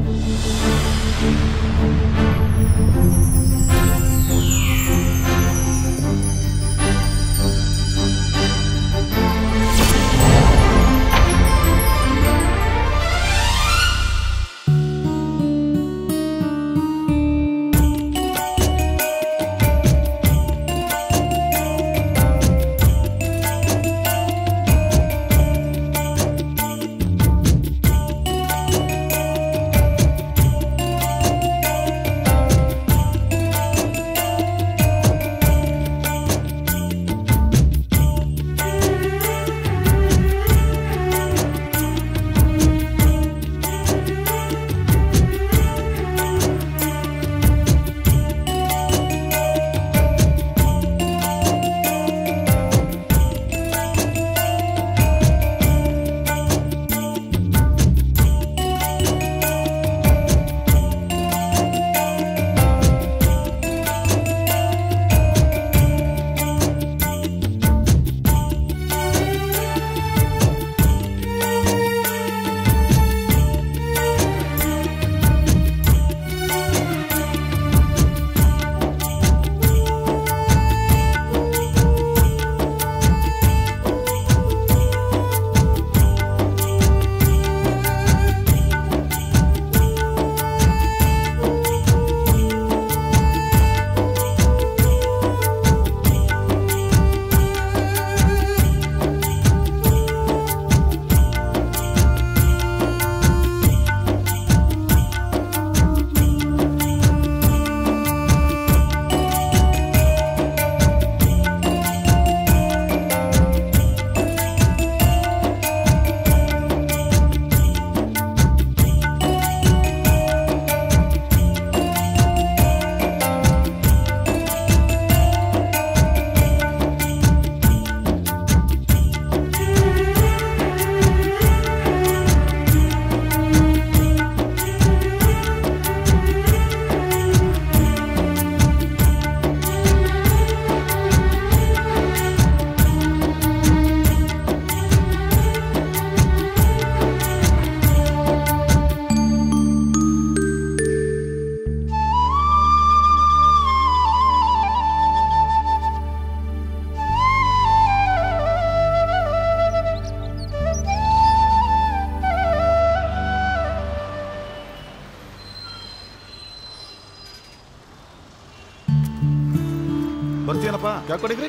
ಬರ್ತೀಯನಪ್ಪ ಯಾಕೊಡಿಗ್ರಿ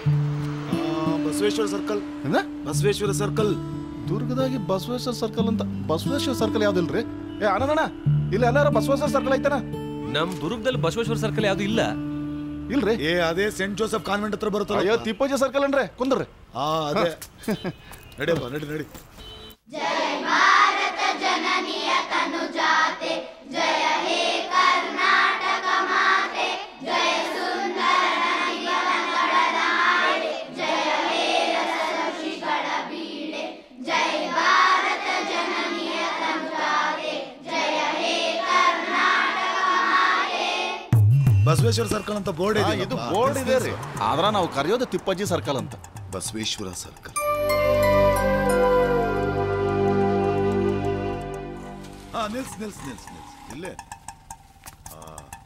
Basaveshwara circle ಏನ Basaveshwara circle ದುರ್ಗದಾಗಿ Basaveshwara circle ಅಂತ ಬಸವೇಶ್ವರ ಸರ್ಕಲ್ ಯಾವ್ದಿಲ್ರಿ ಏ ಅಣ್ಣ ಇಲ್ಲಿ ಎಲ್ಲಾರ ಬಸವೇಶ್ವರ ಸರ್ಕಲ್ ಐತನ ನಮ್ ದುರ್ಗದಲ್ಲಿ ಬಸವೇಶ್ವರ ಸರ್ಕಲ್ ಯಾವ್ದು ಇಲ್ಲ ಇಲ್ರಿ ಏ ಅದೇ ಸೆಂಟ್ ಜೋಸೆಫ್ ಕಾನ್ವೆಂಟ್ ಹತ್ರ ಅಯ್ಯೋ ಬರುತ್ತಲ್ಲ ತಿಪ್ಪೋಜಿ ಸರ್ಕಲ್ ಅನ್ರಿ ಕುಂದ್ರಿ ಹಾ ಅದೇ ನಡಿಯಪ್ಪ ನಡಿ ನಡಿ ಬಸವೇಶ್ವರ ಸರ್ಕಲ್ ಅಂತ ಬೋರ್ಡ್ ಆ, ಇದು ಬೋರ್ಡ್ ಇದೆ ರೀ ಆದ್ರ ನಾವು ಕರೆಯೋದು ತಿಪ್ಪಜ್ಜಿ ಸರ್ಕಲ್ ಅಂತ ಬಸವೇಶ್ವರ ಸರ್ಕಲ್ ಹಾ ನಿಲ್ಸ್ ನಿಲ್ಸ್ ನಿಲ್ಸ್ ನಿಲ್ಸ್ ಇಲ್ಲೇ ಆ.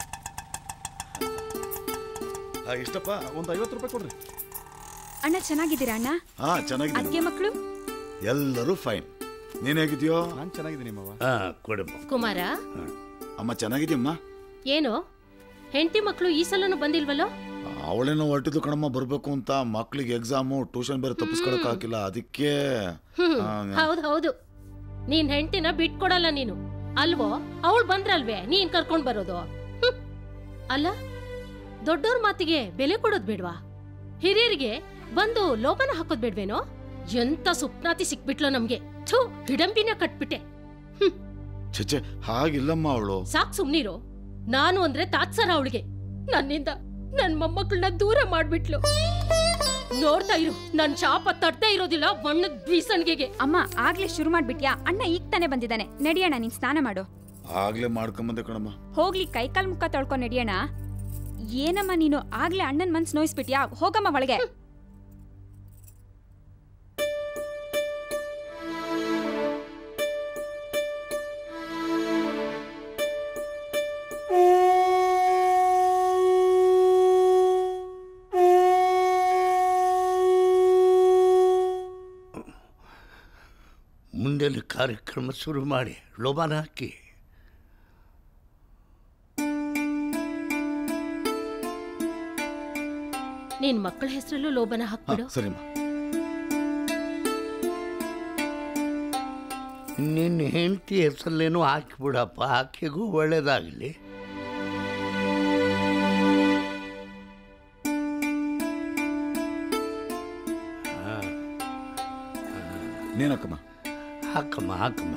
ಆ, ಇಷ್ಟಪ್ಪ ಒಂದ್ ಐವತ್ತು ರೂಪಾಯಿ ಕೊಡ್ರಿ ಅಣ್ಣ ಚೆನ್ನಾಗಿದ್ದೀರಾ ಅಣ್ಣ ಹಾ ಚೆನ್ನಾಗಿದ್ದೀನಿ ಅದ್ಗೆ ಮಕ್ಕಳು ಎಲ್ಲರೂ ಫೈನ್ ನೀನ್ ಹೇಗಿದ್ಯೋ ನಾನ್ ಚೆನ್ನಾಗಿದ್ದೀನಿ ಮಾವ ಹಾ ಕೊಡಮ್ಮ ಕುಮಾರ ಅಮ್ಮ ಚೆನ್ನಾಗಿದ್ಯಮ್ಮ ಏನು ಹೆಂಡತಿ ಮಕ್ಕಳು ಈ ಸಲನು ಬಂದಿಲ್ವಲ್ಲೋ ಅವಳೇನೋ ಹೊರಟಿದ್ದು ಕಣಮ್ಮ ಬರ್ಬೇಕು ಅಂತ ಮಕ್ಳಿಗೆ ಎಕ್ಸಾಮು ಟ್ಯೂಷನ್ ಬೇರೆ ತಪ್ಪಿಸ್ಕೊಳಕ್ ಹಾಕಿಲ್ಲ ಅದಕ್ಕೆ ಹ್ಮ್ ಆ, ಹೌದು ಹೌದು ನೀನ್ ಹೆಂಡತಿನ ಬಿಟ್ಕೊಡಲ್ಲ ನೀನು ಅಲ್ವೋ ಅವಳು ಬಂದ್ರಲ್ವೇ ನೀನ್ ಕರ್ಕೊಂಡ್ ಬರೋದು ಹ್ಮ್. ಅಲ್ಲ ದೊಡ್ಡೋರ್ ಮಾತಿಗೆ ಬೆಲೆ ಕೊಡೋದ್ ಬೇಡ್ವಾ ಹಿರಿಯರಿಗೆ ಬಂದು ಲೋಪನ ಹಾಕೋದ್ ಬೇಡ್ವೇನೋ ಎಂತ ಸುಪ್ನಾತಿ ಸಿಕ್ಬಿಟ್ಲೋ ನಮ್ಗೆ ಥೂ ಹಿಡಂಬಿನ ಕಟ್ಬಿಟ್ಟೆ ಛೆ ಹಾಗಿಲ್ಲಮ್ಮ ಅವಳು ಸಾಕ್ ಸುಮ್ನಿರು ನಾನು ಅಂದ್ರೆ ತಾತ್ಸರ ಅವಳಿಗೆ ನನ್ನಿಂದ ನನ್ ಮೊಮ್ಮಕ್ಕಳನ್ನ ದೂರ ಮಾಡ್ಬಿಟ್ಲು ನೋಡ್ತಾ ಇರು ನನ್ ಶಾಪ ತಡ್ತಾ ಇರೋದಿಲ್ಲ ಬಣ್ಣದ ಬೀಸನ್ಗೆಗೆ ಅಮ್ಮ ಆಗ್ಲೇ ಶುರು ಮಾಡ್ಬಿಟ್ಯಾ ಅಣ್ಣ ಈಗ ತಾನೇ ಬಂದಿದ್ದಾನೆ ನಡಿಯೋಣ ನೀನ್ ಸ್ನಾನ ಮಾಡು ಆಗ್ಲೇ ಮಾಡ್ಕೊಂಬಂದೆ ಕಣಮ್ಮ ಹೋಗ್ಲಿ ಕೈಕಾಲ್ ಮುಖ ತೊಳ್ಕೊಂಡ್ ನಡಿಯೋಣ ಏನಮ್ಮ ನೀನು ಆಗ್ಲೇ ಅಣ್ಣನ್ ಮನ್ಸ್ ನೋಯಿಸ್ಬಿಟ್ಯಾ ಹೋಗಮ್ಮ ಒಳಗೆ ಮೊದಲು ಕಾರ್ಯಕ್ರಮ ಶುರು ಮಾಡಿ ಲೋಬಾನ ಹಾಕಿ ನಿನ್ ಮಕ್ಕಳ ಹೆಸರಲ್ಲೂ ಲೋಬನ ಹಾ, ಹಾಕ್ಬಿಡು ಸರಿಮ್ಮ ನಿನ್ನ ಹೆಂಡತಿ ಹೆಸರಲ್ಲೇನೋ ಹಾಕಿಬಿಡಪ್ಪ ಆಕೆಗೂ ಒಳ್ಳೇದಾಗಲಿ ನೀನಕ್ಕಮ್ಮ ಹಾಕಮ್ಮ ಹಾಕಮ್ಮ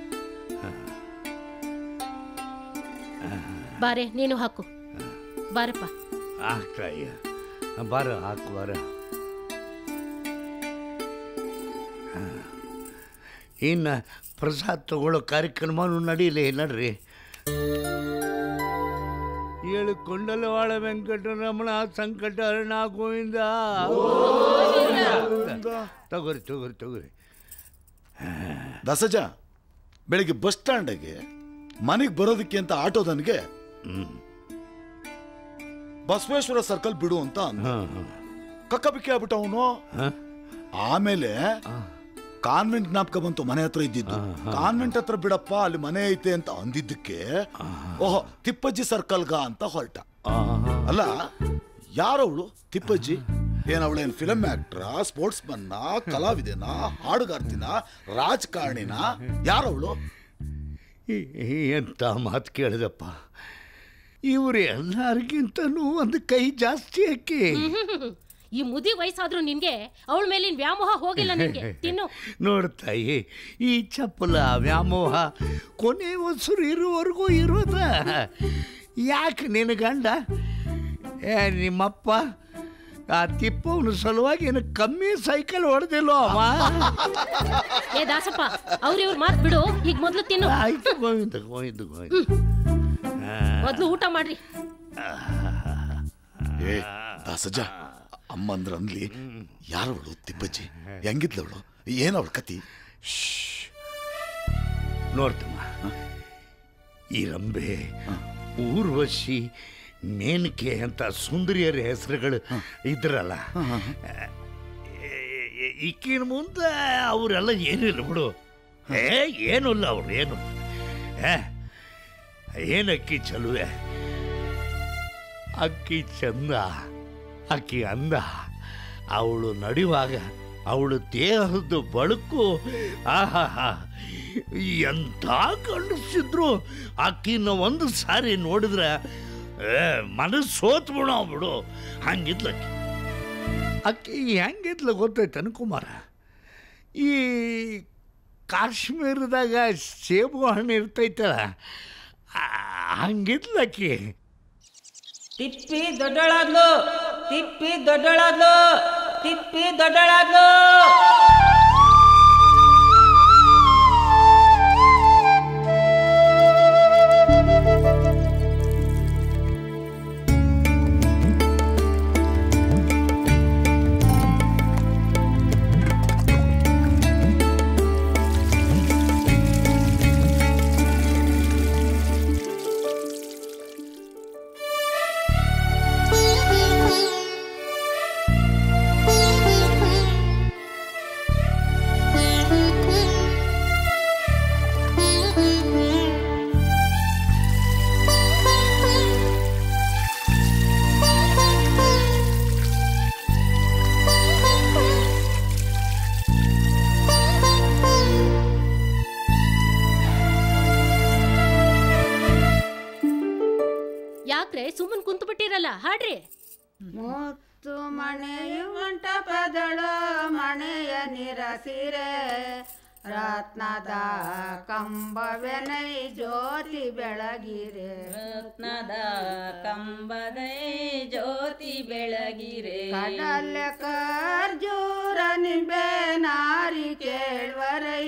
ಬಾರೆ ನೀನು ಹಾಕು ಬಾರಪ್ಪ ಹಾಕ್ತಾಯ್ಯ ಬಾರ ಹಾಕು ಬಾರ ಇನ್ನು ಪ್ರಸಾದ್ ತಗೊಳ್ಳೋ ಕಾರ್ಯಕ್ರಮನೂ ನಡೀಲಿ ನಡ್ರಿ ಏಳು ಕೊಂಡಲವಾಳ ವೆಂಕಟರಮಣ ಸಂಕಟ ಹರಣ ಗೋವಿಂದ ತಗೋರಿ ತಗೋರಿ ತಗೋರಿ ದಸಜ ಬೆಳಿಗ್ಗೆ ಬಸ್ ಸ್ಟ್ಯಾಂಡಿಗೆ ಮನೆಗೆ ಬರೋದಕ್ಕೆ ಅಂತ ಆಟೋದನಿಗೆ ಬಸವೇಶ್ವರ ಸರ್ಕಲ್ ಬಿಡು ಅಂತ ಅಂದ ಹಾಂ ಹಾಂ ಕಕ್ಕ ಬಿಕ್ಕಿ ಆಗ್ಬಿಟ್ಟ ಅವನು ಹಾಂ ಆಮೇಲೆ ಕಾನ್ವೆಂಟ್ ಜ್ಞಾಪಕ ಬಂತು ಮನೆ ಹತ್ರ ಇದ್ದಿದ್ದು ಕಾನ್ವೆಂಟ್ ಹತ್ರ ಬಿಡಪ್ಪ ಅಲ್ಲಿ ಮನೆ ಐತೆ ಅಂತ ಅಂದಿದ್ದಕ್ಕೆ ಓಹೋ ತಿಪ್ಪಜ್ಜಿ ಸರ್ಕಲ್ಗ ಅಂತ ಹೊರಟ ಅಲ್ಲ ಯಾರವಳು ತಿಪ್ಪಜ್ಜಿ ಏನ್ ಅವಳೇನ್ ಫಿಲಂ ಆಕ್ಟ್ರ ಸ್ಪೋರ್ಟ್ಸ್ ಮನ್ನ ಕಲಾವಿದೆನ ಹಾಡುಗಾರ್ತಿನ ರಾಜಕಾರಣಿನ ಯಾರವಳು ಈ- ಈ ಎಂತ ಮಾತು ಕೇಳಿದಪ್ಪ ಇವರು ಎಲ್ಲರಿಗಿಂತನೂ ಒಂದು ಕೈ ಜಾಸ್ತಿ ಆಕಿ ಈ ಮುದಿ ವಯಸ್ಸಾದ್ರೂ ನಿನ್ಗೆ ಅವಳ ಮೇಲಿನ ವ್ಯಾಮೋಹ ಹೋಗಿಲ್ಲ ನಿನ್ಗೆ ತಿನ್ನು ನೋಡ್ತಾಯಿ ಈ ಚಪ್ಪಲ ವ್ಯಾಮೋಹ ಕೊನೆ ಹೊಸರು ಇರುವವರೆಗೂ ಇರೋದ ಯಾಕೆ ನಿನ್ನ ಗಂಡ ಏ ನಿಮ್ಮಪ್ಪ ಆ ತಿಪ್ಪವನ ಸಲುವಾಗಿ ಏನು ಕಮ್ಮಿ ಸೈಕಲ್ ಹೊಡೆದಿಲ್ಲೋ ಅವ ಏ ದಾಸಪ್ಪ ಅವ್ರ ಇವ್ರ ಮಾತ್ ಬಿಡು ಈಗ ಮೊದ್ಲು ತಿನ್ನು ಆಯ್ತು ಗೋವಿಂದ ಗೋವಿಂದ ಗೋವಿಂದ ಮೊದ್ಲು ಊಟ ಮಾಡ್ರಿ ಏ ದಾಸಜ ಅಮ್ಮ ಅಂದ್ರ ಅಂದ್ಲಿ ಯಾರವಳು ತಿಪ್ಪಜ್ಜಿ ಹೆಂಗಿದ್ಲವಳು ಏನವಳು ಕತಿ ನೋಡ್ತಮ್ಮ ಈ ರಂಬೆ ಊರ್ವಶಿ ಮೇನಕೆ ಅಂತ ಸುಂದರಿಯರ ಹೆಸರುಗಳು ಇದ್ರಲ್ಲ ಈಕಿನ ಮುಂದೆ ಅವರೆಲ್ಲ ಏನಿಲ್ಲ ಬಿಡು ಏ ಏನೂ ಇಲ್ಲ ಅವ್ರು ಏನು ಏ ಏನಕ್ಕಿ ಚಲುವೆ ಅಕ್ಕಿ ಚಂದ ಅಕ್ಕಿ ಅಂದ ಅವಳು ನಡೆಯುವಾಗ ಅವಳು ದೇಹದ ಬಳುಕು ಆಹಾ ಎಂಥ ಗಂಡಸಿದ್ರು ಆಕಿನ ಒಂದು ಸಾರಿ ನೋಡಿದ್ರೆ ಏ ಮನಸ್ಸು ಸೋತ್ ಬಿಡು ಬಿಡು ಹಂಗಿದ್ಲಕ್ಕಿ ಅಕ್ಕಿ ಹೆಂಗಿದ್ಲ ಗೊತ್ತೈತೆ ಕುಮಾರ ಈ ಕಾಶ್ಮೀರದಾಗ ಸೇಬು ಹಣ್ಣು ಇರ್ತೈತಲ್ಲ ಆ, ಹಂಗಿದ್ಲಕ್ಕಿ ತಿಪ್ಪಿ ದೊಡ್ಡಳಾದ್ಲು ತಿಪ್ಪಿ ದೊಡ್ಡಳಾದ್ಲು ತಿಪ್ಪಿ ದೊಡ್ಡಳಾದ್ಲು ಯಾಕ್ರೆ ಸುಮ್ಮನ್ ಕುಂತು ಬಿಟ್ಟಿರಲ್ಲ ಹಾಡ್ರಿ ಮುತ್ತು ಮಣೆಯು ಮಂಟಪದಳ ಮಣೆಯ ನಿರಸಿರೆ ರತ್ನದ ಕಂಬವೆನೈ ಜ್ಯೋತಿ ಬೆಳಗಿರೆ ರತ್ನದ ಕಂಬದೈ ಜ್ಯೋತಿ ಬೆಳಗಿರೆ ಕಡಲ ಖರ್ಜೂರ ನಿಂಬೆ ನಾರಿ ಕೇಳ್ವರೈ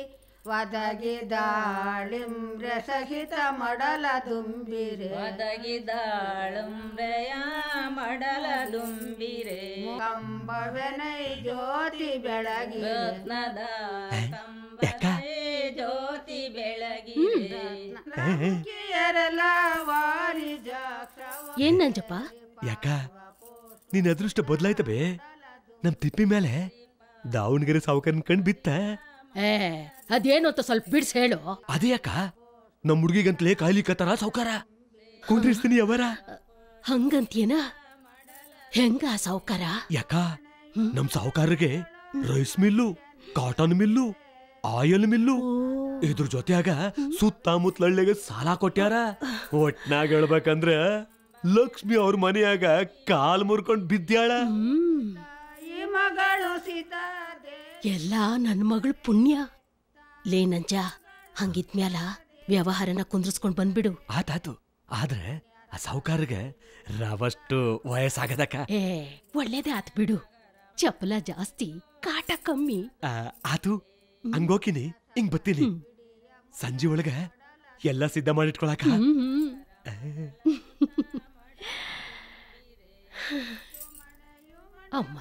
ಒದಗಿದಾಳಿಂಬ್ರೆ ಸಹಿತ ಮಡಲ ದುಂಬಿರೆ ಒದಗಿದಾಳುಂಬ್ರೆಯ ಮಡಲ ದುಂಬಿರೆ ಕಂಬವೆನೈ ಜ್ಯೋತಿ ಬೆಳಗಿರೆ ರತ್ನದ ಕಂಬದೈ ಜ್ಯೋತಿ ಬೆಳಗಿರೆ ಕಿಯರೆಲ್ಲ ವಾರಿ ಜಾಕ್ಷವ ಏನ್ ನಂಜಪ್ಪ ಯಾಕ ನಿನ್ನ ಅದೃಷ್ಟ ಬದಲಾಯ್ತ ಬೇ ನಮ್ ತಿಪ್ಪಿ ಮೇಲೆ ದಾವಣಗೆರೆ ಸಾವುಕಾರನ್ ಕಂಡು ಬಿತ್ತ ಏ ಅದೇನು ಅಂತ ಸ್ವಲ್ಪ ಬಿಡ್ಸ್ ಹೇಳು ಅದೇ ಅಕ್ಕ ನಮ್ಮ ಹುಡುಗಿಗಂತಲೇ ಕಾಯ್ಲಿಕತ್ತಾರ ಸಾವ್ಕಾರ ಕುಂಡ್ರಿಸ್ತೀನಿ ಅವರ ಹಂಗಂತೀಯನ ಹೆಂಗ ಸಾವ್ಕಾರ ಯಾಕ ನಮ್ ಸಾವುಕಾರರಿಗೆ rice mill cotton mill oil mill ಇದ್ರ ಜೊತೆಯಾಗ ಸುತ್ತಮುತ್ತಲಳ್ಳಿಗೆ ಸಾಲ ಕೊಟ್ಯಾರ ಒಟ್ನಾಗ ಹೇಳ್ಬೇಕಂದ್ರ ಲಕ್ಷ್ಮಿ ಅವ್ರ ಮನೆಯಾಗ ಕಾಲ್ ಮುರ್ಕೊಂಡ್ ಬಿದ್ದ್ಯಾಳ ಈ ಮಗಳು ಸೀತಾ ಎಲ್ಲ ನನ್ನ ಮಗಳ ಪುಣ್ಯ ಲೇ ನಂಜ ಹಂಗಿದ್ಮ್ಯಾಲ ವ್ಯವಹಾರನ ಕುಂದ್ರಸ್ಕೊಂಡ್ ಬಂದ್ಬಿಡು ಆತಾತು ಆದ್ರೆ ಆ ಸಾವುಕಾರಗೆ ರವಷ್ಟು ವಯಸ್ಸಾಗದಕ್ಕ ಏ ಒಳ್ಳೇದೇ ಆತ್ ಬಿಡು ಚಪಲ ಜಾಸ್ತಿ ಕಾಟ ಕಮ್ಮಿ ಆ, ಆತು ಹಂಗೋಕಿನಿ ಹಿಂಗ್ ಬತ್ತೀನಿ ಸಂಜೆ ಒಳಗ ಎಲ್ಲ ಸಿದ್ಧ ಮಾಡಿಟ್ಕೊಳಕ ಹ್ಮ್. ಅಮ್ಮ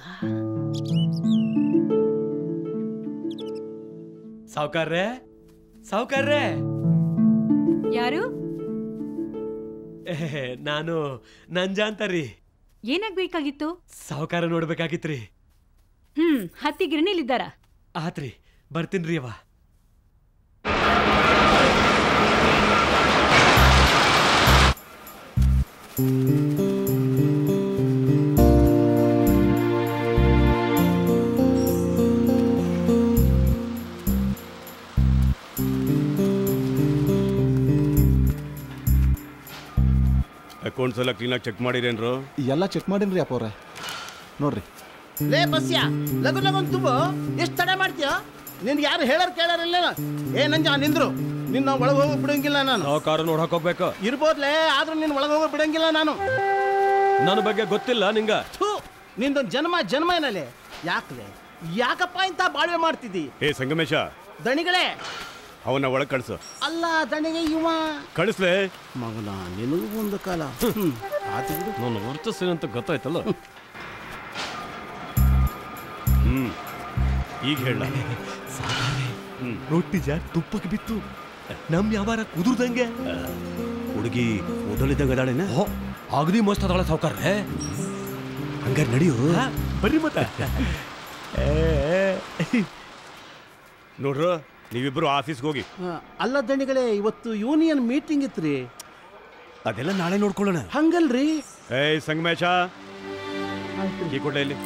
ಸಾವುಕಾರ್ರೆ ಸಾವುಕಾರ್ರೆ ಯಾರು ಏ, ನಾನು ನಂಜ ಅಂತಾರಿ ಏನಾಗ್ಬೇಕಾಗಿತ್ತು ಸಾವುಕಾರ ನೋಡ್ಬೇಕಾಗಿತ್ರಿ ಹ್ಮ್ ಹತ್ತಿ ಗಿರಣಿಲಿದ್ದಾರ ಆತ್ರಿ ಬರ್ತೀನ್ರಿ ಅವ ಅಕೌಂಟ್ಸ್ ಎಲ್ಲ ಕ್ಲೀನಾಗಿ ಚೆಕ್ ಮಾಡಿರೇನ್ರು ಎಲ್ಲ ಚೆಕ್ ಮಾಡೀನ್ರಿ ಅಪ್ಪ ಅವ್ರೆ ನೋಡ್ರಿ ಲೇ ಬಸ್ಯ ಲಗು ಲಗನ್ ತುಂಬ ಎಷ್ಟು ತಡ ಮಾಡ್ತೀಯ ನಿನ್ಗೆ ಯಾರು ಹೇಳೋರು ಕೇಳೋರಿಲ್ಲ ಏ ನಂಜ ನಿಂದ್ರು ನಿನ್ನ ಒಳಗೆ ಹೋಗೋ ಬಿಡಂಗಿಲ್ಲ ನಾನು ಸಾವುಕಾರ ನೋಡಕ್ ಹೋಗ್ಬೇಕು ಇರ್ಬೋದ್ಲೇ ಆದ್ರೂ ನಿನ್ನ ಒಳಗೆ ಹೋಗೋ ಬಿಡಂಗಿಲ್ಲ ನಾನು ನನ್ನ ಬಗ್ಗೆ ಗೊತ್ತಿಲ್ಲ ನಿಂಗ ಥೂ ನಿಂದೊಂದು ಜನ್ಮ ಜನ್ಮ ಏನಲ್ಲೇ ಯಾಕಲೆ ಯಾಕಪ್ಪ ಇಂಥ ಬಾಳ್ವೆ ಮಾಡ್ತಿದ್ದಿ ಏ ಸಂಗಮೇಶ ದಣಿಗಳೇ ಅವನ್ನ ಒಳಗೆ ಕಳ್ಸು ಅಲ್ಲ ದಣಿಗೆ ಇವ ಕಳಿಸ್ಲೆ ಮಗನ ನಿನಗೂ ಒಂದು ಕಾಲ ಹ್ಮ್ ಆತು ಬಿಡು ನಾನು ವರ್ತಿಸ್ತೀನಿ ಅಂತ ಗೊತ್ತಾಯ್ತಲ್ಲ ಹ್ಮ್ ಈಗ ಹೇಳ ರೊಟ್ಟಿ ಜಾರ್ ತುಪ್ಪಕ್ಕೆ ಬಿತ್ತು ನಮ್ ವ್ಯಾಪಾರ ಕುದುರ್ದಂಗೆ ಹುಡುಗಿ ಓದಲಿದ್ದಾಗ ಅದಾಳೇನ ಓ ಅಗದಿ ಮಸ್ತ್ ಅದಾಳ ಸಾವುಕಾರ್ರೆ ಹಂಗಾರೆ ನಡೆಯು ಬರ್ರಿ ಮತ್ತ ನೋಡ್ರು ನೀವಿಬ್ರು ಆಫೀಸ್ಗೆ ಹೋಗಿ ಆ, ಅಲ್ಲ ದಣಿಗಳೇ ಇವತ್ತು ಯೂನಿಯನ್ ಮೀಟಿಂಗ್ ಇತ್ರಿ ಅದೆಲ್ಲ ನಾಳೆ ನೋಡ್ಕೊಳ್ಳೋಣ ಹಂಗಲ್ರಿ ಏಯ್ ಸಂಗಮೇಶ ಈ ಕೊಡ್ಲ ಇಲ್ಲಿ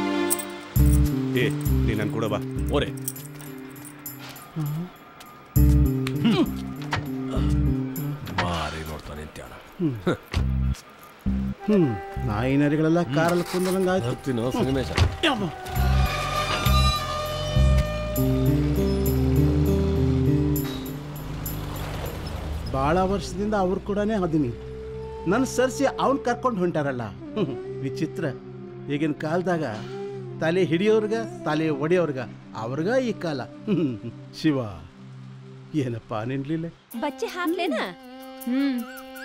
ಏ ನೀ ನನ್ ಕೂಡ ಬಾ ಓರೆ ಮಾರಿ ನೋಡ್ತಾನೆ ಅಂತ್ಯಾಳ ಹ್ಮ್ ನಾಯಿ ನರಿಗಳೆಲ್ಲ ಕಾರಲ್ಲಿ ಕುಂದಂಗ ಆಯ್ತು ಬರ್ತೀನೋ ಸಂಗಮೇಶ ಭಾಳ ವರ್ಷದಿಂದ ಅವ್ರು ಕೂಡನೇ ಅದೀನಿ ನನ್ನ ಸರ್ಸಿ ಅವ್ನ್ ಕರ್ಕೊಂಡು ಹೊಂಟಾರಲ್ಲ ಹ್ಮ್, ವಿಚಿತ್ರ ಈಗಿನ ಕಾಲದಾಗ ತಲೆ ಹಿಡಿಯೋರ್ಗ ತಲೆ ಒಡೆಯೋರ್ಗ ಅವ್ರಿಗ ಈ ಕಾಲ ಹ್ಮ್, ಶಿವ ಏನಪ್ಪ ನಿನ್ಲಿಲ್ಲ ಬಚ್ಚೆ ಹಾಕ್ಲೇನಾ ಹ್ಮ್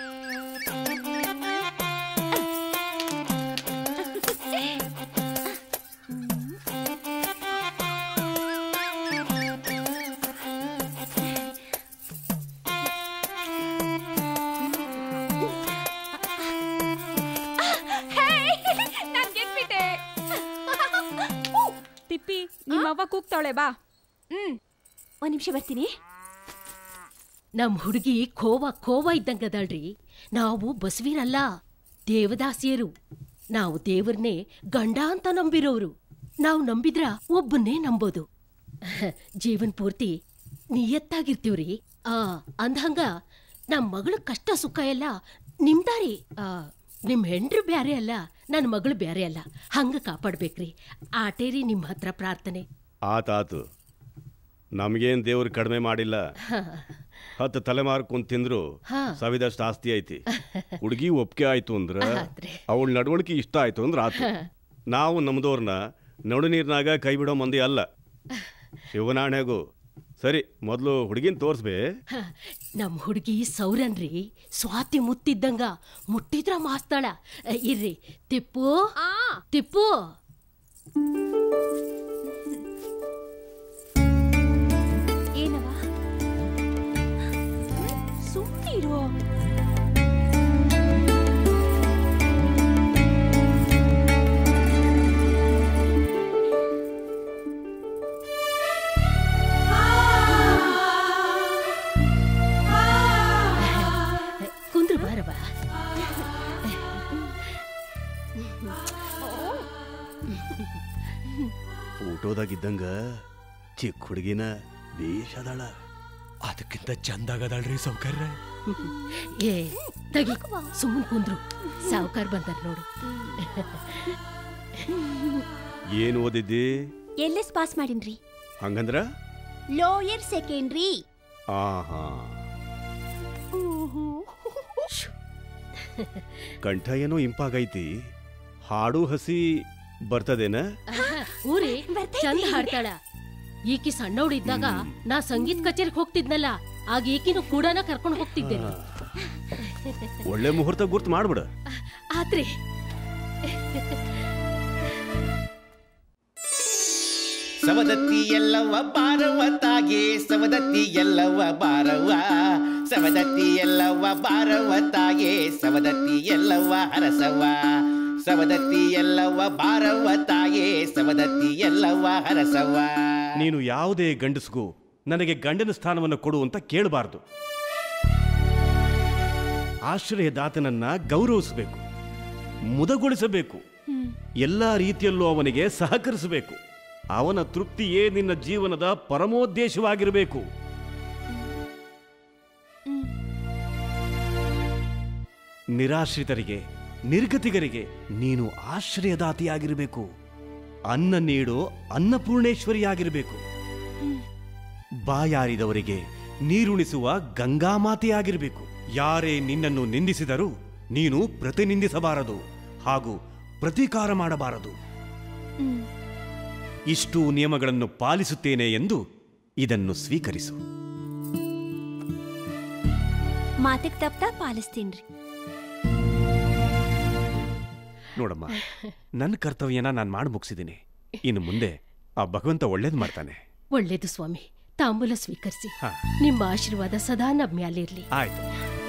ನಾನ್ ಗೆದ್ಬಿಟ್ಟೆ ತಿಪ್ಪಿ ನಿಮ್ಮವ್ವ ಕೂಗ್ತಾಳೆ ಬಾ ಹ್ಮ್ ಒಂದ್ ನಿಮಿಷ ಬರ್ತೀನಿ ನಮ್ ಹುಡುಗಿ ಖೋವ ಖೋವ ಇದ್ದಂಗದಳ್ರಿ ನಾವು ಬಸವಿರಲ್ಲ ದೇವದಾಸಿಯರು ನಾವು ದೇವ್ರನ್ನೇ ಗಂಡ ಅಂತ ನಂಬಿರೋರು ನಾವು ನಂಬಿದ್ರ ಒಬ್ಬನ್ನೇ ನಂಬೋದು ಜೀವನ್ ಪೂರ್ತಿ ನಿಯತ್ತಾಗಿರ್ತೀವ್ರಿ ಆ ಅಂದ್ಹಂಗ ನಮ್ ಮಗಳ ಕಷ್ಟ ಸುಖ ಎಲ್ಲ ನಿಮ್ದಾರಿ ಆ ನಿಮ್ ಹೆಂಡ್ರು ಬ್ಯಾರೆ ಅಲ್ಲ ನನ್ನ ಮಗಳು ಬ್ಯಾರೆ ಅಲ್ಲ ಹಂಗ ಕಾಪಾಡ್ಬೇಕ್ರಿ ಆಟೇರಿ ನಿಮ್ ಹತ್ರ ಪ್ರಾರ್ಥನೆ ಆತಾತು ನಮ್ಗೇನ್ ದೇವ್ರು ಕಡಿಮೆ ಮಾಡಿಲ್ಲ ಹತ್ತು ತಲೆಮಾರು ಕುಂತ್ ತಿಂದ್ರು ಹಾ. ಸವಿದಷ್ಟು ಆಸ್ತಿ ಐತಿ ಹುಡುಗಿ ಒಪ್ಪಿಗೆ ಆಯ್ತು ಅಂದ್ರ ಆತ್ರಿ. ಅವಳ ನಡವಳಿಕೆ ಇಷ್ಟ ಆಯ್ತು ಅಂದ್ರ ಆತು ನಾವು ನಮ್ದವ್ರನ್ನ ನಡು ನೀರ್ನಾಗ ಕೈ ಬಿಡೋ ಮಂದಿ ಅಲ್ಲ ಶಿವನಾಣೆಗೂ ಸರಿ ಮೊದಲು ಹುಡುಗಿನ ತೋರ್ಸ್ಬೇ ಹ, ನಮ್ ಹುಡುಗಿ ಸೌರನ್ರಿ ಸ್ವಾತಿ ಮುತ್ತಿದ್ದಂಗ ಮುಟ್ಟಿದ್ರ ಮಾಸ್ತಾಳ ಅ, ಇರ್ರಿ ತಿಪ್ಪು ತಿಪ್ಪು ಏನವ ಸುಮ್ಮನಿರೋ ಆ ಫೋಟೋದಾಗಿದ್ದಂಗ ಚಿಕ್ಕ ಹುಡುಗಿನ ಬೇಷ್ ಅದಾಳ ಅದಕ್ಕಿಂತ ಚಂದಾಗದಾಳ್ರಿ ಸೌಕರ್ಯ ಏ ತಗಿ ಸುಮ್ಮನ್ ಕುಂದ್ರು ಸಾವುಕಾರ್ ಬಂದಾರ ನೋಡು ಏನು ಓದಿದ್ದಿ ಎಲ್ ಎಸ್ ಪಾಸ್ ಮಾಡಿನ್ರಿ ಹಂಗಂದ್ರ ಲೋಯರ್ ಸೆಕೆಂಡ್ರಿ ಆಹಾ ಕಂಠ ಏನೋ ಇಂಪಾಗೈತಿ ಹಾಡು ಹಸಿ ಬರ್ತದೇನ ಊರಿ ಚಂದ ಹಾಡ್ತಾಳ ಈಕಿ ಸಣ್ಣವಳಿದ್ದಾಗ ನಾ ಸಂಗೀತ ಕಚೇರಿಗೆ ಹೋಗ್ತಿದ್ನಲ್ಲ ಆಗ ಈಕಿನೂ ಕೂಡನ ಕರ್ಕೊಂಡು ಹೋಗ್ತಿದ್ದೆ ಒಳ್ಳೆ ಮುಹೂರ್ತ ಗುರ್ತು ಮಾಡ್ಬಿಡ ಆತ್ರಿ ಸವದತ್ತಿ ಎಲ್ಲವ್ವ ಬಾರವ್ವ ತಾಗೆ ಸವದತ್ತಿ ಎಲ್ಲವ್ವ ಬಾರವ್ವ ಸವದತ್ತಿ ಎಲ್ಲವ್ವ ಬಾರವ್ವ ತಾಗೆ ಸವದತ್ತಿ ಎಲ್ಲವ್ವ ಹರಸವ್ವ ಸವದತ್ತಿ ಎಲ್ಲವ್ವ ಬಾರವ್ವ ತಾಗೆ ಸವದತ್ತಿ ಎಲ್ಲವ್ವ ಹರಸವ್ವ ನೀನು ಯಾವುದೇ ಗಂಡಸ್ಗೂ ನನಗೆ ಗಂಡನ ಸ್ಥಾನವನ್ನು ಕೊಡು ಅಂತ ಕೇಳಬಾರ್ದು ಆಶ್ರಯದಾತನನ್ನ ಗೌರವಿಸಬೇಕು ಮುದಗೊಳಿಸಬೇಕು ಎಲ್ಲ ರೀತಿಯಲ್ಲೂ ಅವನಿಗೆ ಸಹಕರಿಸಬೇಕು ಅವನ ತೃಪ್ತಿಯೇ ನಿನ್ನ ಜೀವನದ ಪರಮೋದ್ದೇಶವಾಗಿರಬೇಕು ನಿರಾಶ್ರಿತರಿಗೆ ನಿರ್ಗತಿಗರಿಗೆ ನೀನು ಆಶ್ರಯದಾತಿಯಾಗಿರಬೇಕು ಅನ್ನ ನೀಡೋ ಅನ್ನಪೂರ್ಣೇಶ್ವರಿಯಾಗಿರಬೇಕು ಬಾಯಾರಿದವರಿಗೆ ನೀರುಣಿಸುವ ಗಂಗಾಮಾತೆಯಾಗಿರಬೇಕು ಯಾರೇ ನಿನ್ನನ್ನು ನಿಂದಿಸಿದರೂ ನೀನು ಪ್ರತಿನಿಂದಿಸಬಾರದು ಹಾಗೂ ಪ್ರತೀಕಾರ ಮಾಡಬಾರದು ಇಷ್ಟು ನಿಯಮಗಳನ್ನು ಪಾಲಿಸುತ್ತೇನೆ ಎಂದು ಇದನ್ನು ಸ್ವೀಕರಿಸು ಮಾತಿಗೆ ತಪ್ಪ ಪಾಲಿಸ್ತೀನ್ರಿ ನೋಡಮ್ಮ ನನ್ನ ಕರ್ತವ್ಯನ ನಾನು ಮಾಡಿ ಮುಗಿಸಿದ್ದೀನಿ ಇನ್ನು ಮುಂದೆ ಆ ಭಗವಂತ ಒಳ್ಳೇದು ಮಾಡ್ತಾನೆ ಒಳ್ಳೇದು ಸ್ವಾಮಿ ತಾಂಬೂಲ ಸ್ವೀಕರಿಸಿ ಹಾ. ನಿಮ್ಮ ಆಶೀರ್ವಾದ ಸದಾ ನಮ್ಮ ಮ್ಯಾಲಿರ್ಲಿ ಆಯ್ತು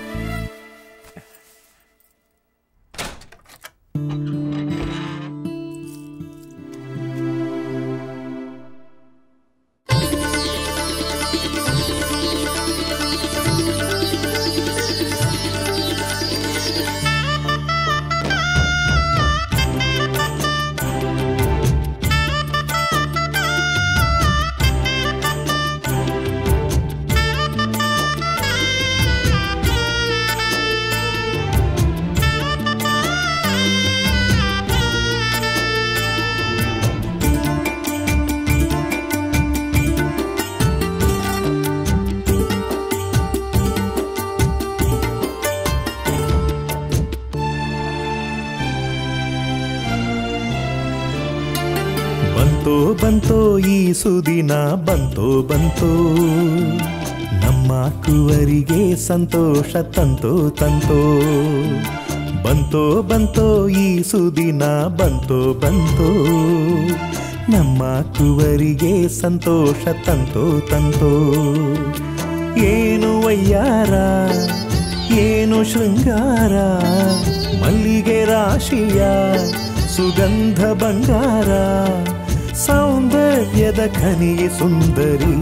ಬಂತೋ ಬಂತೋ ಈ ಸುದಿನ ಬಂತೋ ಬಂತೋ ನಮ್ಮ ಕುವರಿಗೆ ಸಂತೋಷ ತಂತೋ ತಂತೋ ಬಂತೋ ಬಂತೋ ಈ ಸುದಿನ ಬಂತೋ ಬಂತೋ ನಮ್ಮ ಕುವರಿಗೆ ಸಂತೋಷ ತಂತೋ ತಂತೋ ಏನು ವಯ್ಯಾರ ಏನು ಶೃಂಗಾರ ಮಲ್ಲಿಗೆ ರಾಶಿಯ ಸುಗಂಧ ಬಂಗಾರ ಸೌಂದರ್ಯದ ಖನಿಗೆ ಸುಂದರಿ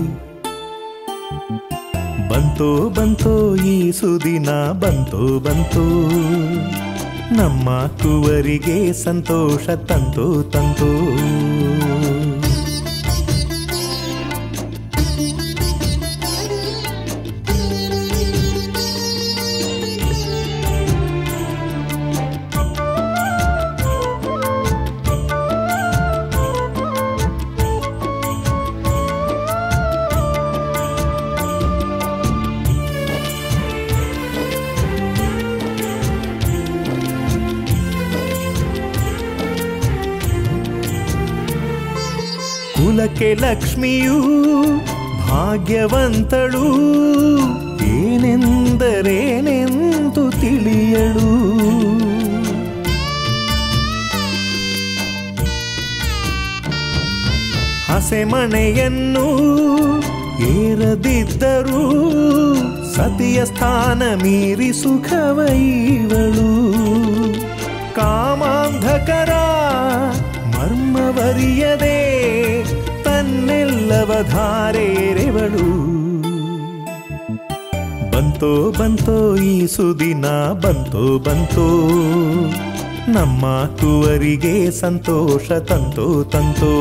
ಬಂತೋ ಬಂತೋ ಈ ಸುದಿನ ಬಂತೋ ಬಂತೋ ನಮ್ಮ ಕುವರಿಗೆ ಸಂತೋಷ ತಂತೋ ತಂತೋ ಕುಲಕ್ಕೆ ಲಕ್ಷ್ಮಿಯೂ ಭಾಗ್ಯವಂತಳು ಏನೆಂದರೇನೆಂದು ತಿಳಿಯಳು ಹಸೆಮಣೆಯನ್ನು ಏರದಿದ್ದರೂ ಸತಿಯ ಸ್ಥಾನ ಮೀರಿ ಸುಖವೈವಳು ಕಾಮಾಂಧಕರ ಮರ್ಮವರಿಯದೆ ತನ್ನೆಲ್ಲವ ಧಾರೇರೆವಳು ಬಂತು ಬಂತೋ ಬಂತೋ ಈ ಸುದಿನ ಬಂತೋ ಬಂತೋ ನಮ್ಮ ಕುವರಿಗೆ ಸಂತೋಷ ತಂತೋ ತಂತೋ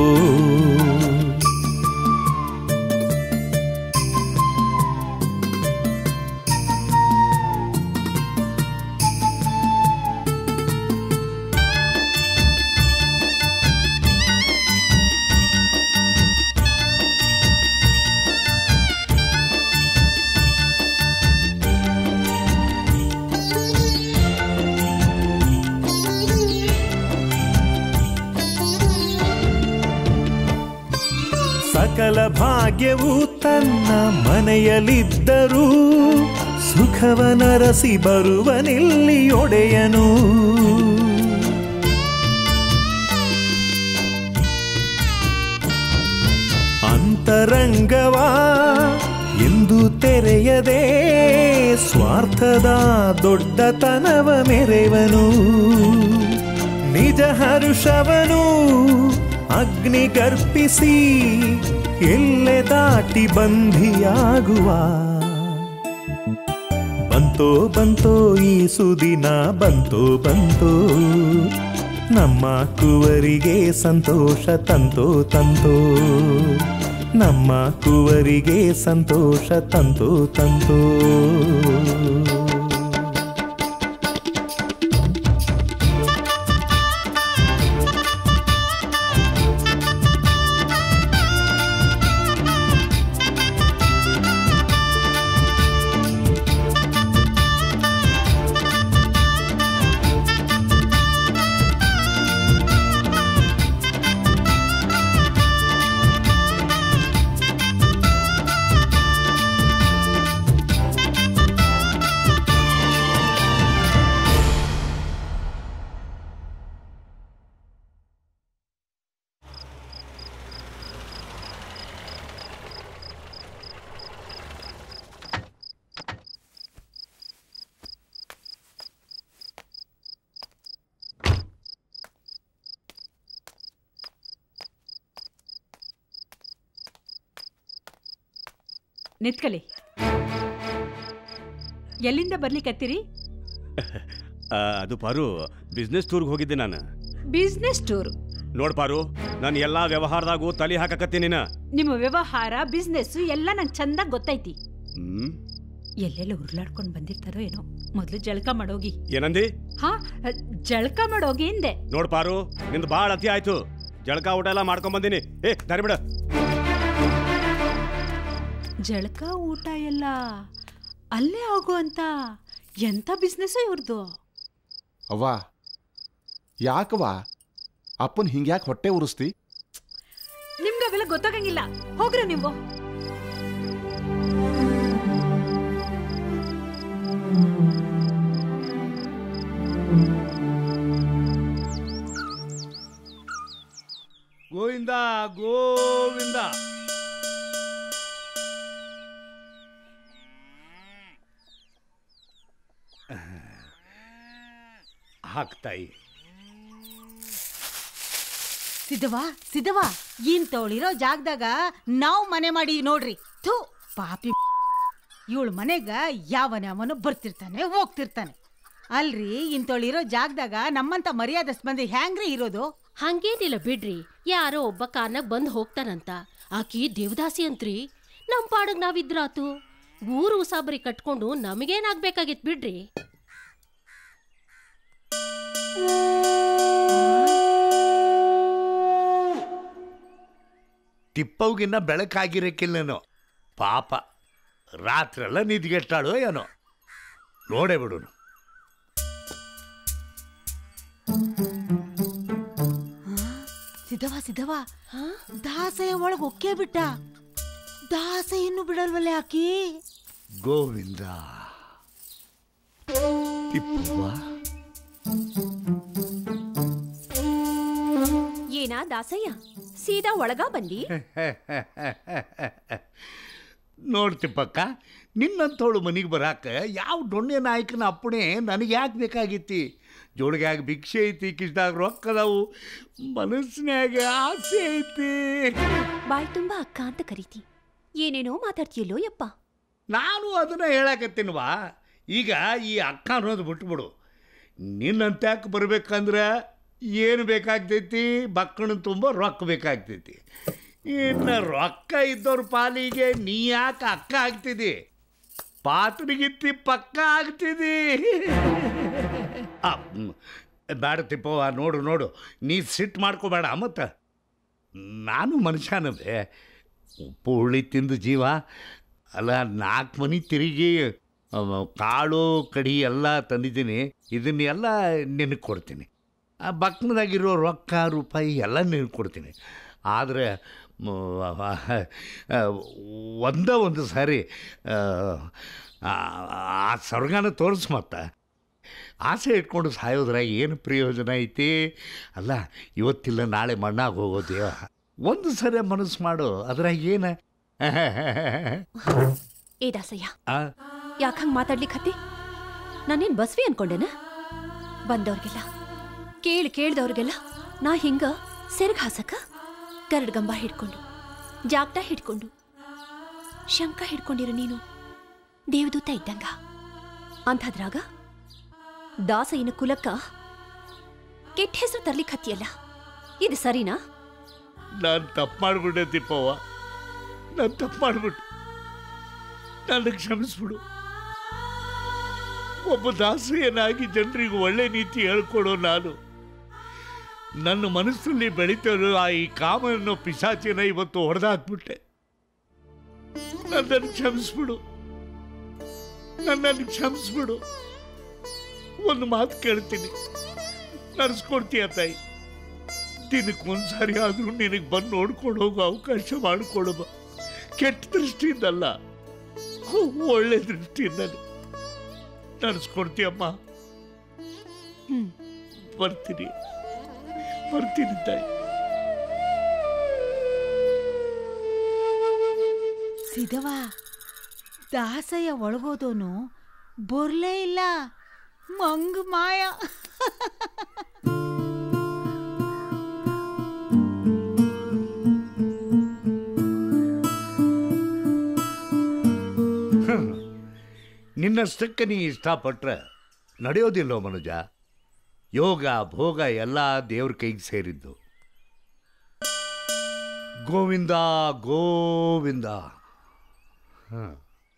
ಸಕಲ ಭಾಗ್ಯವು ತನ್ನ ಮನೆಯಲ್ಲಿದ್ದರೂ ಸುಖವನರಸಿ ಬರುವನಿಲ್ಲಿ ಒಡೆಯನು ಅಂತರಂಗವ ಎಂದು ತೆರೆಯದೆ ಸ್ವಾರ್ಥದ ದೊಡ್ಡತನವ ಮೆರೆವನು ನಿಜ ಹರುಷವನು ಅಗ್ನಿ ಗರ್ಪಿಸಿ ಎಲ್ಲೆ ದಾಟಿ ಬಂಧಿಯಾಗುವ ಬಂತೋ ಬಂತೋ ಈ ಸುದಿನ ಬಂತೋ ಬಂತೋ ನಮ್ಮ ಕುವರಿಗೆ ಸಂತೋಷ ತಂತೋ ತಂತೋ ನಮ್ಮ ಕುವರಿಗೆ ಸಂತೋಷ ತಂತೋ ತಂತೋ ನಿತ್ಕಲಿ ಎಲ್ಲಿಂದ ಬರ್ಲಿಕ್ಕತ್ತೀರಿ ಆ, ಅದು ಪಾರು ಬಿಸ್ನೆಸ್ ಟೂರ್ಗೆ ಹೋಗಿದ್ದೆ ನಾನು ಬಿಸ್ನೆಸ್ ಟೂರ್ ನೋಡ್ ಪಾರು ನಾನು ಎಲ್ಲಾ ವ್ಯವಹಾರದಾಗೂ ತಲೆ ಹಾಕಕತ್ತೀನಿ ನೀನ ನಿಮ್ಮ ವ್ಯವಹಾರ ಬಿಸ್ನೆಸ್ ಎಲ್ಲ ನಂಗೆ ಚಂದ ಗೊತ್ತೈತಿ ಹ್ಮ್ ಎಲ್ಲೆಲ್ಲ ಉರುಳಾಡ್ಕೊಂಡು ಬಂದಿರ್ತಾರೋ ಏನೋ ಮೊದಲು ಜಳಕ ಮಾಡೋಗಿ ಏನಂದಿ ಹಾ ಜಳಕ ಮಾಡೋಗಿ ಹಿಂದೆ ನೋಡ್ ಪಾರು ನಿಂದು ಬಾಳ ಅತಿ ಆಯ್ತು ಜಳಕ ಊಟ ಎಲ್ಲ ಮಾಡ್ಕೊಂಡ್ ಬಂದಿನಿ ಏ ದಾರಿ ಬಿಡ ಜಳಕ ಊಟ ಎಲ್ಲ ಅಲ್ಲೇ ಆಗುವಂತ ಎಂತ ಬಿಸ್ನೆಸ್ ಇವ್ರದ್ದು ಅವ್ವ ಯಾಕವ್ವ ಅಪ್ಪನ್ ಹಿಂಗ್ಯಾಕೆ ಹೊಟ್ಟೆ ಉರಿಸ್ತಿ ನಿಮ್ಗೆ ಅವೆಲ್ಲ ಗೊತ್ತಾಗಂಗಿಲ್ಲ ಹೋಗ್ರಿ ನೀವು ಗೋವಿಂದ ಗೋವಿಂದ ಹಾಕ್ತಾಯಿ ಸಿದ್ಧವಾ ಸಿದ್ಧವಾ ಇಂತವಳಿರೋ ಜಾಗದಾಗ ನಾವು ಮನೆ ಮಾಡಿ ನೋಡ್ರಿ ಥೂ ಪಾಪಿ ಇವಳು ಮನೆಗ ಯಾವನ ಬರ್ತಿರ್ತಾನೆ ಹೋಗ್ತಿರ್ತಾನೆ ಅಲ್ರಿ ಇಂತವಳಿರೋ ಜಾಗದಾಗ ನಮ್ಮಂತ ಮರ್ಯಾದಸ್ ಮಂದಿ ಹ್ಯಾಂಗ್ರಿ ಇರೋದು ಹಂಗೇನಿಲ್ಲ ಬಿಡ್ರಿ ಯಾರೋ ಒಬ್ಬ ಕಾರ್ನಾಗ ಬಂದ್ ಹೋಗ್ತಾನಂತ ಆಕಿ ದೇವದಾಸಿ ಅಂತ್ರಿ ನಮ್ ಪಾಡಗ್ ನಾವಿದ್ರಾತು ಊರು ಉಸಾಬರಿ ಕಟ್ಕೊಂಡು ನಮಗೇನಾಗ್ಬೇಕಾಗಿತ್ ಬಿಡ್ರಿ ತಿಪ್ಪವ್ಗಿನ್ನ ಬೆಳಕಾಗಿರಕ್ಕಿಲ್ಲೇನೋ ಪಾಪ ರಾತ್ರೆಲ್ಲ ನಿದ್ಗೆಟ್ಟಾಳೋ ಏನೋ ನೋಡೇ ಬಿಡುನು ಸಿದ್ಧವಾ ಸಿದ್ಧವಾ ದಾಸಯ್ಯ ಒಳಗ್ ಒಕ್ಕೇ ಬಿಟ್ಟ ದಾಸ ಇನ್ನು ಬಿಡಲ್ವಲ್ಲ ಆಕಿ ಗೋವಿಂದ ತಿಪ್ಪವ್ವ ಏನಾ ದಾಸಯ್ಯ ಸೀದಾ ಒಳಗ ಬಂದಿ ನೋಡ್ತಿಪ್ಪಕ್ಕ ನಿನ್ನಂಥವಳು ಮನೆಗೆ ಬರಾಕ ಯಾವ ಡೊಣ್ಣೆ ನಾಯಕನ ಅಪ್ಪಣೆ ನನಗೆ ಯಾಕೆ ಬೇಕಾಗಿತ್ತಿ ಜೋಳಿಗ್ಯಾಗ ಭಿಕ್ಷೆ ಐತಿ ಕಿಸ್ದಾಗ ರೊಕ್ಕ ಅದಾವು ಮನಸ್ಸಿನಾಗ ಆಸೆ ಐತಿ ಬಾಯ್ ತುಂಬಾ ಅಕ್ಕ ಅಂತ ಕರೀತಿ ಏನೇನೋ ಮಾತಾಡ್ತೀಯಲ್ಲೋ ಯಪ್ಪ ನಾನು ಅದನ್ನು ಹೇಳಕತ್ತೀನವಾ ಈಗ ಈ ಅಕ್ಕ ಅನ್ನೋದು ಬಿಟ್ಬಿಡು ನಿನ್ನಂತ ಯಾಕೆ ಬರ್ಬೇಕಂದ್ರೆ ಏನು ಬೇಕಾಗ್ತೈತಿ ಬಕ್ಕಣ ತುಂಬ ರೊಕ್ಕ ಬೇಕಾಗ್ತೈತಿ ಇನ್ನು ರೊಕ್ಕ ಇದ್ದವ್ರ ಪಾಲಿಗೆ ನೀ ಯಾಕೆ ಅಕ್ಕ ಆಗ್ತಿದಿ ಪಾತ್ರಗಿತ್ತಿ ಪಕ್ಕ ಆಗ್ತಿದಿ ಆ, ಹ್ಮ್. ಬೇಡ ತಿಪ್ಪವ್ವ ನೋಡು ನೋಡು ನೀ ಸಿಟ್ಟು ಮಾಡ್ಕೋಬೇಡ ಮತ್ತು ನಾನು ಮನುಷ್ಯನದೆ ಉಪ್ಪು ಹುಳಿ ತಿಂದು ಜೀವ ಅಲ್ಲ ನಾಲ್ಕು ಮನೆ ತಿರುಗಿ ಅವ ಕಾಳು ಕಡಿ ಎಲ್ಲ ತಂದಿದ್ದೀನಿ ಇದನ್ನೆಲ್ಲ ನಿನಗೆ ಕೊಡ್ತೀನಿ ಆ ಬಕ್ನದಾಗಿರೋ ರೊಕ್ಕ ರೂಪಾಯಿ ಎಲ್ಲ ನಿನಗೆ ಕೊಡ್ತೀನಿ ಆದರೆ ಮ, ಆ, ಒಂದ ಒಂದು ಸಾರಿ ಆ, ಆ ಆ ಸ್ವರ್ಗನ ತೋರಿಸ್ ಮತ್ತೆ ಆಸೆ ಇಟ್ಕೊಂಡು ಸಾಯೋದ್ರಾಗ ಏನು ಪ್ರಯೋಜನ ಐತಿ ಅಲ್ಲ ಇವತ್ತಿಲ್ಲ ನಾಳೆ ಮಣ್ಣಾಗಿ ಹೋಗೋದೇವ ಒಂದು ಸರಿ ಮನಸ್ಸು ಮಾಡು ಅದ್ರಾಗ ಏನು ಏ ದಾಸಯ್ಯ ಆ ಯಾಕೆ ಹಂಗೆ ಮಾತಾಡ್ಲಿಕ್ಕೆ ನಾನೇನ್ ಬಸ್ವಿ ಅನ್ಕೊಂಡೆನ ಬಂದವ್ರಿಗೆಲ್ಲ ಕೇಳಿ ಕೇಳ್ದವ್ರಿಗೆಲ್ಲ ನಾ ಹಿಂಗ ಸೆರಗ್ ಹಾಸಕ ಗರಡ್ಗಂಬ ಹಿಡ್ಕೊಂಡು ಜಾಗ್ಟ ಹಿಡ್ಕೊಂಡು ಶಂಕ ಹಿಡ್ಕೊಂಡಿರು ನೀನು ದೇವದೂತ ಇದ್ದಂಗ ಅಂಥದ್ರಾಗ ದಾಸಯ್ಯನ ಕುಲಕ್ಕ ಕೆಟ್ಟ ಹೆಸರು ತರ್ಲಿಕ್ಕೆ ಹತ್ತಿಯಲ್ಲ ಇದು ಸರಿನಾ ನಾನು ತಪ್ಪು ಮಾಡಿಬಿಟ್ಟೆ ತಿಪ್ಪವ್ವ ನಾನು ತಪ್ಪು ಮಾಡಿಬಿಟ್ಟು ನನಗೆ ಕ್ಷಮಿಸ್ಬಿಡು ಒಬ್ಬ ದಾಸಯ್ಯನಾಗಿ ಜನರಿಗೆ ಒಳ್ಳೆ ನೀತಿ ಹೇಳ್ಕೊಡೋ ನಾನು ನನ್ನ ಮನಸ್ಸಲ್ಲಿ ಬೆಳೀತಿರೋ ಆ ಈ ಕಾಮ ಅನ್ನೋ ಪಿಶಾಚಿನ ಇವತ್ತು ಹೊಡೆದಾಕ್ಬಿಟ್ಟೆ ನನ್ನನ್ನು ಕ್ಷಮಿಸ್ಬಿಡು ನನ್ನನ್ನು ಕ್ಷಮಿಸ್ಬಿಡು ಒಂದು ಮಾತು ಕೇಳ್ತೀನಿ ನಡ್ಸ್ಕೊಡ್ತೀಯ ತಾಯಿ ದಿನಕ್ಕೊಂದ್ಸಾರಿ ಆದರೂ ನಿನಗೆ ಬಂದು ನೋಡ್ಕೊಂಡು ಹೋಗೋ ಅವಕಾಶ ಮಾಡಿಕೊಡಬ ಕೆಟ್ಟ ದೃಷ್ಟಿಯಿಂದಲ್ಲ ಒಳ್ಳೆ ದೃಷ್ಟಿಯಿಂದ ನಡೆಸ್ಕೊಡ್ತೀಯಮ್ಮ ಬರ್ತೀನಿ ಬರ್ತೀನಿ ತಾಯಿ ಸಿದವ ದಾಸಯ್ಯ ಒಳಗೋದೋನು ಬರ್ಲೇ ಇಲ್ಲ ಮಂಗ್ ಮಾಯ ನಿನ್ನಷ್ಟಕ್ಕೆ ನೀ ಇಷ್ಟಪಟ್ರೆ ನಡೆಯೋದಿಲ್ಲೋ ಮನುಜ ಯೋಗ ಭೋಗ ಎಲ್ಲ ದೇವ್ರ ಕೈಗೆ ಸೇರಿದ್ದು ಗೋವಿಂದ ಗೋವಿಂದ ಹಾಂ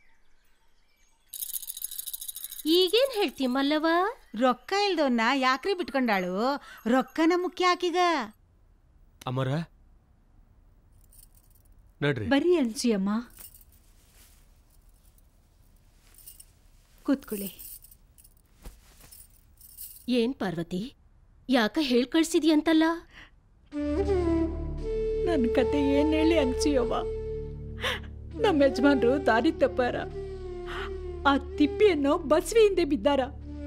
ಈಗೇನ್ ಹೇಳ್ತಿ ಮಲ್ಲವ ರೊಕ್ಕ ಇಲ್ದೋನ್ನ ಯಾಕ್ರಿ ಬಿಟ್ಕೊಂಡಾಳು ರೊಕ್ಕನ ಮುಖ್ಯ ಆಕಿಗ ಅಮರ ನಡ್ರಿ ಬರ್ರಿ ಅನ್ಸಿಯಮ್ಮ ಕೂತ್ಕೊಳ್ಳಿ ಏನ್ ಪಾರ್ವತಿ ಯಾಕ ಹೇಳ್ ಕಳ್ಸಿದ್ಯಂತಲ್ಲ ನನ್ನ ಕತೆ ಏನ್ ಹೇಳಿ ಅನ್ಸಿಯವ್ವ ನಮ್ಮ ಯಜಮಾನ್ರು ದಾರಿ ತಪ್ಪಾರ ಆ ತಿಪ್ಪಿಯನ್ನು ಬಸ್ವಿ ಹಿಂದೆ ಬಿದ್ದಾರ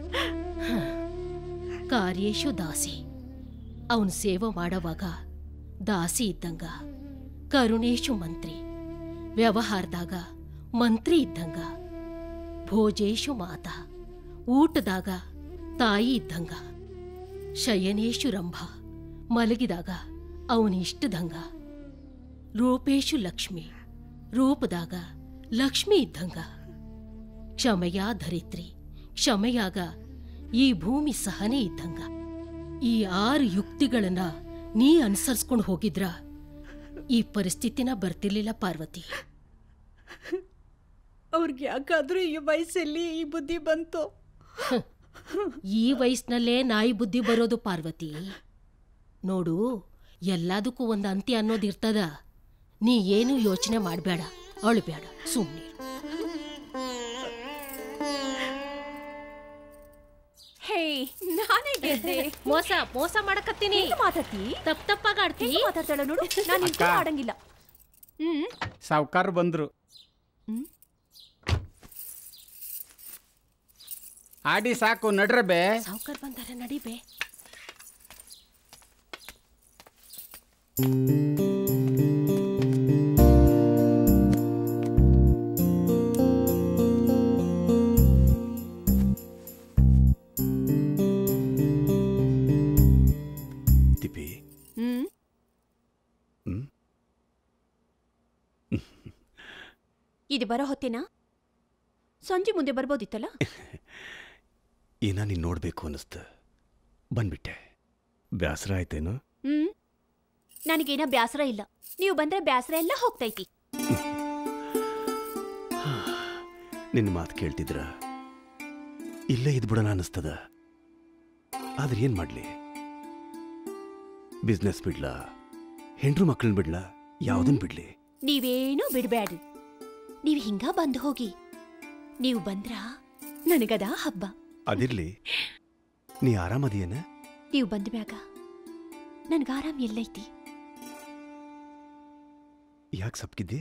ಕಾರ್ಯೇಶು ದಾಸಿ ಅವನ್ ಸೇವೆ ಮಾಡೋವಾಗ ದಾಸಿ ಇದ್ದಂಗ ಕರುಣೇಶು ಮಂತ್ರಿ ವ್ಯವಹಾರದಾಗ ಮಂತ್ರಿ ಇದ್ದಂಗ ಭೋಜೇಶು ಮಾತ ಊಟದಾಗ ತಾಯಿ ಇದ್ದಂಗ ಶಯನೇಶು ರಂಭ ಮಲಗಿದಾಗ ಅವನಿಷ್ಟದಂಗ ರೂಪೇಶು ಲಕ್ಷ್ಮಿ ರೂಪದಾಗ ಲಕ್ಷ್ಮಿ ಇದ್ದಂಗ ಕ್ಷಮೆಯ ಧರಿತ್ರಿ ಕ್ಷಮೆಯಾಗ ಈ ಭೂಮಿ ಸಹನೆ ಇದ್ದಂಗ ಈ ಆರು ಯುಕ್ತಿಗಳನ್ನ ನೀ ಅನುಸರಿಸ್ಕೊಂಡು ಹೋಗಿದ್ರ ಈ ಪರಿಸ್ಥಿತಿನ ಬರ್ತಿರ್ಲಿಲ್ಲ ಪಾರ್ವತಿ ಅವ್ರಿಗೆ ಯಾಕಾದ್ರೂ ಈ ವಯಸ್ಸಲ್ಲಿ ಈ ಬುದ್ಧಿ ಬಂತು ಈ ವಯಸ್ಸಿನಲ್ಲೇ ನಾಯಿ ಬುದ್ಧಿ ಬರೋದು ಪಾರ್ವತಿ ನೋಡು ಎಲ್ಲದಕ್ಕೂ ಒಂದು ಅಂತ್ಯ ಅನ್ನೋದಿರ್ತದ ನೀ ಏನು ಯೋಚನೆ ಮಾಡಬೇಡ ಅಳಬೇಡ ಸುಮ್ಮನೆ ಹೇ ನಾನೇ ಗೆದ್ದೆ ಮೋಸ ಮೋಸ ಮಾಡಕತ್ತೀನಿ ಮಾತಾಡ್ತಿ ತಪ್ಪ ತಪ್ಪಾಗ ಆಡ್ತಿ ಮಾತಾಡ್ತಾಳ ನೋಡು ನಾನು ಇಂತ ಅಕ್ಕ. ಆಡಂಗಿಲ್ಲ ಹ್ಮ್ ಸಾವ್ಕಾರ ಬಂದ್ರು ಆಡಿ ಸಾಕು ನಡ್ರೆ ಬೇ ಸಾವ್ಕಾರ್ ಬಂದಾರ ನಡಿಬೇ ತಿಪ್ಪಿ ಹ್ಮ್ ಹ್ಮ್? ಇದು ಬರೋ ಹೊತ್ತಿನ ಸಂಜೆ ಮುಂದೆ ಬರ್ಬೋದಿತ್ತಲ್ಲ ಏನ ನೀನ್ ನೋಡ್ಬೇಕು ಅನ್ನಿಸ್ತ ಬಂದ್ಬಿಟ್ಟೆ ಬ್ಯಾಸರ ಆಯ್ತೇನು ಹ್ಮ್ ನನಗೇನ ಬ್ಯಾಸರ ಇಲ್ಲ ನೀವು ಬಂದ್ರೆ ಬ್ಯಾಸರ ಎಲ್ಲ ಹೋಗ್ತೈತಿ ನಿನ್ನ ಮಾತು ಕೇಳ್ತಿದ್ರ ಇಲ್ಲೇ ಇದ್ಬಿಡೋಣ ಅನ್ನಿಸ್ತದ ಆದ್ರೆ ಏನ್ ಮಾಡ್ಲಿ ಬಿಸ್ನೆಸ್ ಬಿಡ್ಲಾ ಹೆಂಡ್ರು ಮಕ್ಕಳನ್ನ ಬಿಡ್ಲಾ ಯಾವ್ದನ್ ಬಿಡ್ಲಿ ನೀವೇನೂ ಬಿಡ್ಬ್ಯಾಡ್ರಿ ನೀವ್ ಹಿಂಗ ಬಂದು ಹೋಗಿ ನೀವು ಬಂದ್ರ ನನಗದ ಹಬ್ಬ ಅದಿರ್ಲಿ ನೀ ಆರಾಮದಿಯೇನ ನೀವು ಬಂದ ಮ್ಯಾಗ ನನ್ಗ ಆರಾಮ್ ಎಲ್ಲೈತಿ ಯಾಕೆ ಸಪ್ಕಿದ್ದಿ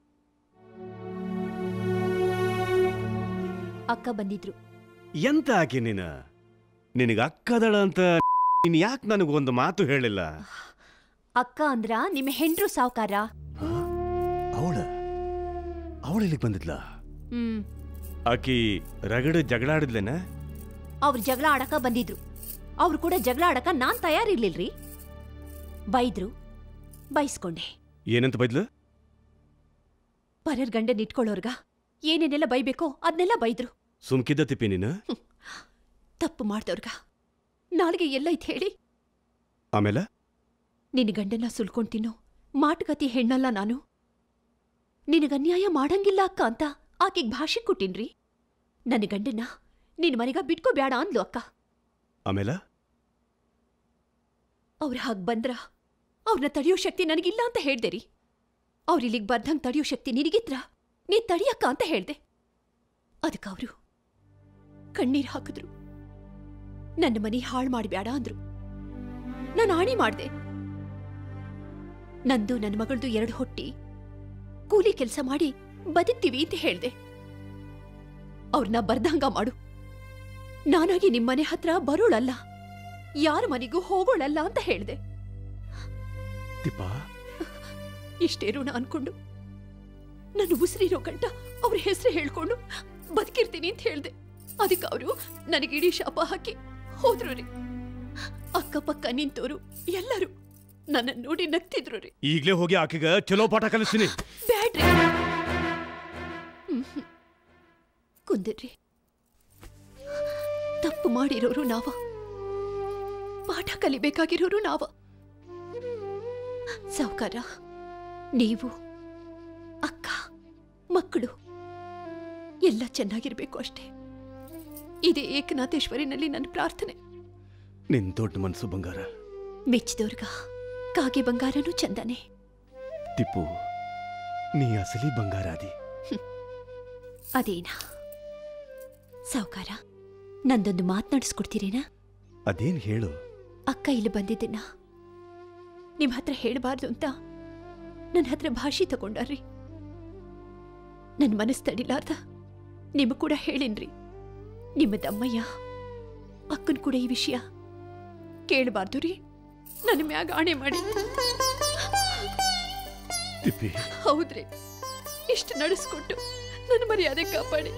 ಅಕ್ಕ ಬಂದಿದ್ರು ಎಂತ ಆಕೆ ನೀನ ನಿನಗ ಅಕ್ಕದಳ ಅಂತ ನೀನ್ ಯಾಕೆ ನನಗೊಂದು ಮಾತು ಹೇಳಿಲ್ಲ ಅಕ್ಕ ಅಂದ್ರ ನಿಮ್ಮ ಹೆಂಡ್ರು ಸಾವ್ಕಾರ ಅವಳ ಅವಳ ಇಲ್ಲಿಗೆ ಬಂದಿದ್ಲ ಹ್ಮ್ ಆಕಿ ರಗಡ ಜಗಳಾಡಿದ್ಲೇನ ಅವ್ರ ಜಗಳ ಆಡಕ ಬಂದಿದ್ರು ಅವ್ರು ಕೂಡ ಜಗಳ ಆಡಕ ನಾನ್ ತಯಾರಿರ್ಲಿಲ್ರಿ ಬೈದ್ರು ಬೈಸ್ಕೊಂಡೆ ಏನಂತ ಬೈದ್ಲು ಪರರ್ ಗಂಡನ್ ಇಟ್ಕೊಳ್ಳೋರ್ಗ ಏನೇನೆಲ್ಲ ಬೈಬೇಕೋ ಅದನ್ನೆಲ್ಲ ಬೈದ್ರು ಸುಮ್ಕಿದ್ದ ತಿಪ್ಪಿ ನೀನು ತಪ್ಪು ಮಾಡ್ದವ್ರ್ಗ ನಾಳೆಗೆ ಎಲ್ಲೈತ್ ಹೇಳಿ ಆಮೇಲೆ ನಿನ್ನ ಗಂಡನ್ನ ಸುಲ್ಕೊಂಡ್ ತಿನ್ನೋ ಮಾಟುಕತಿ ಹೆಣ್ಣಲ್ಲ ನಾನು ನಿನಗ ಅನ್ಯಾಯ ಮಾಡಂಗಿಲ್ಲ ಅಕ್ಕ ಅಂತ ಆಕೆಗ್ ಭಾಷೆ ಕೊಟ್ಟಿನ್ರಿ ನನ್ನ ಗಂಡನ್ನ ನಿನ್ ಮನೆಗ ಬಿಟ್ಕೋಬ್ಯಾಡ ಅಂದ್ಲು ಅಕ್ಕ ಆಮೇಲೆ ಅವ್ರ ಹಾಗ್ ಬಂದ್ರ ಅವ್ರನ್ನ ತಡೆಯೋ ಶಕ್ತಿ ನನಗಿಲ್ಲ ಅಂತ ಹೇಳ್ದೆ ರೀ ಅವ್ರ ಇಲ್ಲಿಗ್ ಬರ್ದಂಗ್ ತಡೆಯೋ ಶಕ್ತಿ ನಿನಗಿದ್ರ ನೀ ತಡಿಯಕ್ಕ ಅಂತ ಹೇಳ್ದೆ ಅದಕ್ಕೆ ಅವರು ಕಣ್ಣೀರ್ ಹಾಕಿದ್ರು ನನ್ನ ಮನೆ ಹಾಳು ಮಾಡ್ಬ್ಯಾಡ ಅಂದ್ರು ನಾನು ಆಣಿ ಮಾಡ್ದೆ ನಂದು ನನ್ನ ಮಗಳದು ಎರಡು ಹೊಟ್ಟಿ ಕೂಲಿ ಕೆಲಸ ಮಾಡಿ ಬದುಕ್ತೀವಿ ಅಂತ ಹೇಳ್ದೆ ಅವ್ರನ್ನ ಬರ್ದಂಗ ಮಾಡು ನಾನಾಗಿ ನಿಮ್ಮನೆ ಹತ್ರ ಬರೋಳಲ್ಲ ಯಾರ ಮನೆಗೂ ಹೋಗೋಳಲ್ಲ ಅಂತ ಹೇಳ್ದೆ ತಿಪ್ಪ ಇಷ್ಟೇ ಋಣ ಅನ್ಕೊಂಡು ನನ್ನ ಉಸಿರಿರೋ ಗಂಟ ಅವ್ರ ಹೆಸರು ಹೇಳ್ಕೊಂಡು ಬದುಕಿರ್ತೀನಿ ಅಂತ ಹೇಳ್ದೆ ಅದಕ್ಕೆ ಅವರು ನನಗಿಡೀ ಶಾಪ ಹಾಕಿ ಹೋದ್ರು ರೀ ಅಕ್ಕಪಕ್ಕ ನಿಂತೋರು ಎಲ್ಲರೂ ನನ್ನ ನೋಡಿ ನಗ್ತಿದ್ರು ರೀ ಈಗ್ಲೇ ಹೋಗಿ ಆಕೆಗ ಚಲೋ ಪಾಠ ಕಲಿಸ್ತೀನಿ ಬ್ಯಾಡ್ರಿ ಹ್ಮ್. ಕುಂದಿರ್ರಿ ತಪ್ಪು ಮಾಡಿರೋರು ನಾವ ಪಾಠ ಕಲಿಬೇಕಾಗಿರೋರು ನಾವ ಸಾವುಕಾರ ನೀವು ಅಕ್ಕ ಮಕ್ಕಳು ಎಲ್ಲ ಚೆನ್ನಾಗಿರ್ಬೇಕು ಅಷ್ಟೇ ಇದೇ ಏಕನಾಥೇಶ್ವರಿನಲ್ಲಿ ನನ್ನ ಪ್ರಾರ್ಥನೆ ನಿನ್ ದೊಡ್ಡ ಮನಸ್ಸು ಬಂಗಾರ ಮೆಚ್ಚಿದವ್ರಿಗ ಕಾಗೆ ಬಂಗಾರನೂ ಚಂದನೆ ತಿಪ್ಪು ನೀ ಅಸಲಿ ಬಂಗಾರ ಅದಿ ಅದೇನಾ ಸಾವುಕಾರ ನಂದೊಂದು ಮಾತನಾಡಿಸ್ಕೊಡ್ತೀರೇನಾ ಅದೇನ್ ಹೇಳು ಅಕ್ಕ ಇಲ್ಲಿ ಬಂದಿದ್ದನ್ನ ನಿಮ್ ಹತ್ರ ಹೇಳಬಾರ್ದು ಅಂತ ನನ್ನ ಹತ್ರ ಭಾಷೆ ತಗೊಂಡಾರ್ರಿ ನನ್ನ ಮನಸ್ಸು ತಡಿಲಾರ್ದ ನಿಮಗೆ ಕೂಡ ಹೇಳಿನ್ರಿ ನಿಮ್ಮ ತಮ್ಮಯ್ಯ ಅಕ್ಕನ್ ಕೂಡ ಈ ವಿಷಯ ಕೇಳಬಾರ್ದು ರೀ ನನ್ನ ಮ್ಯಾಗ ಆಣೆ ಮಾಡಿ ತಿಪ್ಪಿ ಹೌದ್ರಿ ಇಷ್ಟು ನಡೆಸ್ಕೊಟ್ಟು ನನ್ನ ಮರ್ಯಾದೆ ಕಾಪಾಡಿ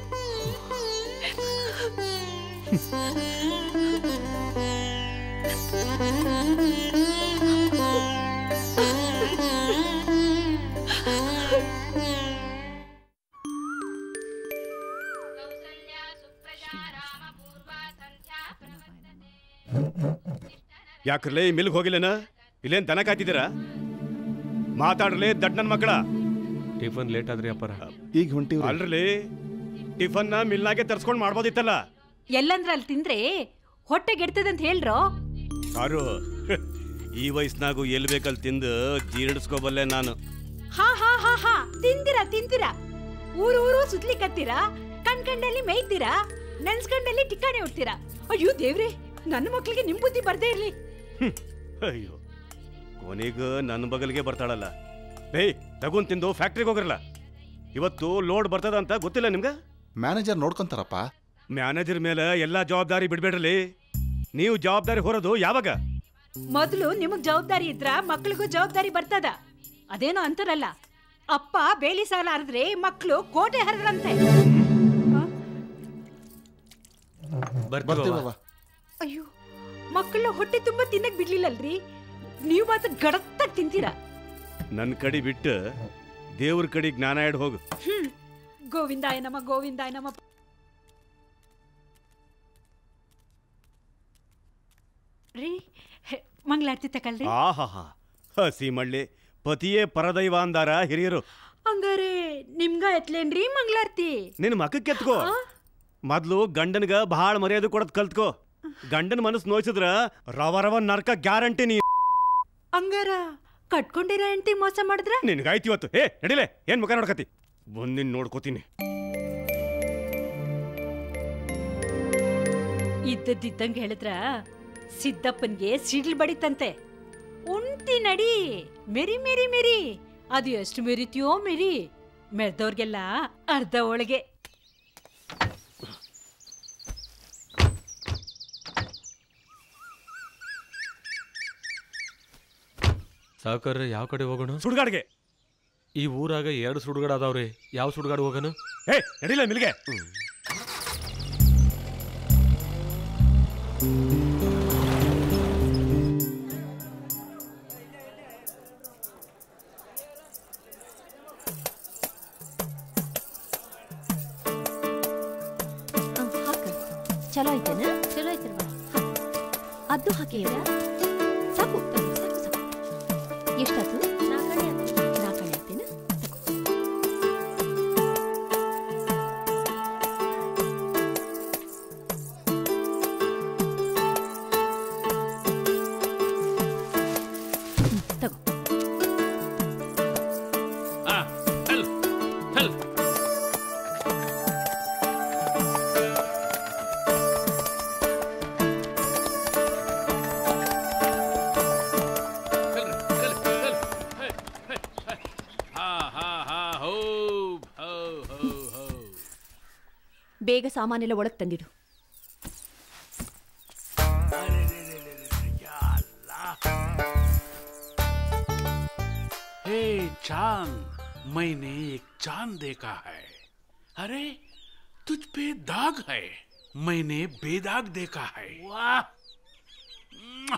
ಯಾಕ್ರಲೇ ಮಿಲ್ಗ್ ಹೋಗಿಲ್ಲೇನ ಇಲ್ಲೇನ್ ದನ ಕಾಯ್ತಿದ್ದೀರಾ ಮಾತಾಡ್ರಲೇ ದಡ್ ನನ್ ಮಕ್ಕಳ ಟಿಫನ್ ಲೇಟ್ ಆದ್ರಿ ಅಪ್ಪರ ಈಗ ಹೊಂಟಿವ್ರಿ ಅಲ್ರಲಿ ಟಿಫನ್ ಮಿಲ್ನಾಗೆ ತರ್ಸ್ಕೊಂಡ್ ಮಾಡ್ಬೋದಿತ್ತಲ್ಲ ಎಲ್ಲಂದ್ರ ಅಲ್ಲಿ ತಿಂದ್ರೆ ಹೊಟ್ಟೆ ಗೆಡ್ತದಂತ ಹೇಳ್ರೋ ಸಾರು ಈ ವಯಸ್ಸಿನಾಗೂ ಎಲ್ಲಿ ಬೇಕಲ್ಲಿ ತಿಂದು ಜೀರ್ಣಿಸ್ಕೋಬಲ್ಲೆ ನಾನು ಹಾ ಹಾ ಹಾ ಹಾ ತಿಂತೀರಾ ತಿಂತೀರಾ ಊರು ಊರು ಸುತ್ಲಿಕತ್ತೀರಾ ಕಣ್ಕಂಡಲ್ಲಿ ಮೇಯ್ತೀರಾ ನೆನ್ಸ್ಕಂಡಲ್ಲಿ ಟಿಕ್ಕಾಣಿ ಉಡ್ತೀರಾ ಅಯ್ಯೋ ದೇವ್ರೆ ನನ್ನ ಮಕ್ಳಿಗೆ ನಿಮ್ ಬುದ್ಧಿ ಬರ್ದೇ ಇರ್ಲಿ ಅಯ್ಯೋ ಕೊನೆಗ ನನ್ನ ಬಗಲ್ಗೆ ಬರ್ತಾಳಲ್ಲ ಏಯ್ ತಗೊಂಡ್ ತಿಂದು ಫ್ಯಾಕ್ಟ್ರಿಗೆ ಹೋಗಿರಲ್ಲ ಇವತ್ತು ಲೋಡ್ ಬರ್ತದ ಅಂತ ಗೊತ್ತಿಲ್ಲ ನಿಮ್ಗೆ ಮ್ಯಾನೇಜರ್ ನೋಡ್ಕೊಂತಾರಪ್ಪ ಮ್ಯಾನೇಜರ್ ಮೇಲೆ ಎಲ್ಲಾ ಜವಾಬ್ದಾರಿ ಬಿಡ್ಬೇಡ್ರಲಿ ನೀವು ಜವಾಬ್ದಾರಿ ಹೊರೋದು ಯಾವಾಗ ಮೊದಲು ನಿಮಗ್ ಜವಾಬ್ದಾರಿ ಇದ್ರ ಮಕ್ಳಿಗೂ ಜವಾಬ್ದಾರಿ ಬರ್ತದ ಅದೇನೋ ಅಂತಾರಲ್ಲ ಅಪ್ಪ ಬೇಲಿ ಸಾಲ ಹರಿದ್ರೆ ಮಕ್ಳು ಕೋಟೆ ಹರಿದ್ರಂತೆ ಬರ್ತೀವವ್ವ. ಅಯ್ಯೋ ಮಕ್ಕಳ ಹೊಟ್ಟೆ ತುಂಬಾ ತಿನ್ನಕ್ ಬಿಡ್ಲಿಲ್ಲಲ್ರಿ ನೀವು ಮಾತ್ರ ಗಡತ್ತಾಗಿ ತಿಂತೀರಾ ನನ್ನ ಕಡೆ ಬಿಟ್ಟು ದೇವ್ರ ಕಡೆ ಜ್ಞಾನ ಇಡ್ ಹೋಗು ಹ್ಮ್ ಗೋವಿಂದಾಯ ನಮ ಗೋವಿಂದಾಯ ನಮ ಮಂಗಳಾರತಿ ತಗೊಳ್ರಿ ಆಹಾಹಾ ಹಸಿ ಮಳ್ಳಿ ಪತಿಯೇ ಪರದೈವ ಅಂದಾರ ಹಿರಿಯರು ಹಂಗಾರೆ ನಿಮ್ಗ ಎತ್ಲೇನ್ರಿ ಮಂಗಳಾರತಿ ನಿನ್ ಮಕ್ಕಕ್ಕೆ ಎತ್ಕೋ ಮೊದ್ಲು ಗಂಡನ್ಗ ಬಹಳ ಮರ್ಯಾದೆ ಕೊಡದ್ ಕಲ್ತ್ಕೋ ಗಂಡನ ಮನಸ್ಸು ನೋಯ್ಸಿದ್ರ ರವ ರವ ನರ್ಕ ಗ್ಯಾರಂಟಿ ನೀ ಹಂಗಾರ ಕಟ್ಕೊಂಡಿರೋ ಹೆಂಡತಿ ಮೋಸ ಮಾಡಿದ್ರ ನಿನ್ಗಾಯ್ತು ಇವತ್ತು ಏ ನಡಿಲೆ ಏನ್ ಮುಖ ನೋಡ್ಕತಿ ಬಂದಿನ್ ನೋಡ್ಕೋತೀನಿ ಇದ್ದದ್ದಿದ್ದಂಗೆ ಹೇಳಿದ್ರ ಸಿದ್ದಪ್ಪನ್ಗೆ ಸಿಡ್ಲ್ ಬಡಿತಂತೆ ಉಂಟಿ ನಡಿ ಮೆರಿ ಮೆರಿ ಮೆರಿ ಅದು ಎಷ್ಟು ಮೆರಿತೀಯೋ ಮೆರಿ ಮೆರ್ದವ್ರಿಗೆಲ್ಲ ಅರ್ಧ ಒಳಗೆ ಸಾವುಕಾರ ಯಾವ ಕಡೆ ಹೋಗೋಣ ಸುಡ್ಗಾಡ್ಗೆ ಈ ಊರಾಗ ಎರಡು ಸುಡುಗಾಡ ಅದಾವ್ರಿ ಯಾವ ಸುಡುಗಾಡು ಹೋಗೋಣ ಏ ನಡಿಲ ಮಿಲ್ಗೆ ಚಲೋ ಐತೇನ ಚಲೋ ಐತಿರ್ವ ಅದು ಹಾಕಿ ಸಾಕು ಸಾಕು ಸಾಕು ಎಷ್ಟಾತು ನಾಲ್ಕಣೆ ನಾಲ್ಕಣೆ ಆಗ್ತೇನ ತಗೋ ಬೇಗ ಸಾಮಾನೆಲ್ಲ ಒಳಗೆ ತಂದಿಡು हे चांद मैंने एक चांद देखा है अरे तुझ पे दाग है मैंने बेदाग देखा है वाह म्वा!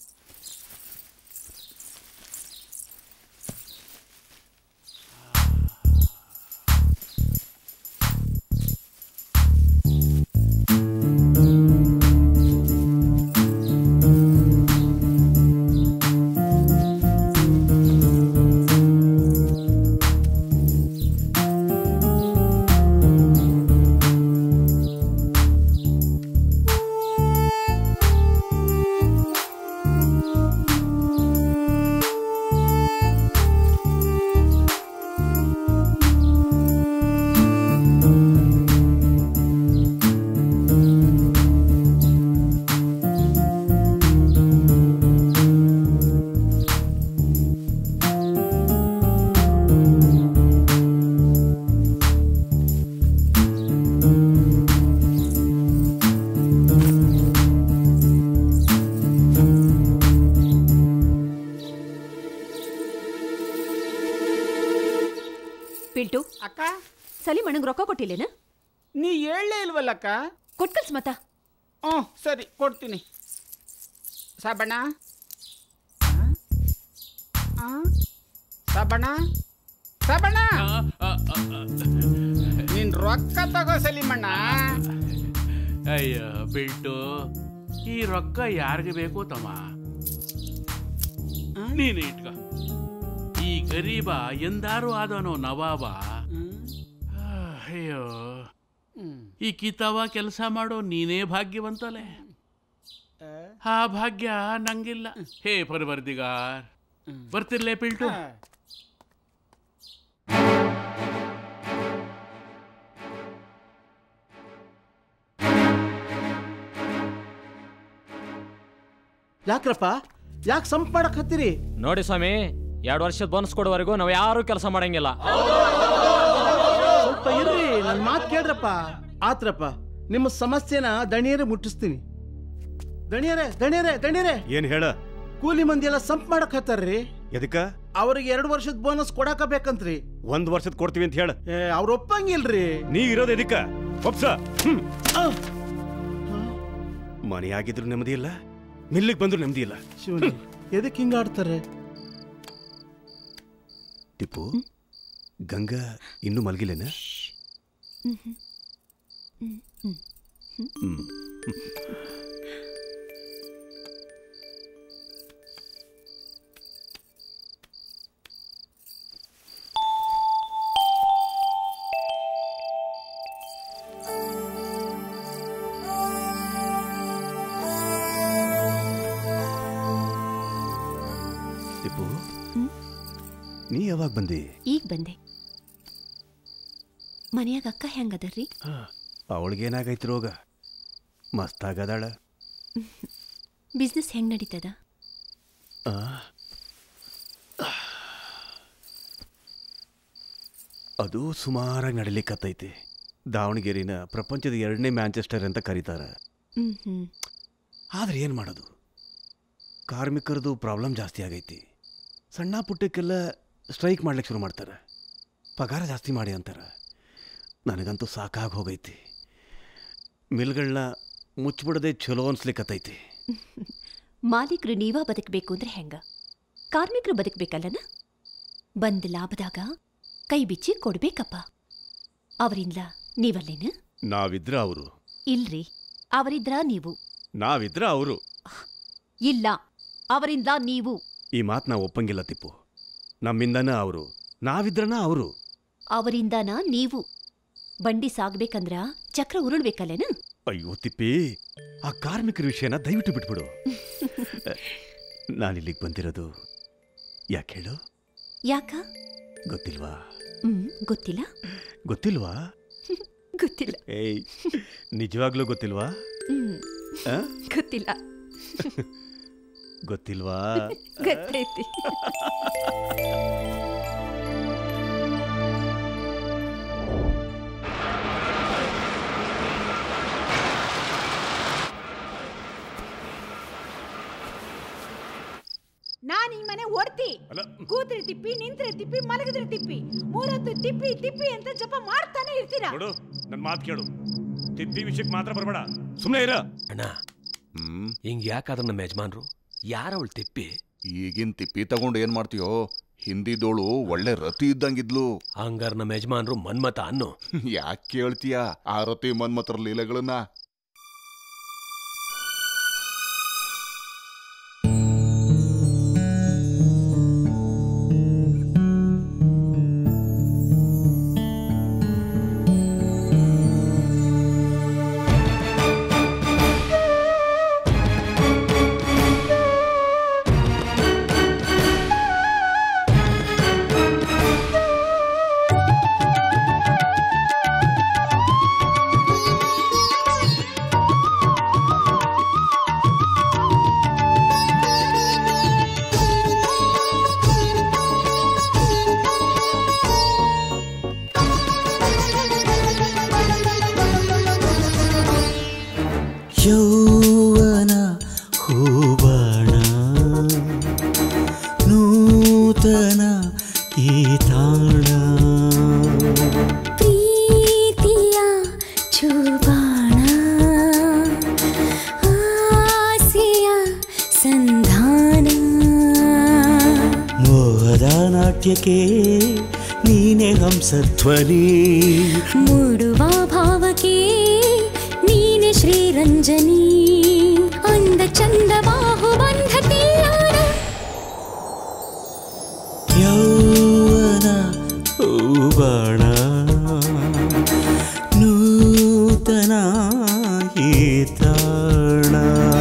ಪಿಲ್ಟು ಅಕ್ಕ ಸಲೀಮ್ ಅಣ್ಣಂಗ್ ರೊಕ್ಕ ಕೊಟ್ಟಿಲ್ಲೇನ ನೀ ಹೇಳಲೇ ಇಲ್ವಲ್ಲಕ್ಕ ಕೊಟ್ಕಲ್ಸ್ ಮತ್ತ ಹ್ಞೂ ಸರಿ ಕೊಡ್ತೀನಿ ಸಾಬಣ್ಣ ಆ? ಸಾಬಣ್ಣ ಸಾಬಣ್ಣ ನೀನ್ ರೊಕ್ಕ ತಗೋ ಸಲೀಮಣ್ಣ ಅಯ್ಯ ಬಿಟ್ಟು ಈ ರೊಕ್ಕ ಯಾರಿಗೆ ಬೇಕು ತಮ್ಮ ನೀನು ಇಟ್ಕ ಈ ಗರೀಬ ಎಂದಾರು ಆದನೋ ನವಾಬ ಅಯ್ಯೋ ಈ ಕಿತಾವ ಕೆಲಸ ಮಾಡೋ ನೀನೇ ಭಾಗ್ಯವಂತಲೆ ಆ ಭಾಗ್ಯ ನಂಗಿಲ್ಲ ಹೇ ಪರವರ್ದಿಗಾರ್ ಬರ್ತಿರ್ಲೇ ಪಿಲ್ಟು ಯಾಕ್ರಪ್ಪ ಯಾಕೆ ಸಂಪ್ ಮಾಡಕ್ ಹತ್ತೀರಿ ನೋಡಿ ಸ್ವಾಮಿ ಎರಡು ವರ್ಷದ ಬೋನಸ್ ಕೊಡುವವರೆಗೂ ನಾವು ಯಾರು ಕೆಲಸ ಮಾಡಂಗಿಲ್ಲ ಸ್ವಲ್ಪ ಇರ್ರಿ ನನ್ನ ಮಾತು ಕೇಳ್ರಪ್ಪ ಆತ್ರಪ್ಪ ನಿಮ್ಮ ಸಮಸ್ಯೆನ ದಣಿಯರೇ ಮುಟ್ಟಿಸ್ತೀನಿ ದಣಿಯರೇ ದಣಿಯರೇ ದಣಿಯರೇ ಏನ್ ಹೇಳ ಕೂಲಿ ಮಂದಿ ಎಲ್ಲ ಸಂಪ್ ಮಾಡಕ್ ಹತ್ತಾರ್ರಿ ಎದಕ್ಕ ಅವ್ರಿಗೆ ಎರಡು ವರ್ಷದ ಬೋನಸ್ ಕೊಡಾಕ ಬೇಕಂತ್ರಿ ಒಂದ್ ವರ್ಷದ ಕೊಡ್ತೀವಿ ಅಂತ ಹೇಳ ಅವ್ರ ಒಪ್ಪಂಗಿಲ್ರಿ ನೀ ಇರೋದು ಎದಕ್ಕ ಒಪ್ಸ ಮನೆಯಾಗಿದ್ರು ನೆಮ್ಮದಿ ಇಲ್ಲ ಮಿಲ್ಲಿಗೆ ಬಂದ್ರು ನೆಮ್ಮದಿ ಇಲ್ಲ ಶಿವನಿ ಎದಕ್ಕೆ ಹಿಂಗ ಆಡ್ತಾರೆ ಟಿಪ್ಪು ಗಂಗಾ ಇನ್ನೂ ಮಲಗಿಲ್ಲೇನ ಹ್ಮ್ ಟಿಪ್ಪು ನೀ ಯಾವಾಗ ಬಂದಿ ಈಗ ಬಂದೆ ಮನ್ಯಾಗ ಅಕ್ಕ ಹೆಂಗದರ್ರಿ ಅವಳಿಗೇನಾಗೈತಿ ರೋಗ ಮಸ್ತಾಗದಾಳ ಬಿಸ್ನೆಸ್ ಹೆಂಗ್ ನಡೀತದ ಆ? ಅದು ಸುಮಾರಾಗಿ ನಡಿಲಿಕ್ಕತ್ತೈತಿ ದಾವಣಗೆರೆನ ಪ್ರಪಂಚದ ಎರಡನೇ ಮ್ಯಾಂಚೆಸ್ಟರ್ ಅಂತ ಕರೀತಾರೆ ಹ್ಮ್ ಹ್ಮ್ ಆದ್ರೆ ಏನು ಮಾಡೋದು ಕಾರ್ಮಿಕರದು ಪ್ರಾಬ್ಲಮ್ ಜಾಸ್ತಿ ಆಗೈತಿ ಸಣ್ಣ ಪುಟ್ಟಕ್ಕೆಲ್ಲ ಸ್ಟ್ರೈಕ್ ಮಾಡ್ಲಿಕ್ಕೆ ಶುರು ಮಾಡ್ತಾರೆ ಪಗಾರ ಜಾಸ್ತಿ ಮಾಡಿ ಅಂತಾರೆ ನನಗಂತೂ ಸಾಕಾಗಿ ಹೋಗೈತಿ ಮಿಲ್ಗಳನ್ನ ಮುಚ್ಚಿಬಿಡದೆ ಚಲೋ ಅನ್ಸ್ಲಿಕ್ಕತ್ತೈತಿ ಮಾಲೀಕರು ನೀವ ಬದುಕಬೇಕು ಅಂದ್ರೆ ಹೆಂಗ ಕಾರ್ಮಿಕರು ಬದುಕಬೇಕಲ್ಲನ ಬಂದ್ ಲಾಭದಾಗ ಕೈ ಬಿಚ್ಚಿ ಕೊಡ್ಬೇಕಪ್ಪ ಅವರಿಂದ ನೀವಲ್ಲೇನ ನಾವಿದ್ರ ಅವರು ಇಲ್ರಿ ಅವರಿದ್ರ ನೀವು ನಾವಿದ್ರ ಅವರು ಇಲ್ಲ ಅವರಿಂದ ನೀವು ಈ ಮಾತು ನಾವು ಒಪ್ಪಂಗಿಲ್ಲ ತಿಪ್ಪು ನಮ್ಮಿಂದನ ಅವರು ನಾವಿದ್ರನ ಅವರು ಅವರಿಂದನ ನೀವು ಬಂಡಿ ಸಾಗ್ಬೇಕಂದ್ರ ಚಕ್ರ ಉರುಳ್ಬೇಕಲ್ಲೇನ ಅಯ್ಯೋ ತಿಪ್ಪಿ ಆ ಕಾರ್ಮಿಕರ ವಿಷಯನ ದಯವಿಟ್ಟು ಬಿಟ್ಬಿಡು ನಾನಿಲ್ಲಿಗೆ ಬಂದಿರೋದು ಯಾಕೆ ಹೇಳು ಯಾಕ ಗೊತ್ತಿಲ್ವಾ ಹ್ಮ್ ಗೊತ್ತಿಲ್ಲ ಗೊತ್ತಿಲ್ವಾ ಗೊತ್ತಿಲ್ಲ ಏಯ್ ನಿಜವಾಗ್ಲೂ ಗೊತ್ತಿಲ್ವಾ ಹ್ಮ್ ಆ? ಗೊತ್ತಿಲ್ಲ ಗೊತ್ತಿಲ್ವಾ ಗೊತ್ತೈತಿ ನಾನ್ ಈ ಮನೆ ಓಡ್ತಿ ಕೂತ್ರೆ ತಿಪ್ಪಿ ನಿಂತ್ರೆ ತಿಪ್ಪಿ ಮಲಗಿದ್ರೆ ತಿಪ್ಪಿ ಮೂರೊತ್ತು ತಿಪ್ಪಿ ತಿಪ್ಪಿ ಅಂತ ಜಪ ಮಾಡ್ತಾನೆ ಇರ್ತೀರಾ ನೋಡು ನನ್ನ ಮಾತು ಕೇಳು ತಿಪ್ಪಿ ವಿಷಯಕ್ಕೆ ಮಾತ್ರ ಬರಬೇಡ ಸುಮ್ಮನೆ ಇರ ಅಣ್ಣ ಹಿಂಗ್ ಯಾಕಾದ್ರ ನಮ್ಮ ಯಜಮಾನ್ರು ಯಾರವಳು ತಿಪ್ಪಿ ಈಗಿನ ತಿಪ್ಪಿ ತಗೊಂಡು ಏನ್ ಮಾಡ್ತೀಯೋ ಹಿಂದಿದೋಳು ಒಳ್ಳೆ ರತಿ ಇದ್ದಂಗಿದ್ಲು ಹಂಗಾರ ನಮ್ಮ ಯಜಮಾನ್ರು ಮನ್ಮತ ಅನ್ನು ಯಾಕೆ ಕೇಳ್ತೀಯ ಆ ರತಿ ಮನ್ಮತರ ಲೀಲೆಗಳನ್ನ ಯೌವನ ಹೂಬಾಣ ನೂತನ ಈ ತಾಣ ಪ್ರೀತಿಯ ಚೂಬಾಣ ಆಸೆಯ ಸಂಧಾನ ಮೋಹದ ನಾಟ್ಯಕ್ಕೆ ನೀನೆ ಹಂಸಧ್ವನಿ ಮೂಡುವ ಭಾವಕ್ಕೆ ನೀನೆ ಶ್ರೀರಂಜನಿ ಅಂದ ಚಂದ ಬಾಹುಬಂಧ ತಿಲ್ಲಾಡ ಯೌವನ ಹೂಬಾಣ ನೂತನ ಈ ತಾಣ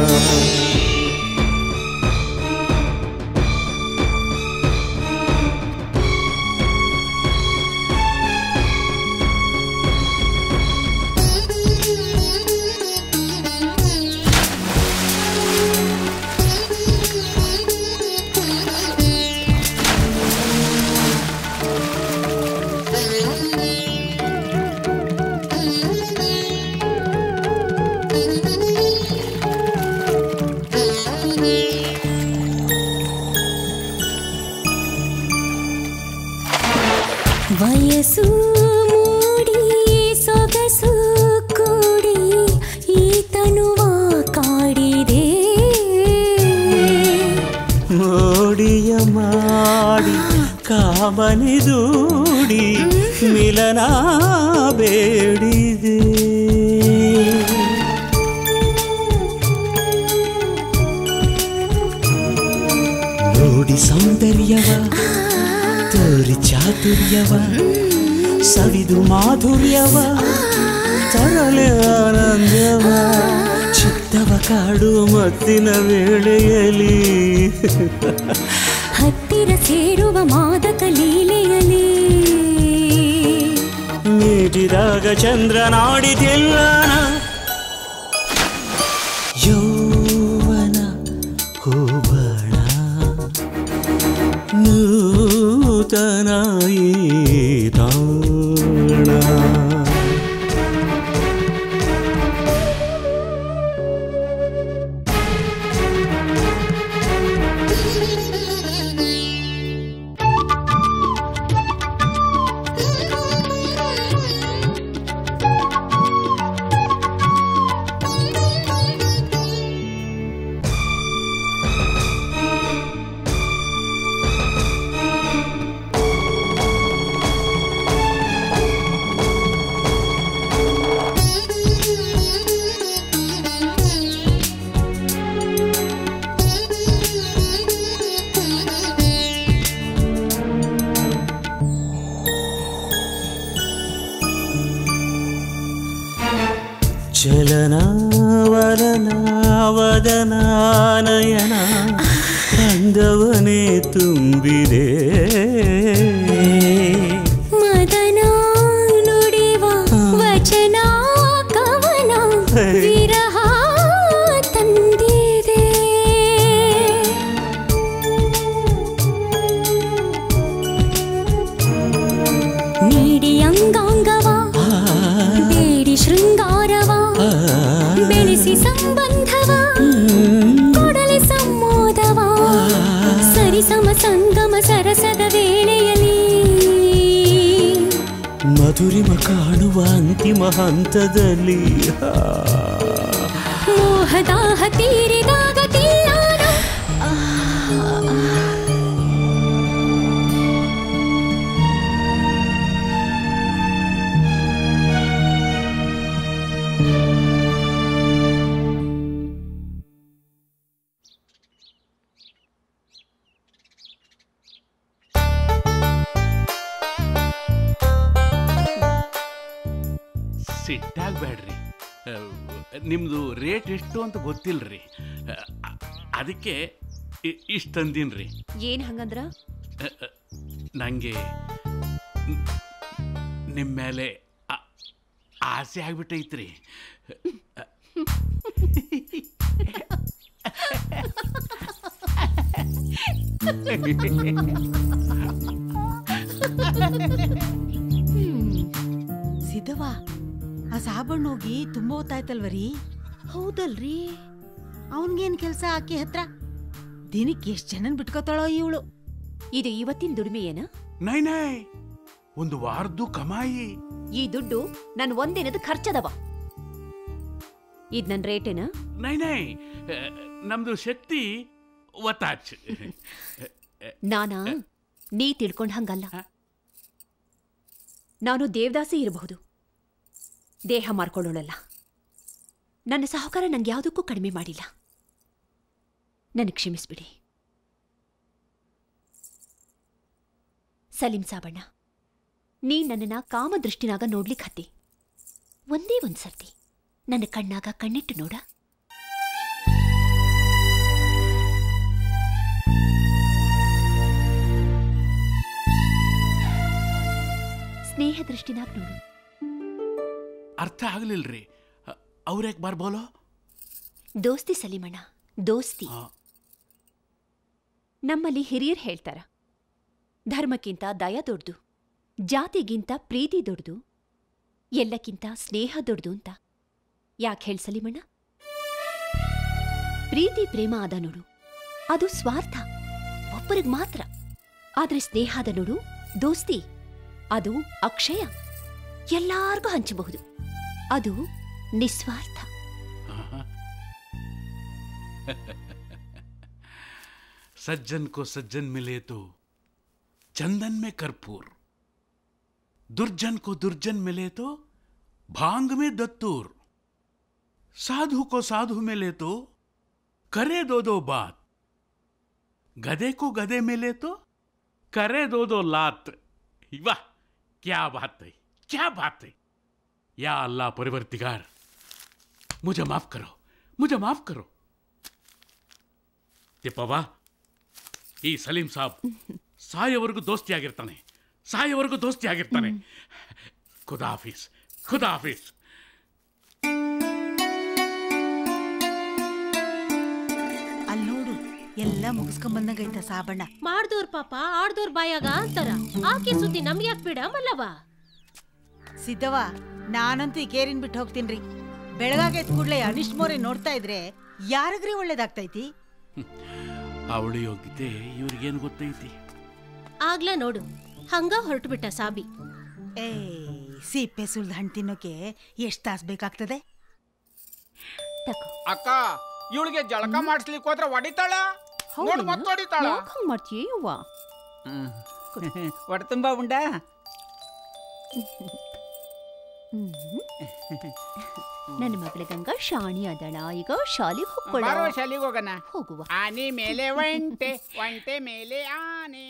ವಯಸ್ಸು ಮೂಡಿ ಸೊಗಸು ಕೂಡಿ ಈ ತನುವ ಕಾಡಿದೆ ಮೋಡಿಯ ಮಾಡಿ ಕಾಮನೆ ದೂಡಿ ಮಿಲನ ಬೇಡಿದೆ ನೋಡಿ ಸೌಂದರ್ಯವ ತೋರಿ ಚಾತುರ್ಯವ ಸವಿದು ಮಾಧುರ್ಯವ ತರಲೆ ಆನಂದವ ಚಿತ್ತವ ಕಾಡುವ ಮತ್ತಿನ ವೇಳೆಯಲ್ಲಿ ಹತ್ತಿರ ಸೇರುವ ಮಾದಕ ಲೀಲೆಯಲಿ ಮೀಟಿದಾಗ ಚಂದ್ರನಾಡಿದಿಲ್ಲ ಯೌವನ ಹೂಬಾಣ ನೂತನ ಈ ತಾಣ ಚಲನಾವಲನಾವದನಾನಯನ ಅಂದವನೇ ತುಂಬಿದೆ ಮದನ ನುಡಿವ ವಚನ ಕವನ ವಿರಹ ತಂದಿದೆ ನೀಡಿ ಅಂಗಾಂಗವ ಬೇಡಿ ಶೃಂಗಾರವ ಬೆಳೆಸಿ ಸಂಬಂಧವ ಕೊಡಲಿ ಸಂಮೋದವ ಸರಿಸಮ ಸಂಗಮ ಸರಸದ ವೇಳೆಯಲ್ಲಿ ಮಧುರಿಮ ಕಾಣುವ ಅಂತಿಮ ಹಂತದಲ್ಲಿ ಮೋಹದಾಹ ತೀರಿದಾಗ ತಿಲ್ಲಾನ ಸಿಟ್ಟಾಗಬೇಡ್ರಿ ನಿಮ್ಮದು ರೇಟ್ ಎಷ್ಟು ಅಂತ ಗೊತ್ತಿಲ್ಲರಿ ಅದಕ್ಕೆ ಇಷ್ಟು ತಂದೀನ್ರಿ ಏನ್ ಹಂಗಂದ್ರ ನನಗೆ ನಿಮ್ಮ ಮೇಲೆ ಆ- ಆಸೆ ಆಗ್ಬಿಟ್ಟೈತ್ರಿ ಸಿದ್ಧವಾ ಆ ಸಾಬಣ್ಣ ಹೋಗಿ ತುಂಬಾ ಹೊತ್ತಾಯ್ತಲ್ವರಿ ಹೌದಲ್ರಿ ಅವನ್ಗೇನ್ ಕೆಲ್ಸ ಆಕಿ ಹತ್ರ ದಿನಕ್ಕೆ ಎಷ್ಟ್ ಜನನ್ ಬಿಟ್ಕೋತಾಳೋ ಇವಳು ಇದು ಇವತ್ತಿನ ದುಡಿಮೆ ಏನ ನೈ ನೈ ಒಂದು ವಾರದ್ದು ಕಮಾಯಿ ಈ ದುಡ್ಡು ನನ್ ಒಂದಿನದ ಖರ್ಚದವ ಇದ್ ನನ್ ರೇಟೇನ ನೈ ನೈ ಆ, ನಮ್ದು ಶಕ್ತಿ ಒತ್ತಾಚ್ ನಾನಾ ನೀ ತಿಳ್ಕೊಂಡ್ ಹಂಗಲ್ಲ ನಾನು ದೇವದಾಸಿ ಇರಬಹುದು ದೇಹ ಮಾರ್ಕೊಳ್ಳೋಳಲ್ಲ ನನ್ನ ಸಹಕಾರ ನಂಗೆ ಯಾವುದಕ್ಕೂ ಕಡಿಮೆ ಮಾಡಿಲ್ಲ ನನಗೆ ಕ್ಷಮಿಸ್ಬಿಡಿ ಸಲೀಂ ಸಾಬಣ್ಣ ನೀ ನನ್ನನ್ನ ಕಾಮದೃಷ್ಟಿನಾಗ ನೋಡ್ಲಿಕ್ ಹತ್ತಿ ಒಂದೇ ಒಂದ್ ಸರ್ತಿ ನನ್ನ ಕಣ್ಣಾಗ ಕಣ್ಣಿಟ್ಟು ನೋಡ ಸ್ನೇಹ ದೃಷ್ಟಿನಾಗ ನೋಡು ಅರ್ಥ ಆಗ್ಲಿಲ್ರಿ ಅವ್ರ್ಯಾಕ್ ಬರ್ಬೋಲೋ ದೋಸ್ತಿ ಸಲೀಮಣ್ಣ ದೋಸ್ತಿ ನಮ್ಮಲ್ಲಿ ಹಿರಿಯರು ಹೇಳ್ತಾರ ಧರ್ಮಕ್ಕಿಂತ ದಯ ದೊಡ್ದು ಜಾತಿಗಿಂತ ಪ್ರೀತಿ ದೊಡ್ದು ಎಲ್ಲಕ್ಕಿಂತ ಸ್ನೇಹ ದೊಡ್ದು ಅಂತ ಯಾಕೆ ಹೇಳಿ ಸಲೀಮಣ್ಣ ಪ್ರೀತಿ ಪ್ರೇಮ ಆದ ನೋಡು ಅದು ಸ್ವಾರ್ಥ ಒಬ್ಬರಿಗೆ ಮಾತ್ರ ಆದ್ರೆ ಸ್ನೇಹ ಆದ ನೋಡು ದೋಸ್ತಿ ಅದು ಅಕ್ಷಯ ಎಲ್ಲಾರ್ಗೂ ಹಂಚಬಹುದು ಅದು ನಿಸ್ವಾರ್ಥ सज्जन को सज्जन मिले तो चंदन में कर्पूर दुर्जन को दुर्जन मिले तो भांग में दत्तूर साधु को साधु मिले तो करे दो दो बात गधे को गधे मिले तो करे दो दो लात वाह क्या बात है क्या बात है या अल्लाह परिवर्तिगार मुझे माफ करो ಮುಜೆ ಮಾಫ್ ಕರೋ ತಿಪ್ಪವ್ವ ಈ ಸಲೀಂ ಸಾಬ್ ಸಾಯವರೆಗೂ ದೋಸ್ತಿ ಆಗಿರ್ತಾನೆ ಸಾಯವರೆಗೂ ದೋಸ್ತಿ ಆಗಿರ್ತಾನೆ ಖುದಾಫೀಸ್ ಖುದಾಫೀಸ್ ಅಲ್ಲಿ ನೋಡು ಎಲ್ಲ ಮುಗಿಸ್ಕೊಂಡ್ ಬಂದಂಗೈತ ಸಾಬಣ್ಣ ಮಾಡ್ದೋರ್ ಪಾಪ ಆಡ್ದೋರ್ ಬಾಯಾಗ ಅಂತಾರ ಆಕೆ ಸುದ್ದಿ ನಮ್ಗೆ ಯಾಕೆ ಬಿಡ ಮಲ್ಲವ ಸಿದ್ದವ ನಾನಂತೂ ಈ ಕೇರಿನ್ ಬಿಟ್ಟು ಹೋಗ್ತೀನ್ರಿ ಬೆಳಗಾಗೈತ್ ಕೂಡ್ಲೆ ಅನಿಷ್ಟ್ ಮೋರೆ ನೋಡ್ತಾ ಇದ್ರೆ ಯಾರಿಗ್ರಿ ಒಳ್ಳೇದಾಗ್ತೈತಿ ಅವಳಿ ಹೋಗಿದ್ದೆ ಇವ್ರಿಗೇನು ಗೊತ್ತೈತಿ ಆಗ್ಲ ನೋಡು ಹಂಗ ಹೊರಟು ಬಿಟ್ಟ ಸಾಬಿ ಏ ಸಿಪ್ಪೆ ಸುಲ್ದ ಹಣ್ಣು ತಿನ್ನೋಕೆ ಎಷ್ಟ್ ತಾಸ್ ಬೇಕಾಗ್ತದೆ ಅಕ್ಕ ಇವಳಿಗೆ ಜಳಕ ಮಾಡಿಸ್ಲಿಕ್ಕೆ ಹೋದ್ರೆ ಹೊಡಿತಾಳ ನೋಡು ಮತ್ತೆ ಹೊಡಿತಾಳ ಹಂಗ್ ಮಾಡ್ತೀಯ ಯವ್ವ ಹೊಟ್ಟೆ ತುಂಬಾ ಉಂಡ ನನ್ನ ಮಗಳ ಗಂಗಾ ಶಾಣಿ ಅದಳ ಈಗ ಶಾಲೆಗೆ ಹೋಗ್ಕೊಳ್ಳ ಬಾರೋ ಶಾಲಿಗೆ ಹೋಗೋಣ ಹೋಗುವ ಆನೆ ಮೇಲೆ ಒಂಟೆ ಒಂಟೆ ಮೇಲೆ ಆನೆ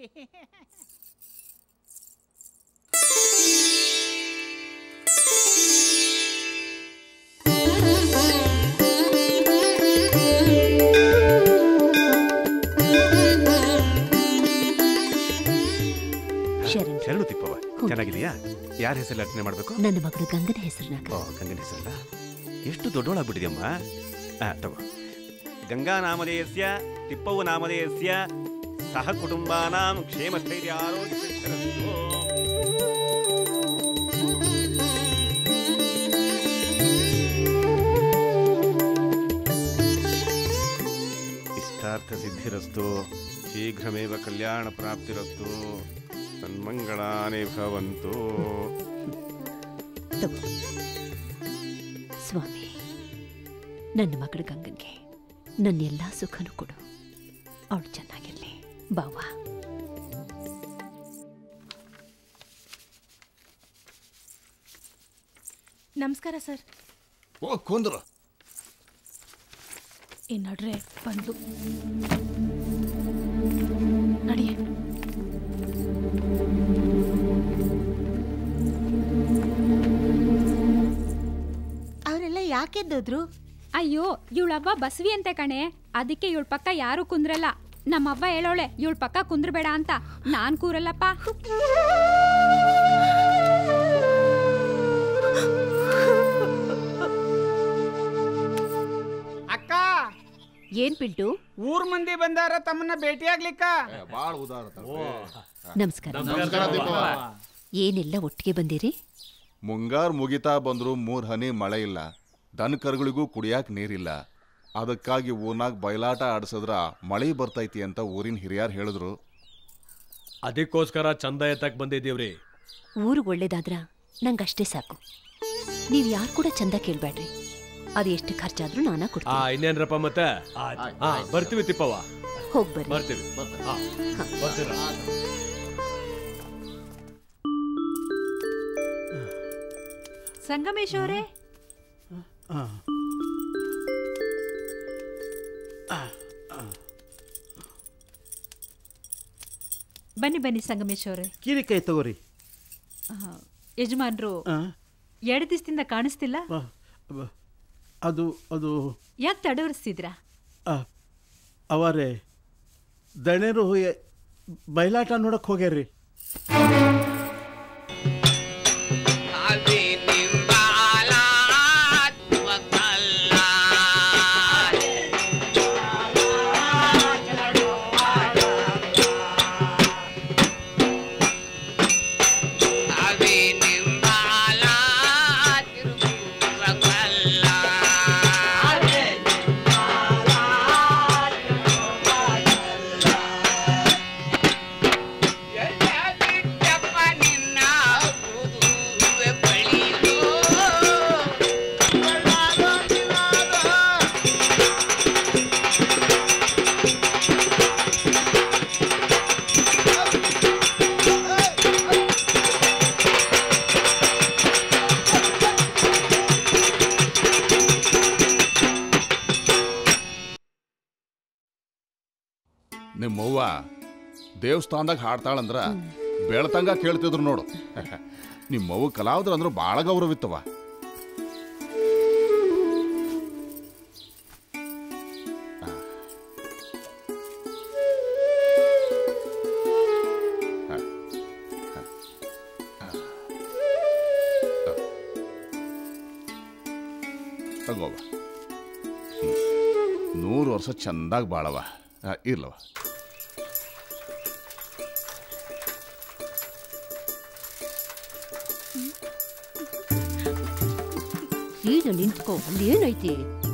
ಶರಣ್ ಶರಣು ತಿಪ್ಪವ ಚೆನ್ನಾಗಿದೆಯಾ ಯಾರ ಹೆಸರಲ್ಲಿ ಅರ್ಚನೆ ಮಾಡಬೇಕು ನನ್ನ ಮಗಳು ಗಂಗನ ಹೆಸರಿನಾಗ ಓ ಗಂಗನ ಹೆಸರಲ್ಲ ಎಷ್ಟು ದೊಡ್ಡವಳಾಗ್ಬಿಟ್ಟಿದ್ಯಮ್ಮ ಆ ತಗೋ ಗಂಗಾ ನಾಮಧೇಯಸ್ಯ ತಿಪ್ಪವು ನಾಮಧೇಯಸ್ಯ ಸಹ ಕುಟುಂಬಾನಾಂ ಕ್ಷೇಮ ಸ್ಥೈರ್ಯ ಆರೋಗ್ಯ ಸಿದ್ಧಿರಸ್ತು. ಇಷ್ಟಾರ್ಥ ಸಿದ್ಧಿರಸ್ತು ಶೀಘ್ರಮೇವ ಕಲ್ಯಾಣ ಪ್ರಾಪ್ತಿರಸ್ತು ಸನ್ಮಂಗಳಾನಿ ಭವಂತು ತಗೋ ಸ್ವಾಮಿ ನನ್ನ ಮಗಳ ಗಂಗನ್ಗೆ ನನ್ನೆಲ್ಲ ಸುಖನೂ ಕೊಡು ಅವಳು ಚೆನ್ನಾಗಿರ್ಲಿ ಬಾವಾ ನಮಸ್ಕಾರ ಸರ್ ಓ ಕುಂದ್ರು ಈ ನಡ್ರೆ ಬಂದು ನಡಿಯೇ ಅವರೆಲ್ಲ ಯಾಕೆದ್ದೋದ್ರು ಅಯ್ಯೋ ಇವಳವ್ವ ಬಸವಿ ಅಂತೆ ಕಣೆ ಅದಕ್ಕೆ ಇವಳ ಪಕ್ಕ ಯಾರು ಕುಂದ್ರಲ್ಲ ನಮ್ಮವ್ವ ಹೇಳೋಳೆ ಇವಳ ಪಕ್ಕ ಕುಂದ್ರಬೇಡ ಅಂತ ನಾನ್ ಕೂರಲ್ಲಪ್ಪ ಅಕ್ಕ ಏನ್ ಪಿಲ್ಟು ಊರ್ ಮಂದಿ ಬಂದಾರ ತಮ್ಮನ್ನ ಭೇಟಿಯಾಗ್ಲಿಕ್ಕ ಬಾಳ ಉದಾರ ನಮಸ್ಕಾರ ನಮಸ್ಕಾರ ದೀಪವ್ವ. ಏನೆಲ್ಲ ಒಟ್ಟಿಗೆ ಬಂದಿರಿ ಮುಂಗಾರು ಮುಗಿತಾ ಬಂದ್ರು ಮೂರ್ ಹನಿ ಮಳೆ ಇಲ್ಲ ದನ ಕರುಗಳಿಗೂ ಕುಡಿಯಾಕ ನೀರಿಲ್ಲ ಅದಕ್ಕಾಗಿ ಊರ್ನಾಗ ಬಯಲಾಟ ಆಡಿಸಿದ್ರ ಮಳೆ ಬರ್ತೈತಿ ಅಂತ ಊರಿನ ಹಿರಿಯರು ಹೇಳಿದ್ರು ಅದಕ್ಕೋಸ್ಕರ ಚಂದ ಎತ್ತಕ್ ಬಂದಿದ್ದೀವ್ರಿ ಊರಿಗೆ ಒಳ್ಳೇದಾದ್ರ ನಂಗಷ್ಟೇ ಸಾಕು ನೀವ್ ಯಾರು ಕೂಡ ಚಂದ ಕೇಳ್ಬೇಡ್ರಿ ಅದು ಎಷ್ಟು ಖರ್ಚಾದ್ರೂ ನಾನಾ ಆ ಕೊಡ್ತೀನಿ ಇನ್ನೇನ್ರಪ್ಪ ಮತ್ತೆ ಹಾ ಬರ್ತೀವಿ ತಿಪ್ಪವ್ವ ಹೋಗ್ ಬರ್ರಿ ಬರ್ತೀವಿ ಹಾ, ಬರ್ತೀರ ಸಂಗಮೇಶ್ ಅವರೇ ಬನ್ನಿ ಬನ್ನಿ ಸಂಗಮೇಶ್ ಅವರೇ ಕೀರಿಕಾಯಿ ತಗೋರಿ ಯಜಮಾನ್ರು ಆ, ಎರಡು ದಿವಸದಿಂದ ಕಾಣಿಸ್ತಿಲ್ಲ ಆ, ಬ- ಅದು ಅದು ಯಾಕೆ ತಡವರಿಸ್ತಿದ್ರಾ ಆ, ಅವರೇ ದಣಿರು ಎ- ಬಯಲಾಟ ನೋಡಕ್ ಹೋಗ್ಯಾರ್ರಿ ನಿಮ್ಮವ್ವ ದೇವಸ್ಥಾನದಾಗ ಹಾಡ್ತಾಳಂದ್ರ ಬೆಳ್ತಂಗ ಕೇಳ್ತಿದ್ರು ನೋಡು ನಿಮ್ಮವ್ವ ಕಲಾವಿದ್ರ ಅಂದ್ರ ಬಾಳ ಗೌರವಿತ್ತವ ವರ್ಷ ಚಂದಾಗಿ ಬಾಳವ ಆ, ಇರ್ಲವ ಸೀದಾ ನಿಂತ್ಕೋ ಅಲ್ಲಿ ಏನೈತಿ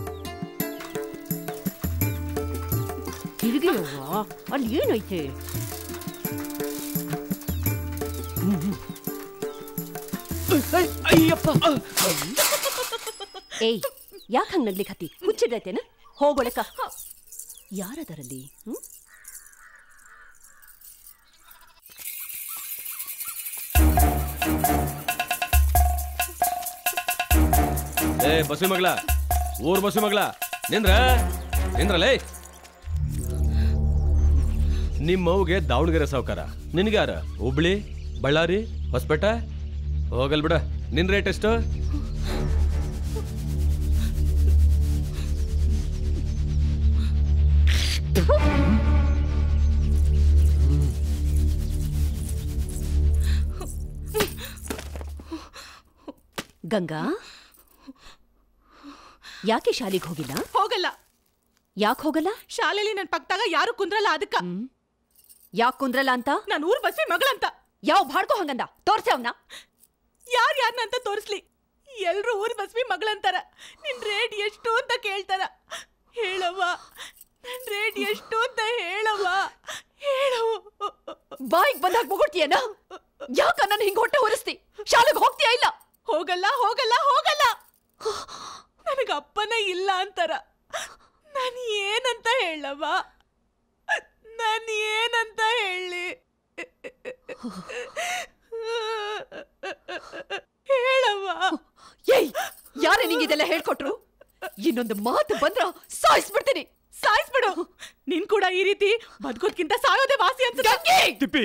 ತಿರುಗಿಯವ್ವ ಅಲ್ಲಿ ಏನೈತಿ ಅಯ್ಯಪ್ಪ ಏಯ್ ಯಾಕೆ ಹಂಗ್ ನಗ್ಲಿಕ್ ಹತ್ತಿ ಹುಚ್ಚಿಡೈತೇನ ಹೋಗೊಳಕ ಯಾರದರಲ್ಲಿ ಹ್ಮ್ ಏ ಬಸ್ವಿ ಮಗಳ ಊರ್ ಬಸ್ವಿ ಮಗಳ ನಿಂದ್ರ ನಿಂದ್ರಲೇ ನಿಮ್ಮ ಮೌಗೆ ದಾವಣಗೆರೆ ಸಾವುಕಾರ ನಿನ್ಗೆ ಯಾರ ಹುಬ್ಳಿ ಬಳ್ಳಾರಿ ಹೊಸಪೇಟೆ ಹೋಗಲ್ ಬಿಡ ನಿನ್ ರೇಟ್ ಎಷ್ಟು ಗಂಗಾ ಯಾಕೆ ಶಾಲೆಗೆ ಹೋಗಿಲ್ಲ ಹೋಗಲ್ಲ ಯಾಕೆ ಹೋಗಲ್ಲ ಶಾಲೆಯಲ್ಲಿ ನನ್ ಪಕ್ಕದಾಗ ಯಾರು ಕುಂದ್ರಲ್ಲ ಅದಕ್ಕ ಯಾಕೆ ಕುಂದ್ರಲ್ಲ ಅಂತ ನಾನು ಊರ್ ಬಸ್ವಿ ಮಗಳಂತ ಯಾವ ಬಾಡ್ಕೋ ಹಂಗಂದ ತೋರ್ಸಿ ಅವನ ಯಾರ್ ಯಾರನ್ನಂತ ತೋರಿಸ್ಲಿ ಎಲ್ರು ಊರ್ ಬಸ್ವಿ ಮಗಳಂತಾರ ನಿನ್ ರೇಟ್ ಎಷ್ಟು ಅಂತ ಕೇಳ್ತಾರ ಹೇಳವ್ವ ನನ್ ರೇಟ್ ಎಷ್ಟು ಅಂತ ಹೇಳವ್ವ ಹೇಳವ್ವ ಬಾಯಿಗೆ ಬಂದಾಗ ಮುಗುಡ್ತೀಯನ ಯಾಕ ನನ್ನ ಹಿಂಗ್ ಹೊಟ್ಟೆ ಹೊರಿಸ್ತಿ ಶಾಲೆಗೆ ಹೋಗ್ತೀಯಾ ಇಲ್ಲ ಹೋಗಲ್ಲ ಹೋಗಲ್ಲ ಹೋಗಲ್ಲ ನನಗ ಅಪ್ಪನ ಇಲ್ಲ ಅಂತಾರ ನಾನು ಏನಂತ ಹೇಳವ್ವ ನಾನು ಏನಂತ ಹೇಳಿ ಹೇಳವ್ವ ಏಯ್ ಯಾರೇ ನಿಂಗೆ ಇದೆಲ್ಲ ಹೇಳ್ಕೊಟ್ರು ಇನ್ನೊಂದು ಮಾತು ಬಂದ್ರ ಸಾಯಿಸ್ಬಿಡ್ತೀನಿ ಸಾಯಿಸ್ಬಿಡು ನೀನ್ ಕೂಡ ಈ ರೀತಿ ಬದುಕೋದ್ಕಿಂತ ಸಾಯೋದೇ ವಾಸಿ ಅಂತ ತಿಪ್ಪಿ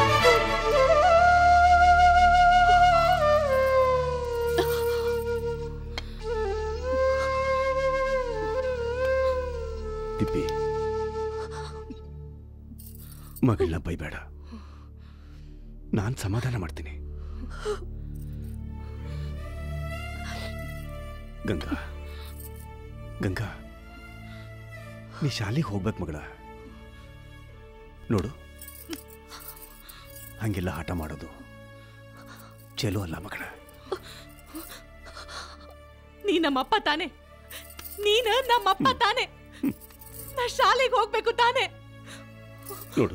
ತಿಪ್ಪಿ ಮಗಳನ್ನ ಬೈಬೇಡ ನಾನು ಸಮಾಧಾನ ಮಾಡ್ತೀನಿ ಗಂಗಾ ಗಂಗಾ ನೀ ಶಾಲೆಗೆ ಹೋಗ್ಬೇಕು ಮಗಳ ನೋಡು ಹಂಗೆಲ್ಲ ಆಟ ಮಾಡೋದು ಚಲೋ ಅಲ್ಲ ಮಗಳ ನೀ ನಮ್ಮಪ್ಪ ತಾನೆ ನೀನ ನಮ್ಮಪ್ಪ ತಾನೆ ನಾ ಶಾಲೆಗೆ ಹೋಗ್ಬೇಕು ತಾನೆ ನೋಡು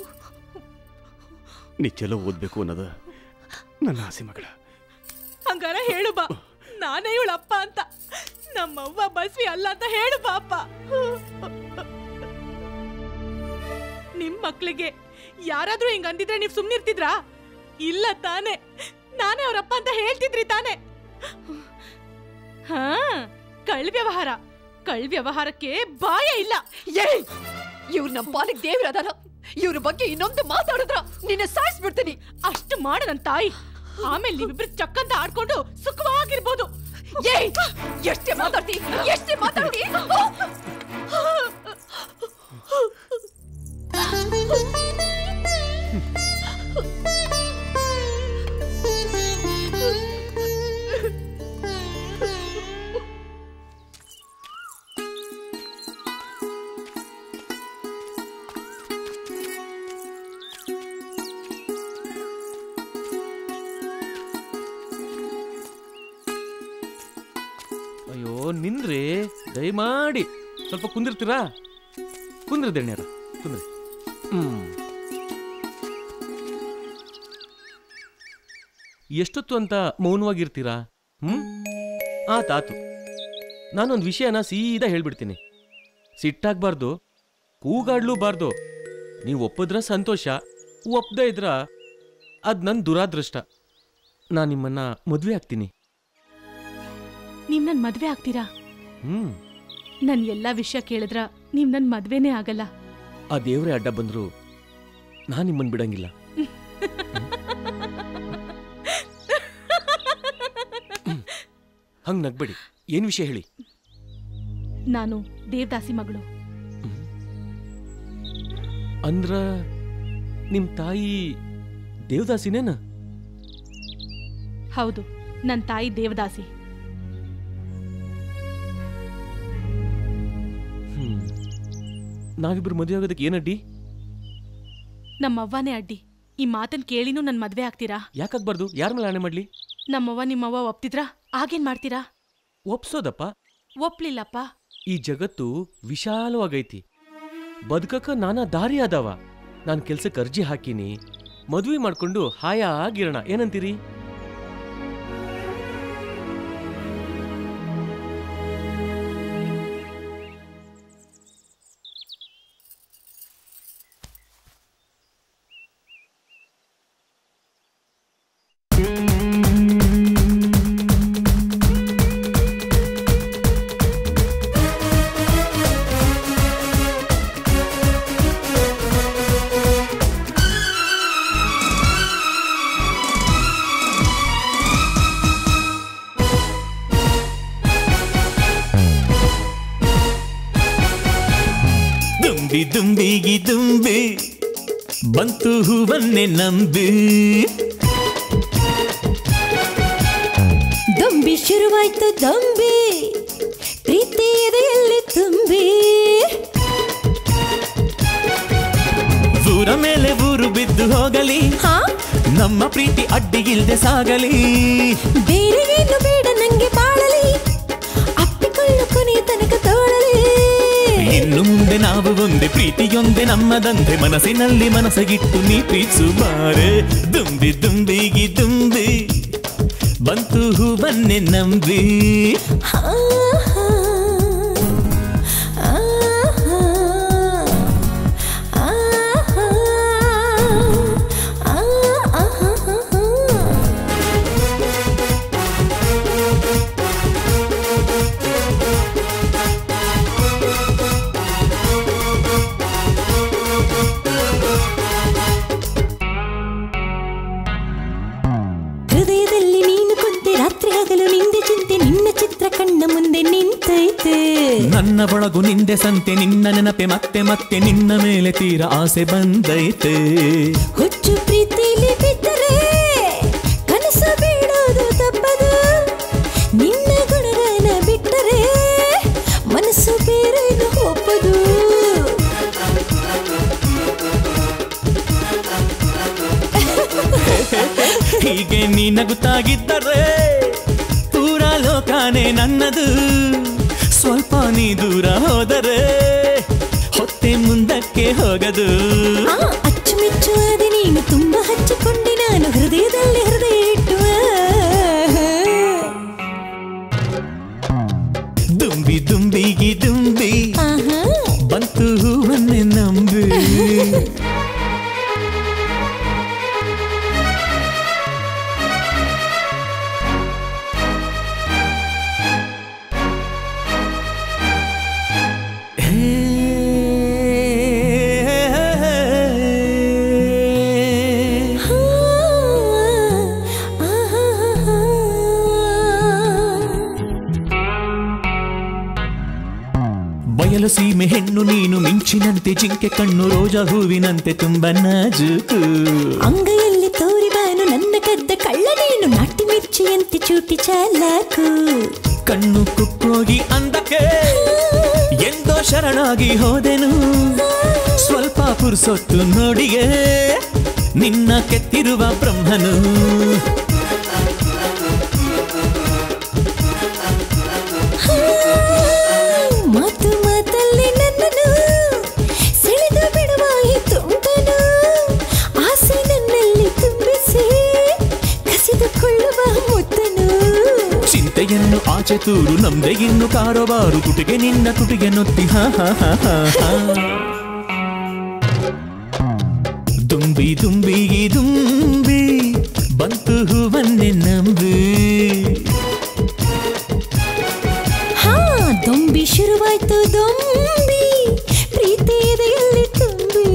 ನೀ ಚಲೋ ಓದ್ಬೇಕು ಅನ್ನೋದ ನನ್ನ ಆಸೆ ಮಗಳ ಹಂಗಾರ ಹೇಳು ಬಾ ನಾನೇ ಇವಳ ಅಪ್ಪ ಅಂತ ನಮ್ಮವ್ವ ಬಸ್ವಿ ಅಲ್ಲ ಅಂತ ಹೇಳು ಬಾಪ ನಿಮ್ ಮಕ್ಳಿಗೆ ಯಾರಾದ್ರೂ ಹಿಂಗ್ ಅಂದಿದ್ರೆ ನೀವ್ ಸುಮ್ನಿರ್ತಿದ್ರಾ ಇಲ್ಲ ತಾನೆ ನಾನೇ ಅವ್ರಪ್ಪ ಅಂತ ಹೇಳ್ತಿದ್ರಿ ತಾನೆ ಹಾ ಕಳ್ ವ್ಯವಹಾರ ಕಳ್ ವ್ಯವಹಾರಕ್ಕೆ ಬಾಯ ಇಲ್ಲ ಏಯ್ ಇವ್ರು ನಮ್ಮ ಪಾಲಿಗೆ ದೇವ್ರದಾರ ಇವ್ರ ಬಗ್ಗೆ ಇನ್ನೊಂದು ಮಾತಾಡಿದ್ರ ನಿನ್ನ ಸಾಯಿಸ್ಬಿಡ್ತೀನಿ ಅಷ್ಟು ಮಾಡ ನನ್ ತಾಯಿ ಆಮೇಲೆ ನೀವಿಬ್ರು ಚಕ್ಕಂತ ಆಡ್ಕೊಂಡು ಸುಖವಾಗಿರ್ಬೋದು ಏಯ್ ಎಷ್ಟೇ ಮಾತಾಡ್ತಿ ಎಷ್ಟೇ ಮಾತಾಡ್ತಿ ಅಯ್ಯೋ ನಿನ್ರಿ ದಯಮಾಡಿ ಸ್ವಲ್ಪ ಕುಂದಿರ್ತೀರಾ ಕುಂದ್ರಿ ದಣ್ಯರ ಕುಂದ್ರಿ ಹ್ಮ್ ಎಷ್ಟೊತ್ತು ಅಂತ ಮೌನವಾಗಿರ್ತೀರಾ ಹ್ಮ್ ಆತಾತು ನಾನೊಂದು ವಿಷಯನ ಸೀದಾ ಹೇಳ್ಬಿಡ್ತೀನಿ ಸಿಟ್ಟಾಗ್ಬಾರ್ದು ಕೂಗಾಡ್ಲೂಬಾರ್ದು ನೀವು ಒಪ್ಪಿದ್ರ ಸಂತೋಷ ಒಪ್ಪದೇ ಇದ್ರ ಅದ್ ನನ್ ದುರಾದೃಷ್ಟ ನಾನು ನಿಮ್ಮನ್ನ ಮದ್ವೆ ಆಗ್ತೀನಿ ನೀವ್ ನನ್ ಮದ್ವೆ ಆಗ್ತೀರಾ ಹ್ಮ್ ನನ್ ಎಲ್ಲಾ ವಿಷಯ ಕೇಳಿದ್ರ ನೀವ್ ನನ್ ಮದ್ವೆನೇ ಆಗಲ್ಲ ಆ ದೇವ್ರೇ ಅಡ್ಡ ಬಂದ್ರು ನಾನ್ ನಿಮ್ಮನ್ ಬಿಡಂಗಿಲ್ಲ ಹಂಗ್ ನಗ್ಬೇಡಿ ಏನ್ ವಿಷಯ ಹೇಳಿ ನಾನು ದೇವದಾಸಿ ಮಗಳು ಅಂದ್ರ ನಿಮ್ ತಾಯಿ ದೇವದಾಸಿನೇನ ಹೌದು ನನ್ ತಾಯಿ ದೇವದಾಸಿ ಹ್ಮ್ ನಾವಿಬ್ರು ಮದುವೆ ಆಗೋದಕ್ಕೆ ಏನಡ್ಡಿ ನಮ್ಮವ್ವನೇ ಅಡ್ಡಿ ಈ ಮಾತನ್ ಕೇಳಿನೂ ನನ್ ಮದ್ವೆ ಆಗ್ತೀರಾ ಯಾಕಾಗ್ಬಾರ್ದು ಯಾರ ಮೇಲೆ ಆಣೆ ಮಾಡ್ಲಿ ನಮ್ಮವ್ವ ನಿಮ್ಮವ್ವ ಒಪ್ತಿದ್ರ ಆಗೇನ್ ಮಾಡ್ತೀರಾ ಒಪ್ಸೋದಪ್ಪ ಒಪ್ಲಿಲ್ಲಪ್ಪ ಈ ಜಗತ್ತು ವಿಶಾಲವಾಗೈತಿ ಬದುಕಕ್ಕ ನಾನಾ ದಾರಿ ಅದಾವ ನಾನು ಕೆಲ್ಸಕ್ಕೆ ಅರ್ಜಿ ಹಾಕಿನಿ ಮದುವೆ ಮಾಡ್ಕೊಂಡು ಹಾಯಾಗಿರೋಣ ಏನಂತೀರಿ ದುಂಬಿ ದುಂಬಿಗಿ ದುಂಬಿ ಬಂತು ಹೂವನ್ನೇ ನಂಬಿ ದೊಂಬಿ ಶುರುವಾಯ್ತು ದೊಂಬಿ ಪ್ರೀತಿ ಎದೆಯಲ್ಲಿ ತುಂಬಿ ಊರ ಮೇಲೆ ಊರು ಬಿದ್ದು ಹೋಗಲಿ ನಮ್ಮ ಪ್ರೀತಿ ಅಡ್ಡಿಗಿಲ್ದೆ ಸಾಗಲಿ ಬೇರೆ ಏನು ಬೇಡ ನಂಗೆ ಬಾಳಲಿ ಅಪ್ಪಿಕೊಳ್ಳು ಕೊನೆಯ ತನಕ ತೋಳಲಿ ಇನ್ನು ಮುಂದೆ ನಾವು ಒಂದೇ ಪ್ರೀತಿಯೊಂದೇ ನಮ್ಮದಂತೆ ಮನಸ್ಸಿನಲ್ಲಿ ಮನಸ್ಸಗಿಟ್ಟು ನೀ ಪ್ರೀತಿಸು ಬಾರೆ ದುಂಬಿ ದುಂಬಿಗಿ ದುಂಬಿ ಬಂತು ಹೂವನ್ನೇ ನಂಬಿ ಹೃದಯದಲ್ಲಿ ನೀನು ಕುಂತೆ ರಾತ್ರಿ ಹಗಲು ನಿಂದೆ ಚಿಂತೆ ನಿನ್ನ ಚಿತ್ರ ಕಣ್ಣ ಮುಂದೆ ನಿಂತೈತೆ ನನ್ನ ಒಳಗು ನಿಂದೆ ಸಂತೆ ನಿನ್ನ ನೆನಪೆ ಮತ್ತೆ ಮತ್ತೆ ನಿನ್ನ ಮೇಲೆ ತೀರ ಆಸೆ ಬಂದೈತೆ ಹುಚ್ಚು ಪ್ರೀತಿಲಿ ಬಿದ್ದರೆ ಕನಸು ಬೀಳೋದು ತಪ್ಪದು ನಿನ್ನ ಗುಣಗಾನ ಬಿಟ್ಟರೆ ಮನಸ್ಸು ಬೇರೇನು ಒಪ್ಪದು ಹೀಗೆ ನೀ ನಗುತ್ತಾಗಿದ್ದರೆ ಪೂರ ಲೋಕಾನೇ ನನ್ನದು ಸ್ವಲ್ಪ ನೀ ದೂರ ಹೋದರೆ ಹೊತ್ತೆ ಮುಂದಕ್ಕೆ ಹೋಗದು ಆ ಅಚ್ಚುಮೆಚ್ಚು ಆದೆ ನೀನು ತುಂಬಾ ಹಚ್ಚಿಕೊಂಡೆ ನಾನು ಹೃದಯದಲ್ಲಿ ಹೃದಯ ಇಟ್ಟು ದುಂಬಿ ದುಂಬಿಗಿ ದುಂಬಿ ಆಹಾ. ಬಂತು ಹೂವನ್ನೇ ನಂಬಿ ಬಯಲು ಸೀಮೆ ಹೆಣ್ಣು ನೀನು ಮಿಂಚಿನಂತೆ ಜಿಂಕೆ ಕಣ್ಣು ರೋಜಾ ಹೂವಿನಂತೆ ತುಂಬ ನಾಜೂಕು ಅಂಗೈಯಲ್ಲಿ ತೋರಿ ಬಾನು ನನ್ನ ಕದ್ದ ಕಳ್ಳ ನೀನು ನಾಟಿ ಮಿರ್ಚಿಯಂತೆ ಚೂಟಿ ಚಾಲಾಕು ಕಣ್ಣು ಕುಕ್ಕೋಗಿ ಅಂದಕ್ಕೆ ಎಂದೋ ಶರಣಾಗಿ ಹೋದೆನು ಸ್ವಲ್ಪ ಪುರ್ಸೊತ್ತು ನೋಡಿಗೆ ನಿನ್ನ ಕೆತ್ತಿರುವ ಬ್ರಹ್ಮನು ಮಾತು ಮಾತಲ್ಲಿ ನನ್ನನು ಸೆಳೆದು ಬಿಡುವ ಈ ತುಂಟನು ಆಸೆ ನನ್ನಲ್ಲಿ ತುಂಬಿಸಿ ಕಸಿದುಕೊಳ್ಳುವ ಮುತ್ತನು ಚಿಂತೆಯನ್ನು ಆಚೆ ತೂರು ನಮ್ದೆ ಇನ್ನು ಕಾರೋಬಾರು ತುಟಿಗೆ ನಿನ್ನ ತುಟಿಗೆ ನೊತ್ತಿ ಹಾ ಹಾ ಹಾ ಹಾ ಹಾ. ದುಂಬಿ ದುಂಬಿಗಿ ದುಂಬಿ ಬಂತು ಹೂವನ್ನೇ ನಂಬಿ ಹಾ ದೊಂಬಿ ಶುರುವಾಯ್ತು ದೊಂಬಿ ಪ್ರೀತಿ ಎದೆಯಲ್ಲಿ ತುಂಬಿ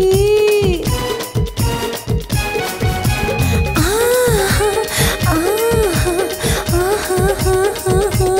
ಆಹಾ, ಆಹಾ, ಆಹಾ, ಆಹಾ, ಆಹಾ.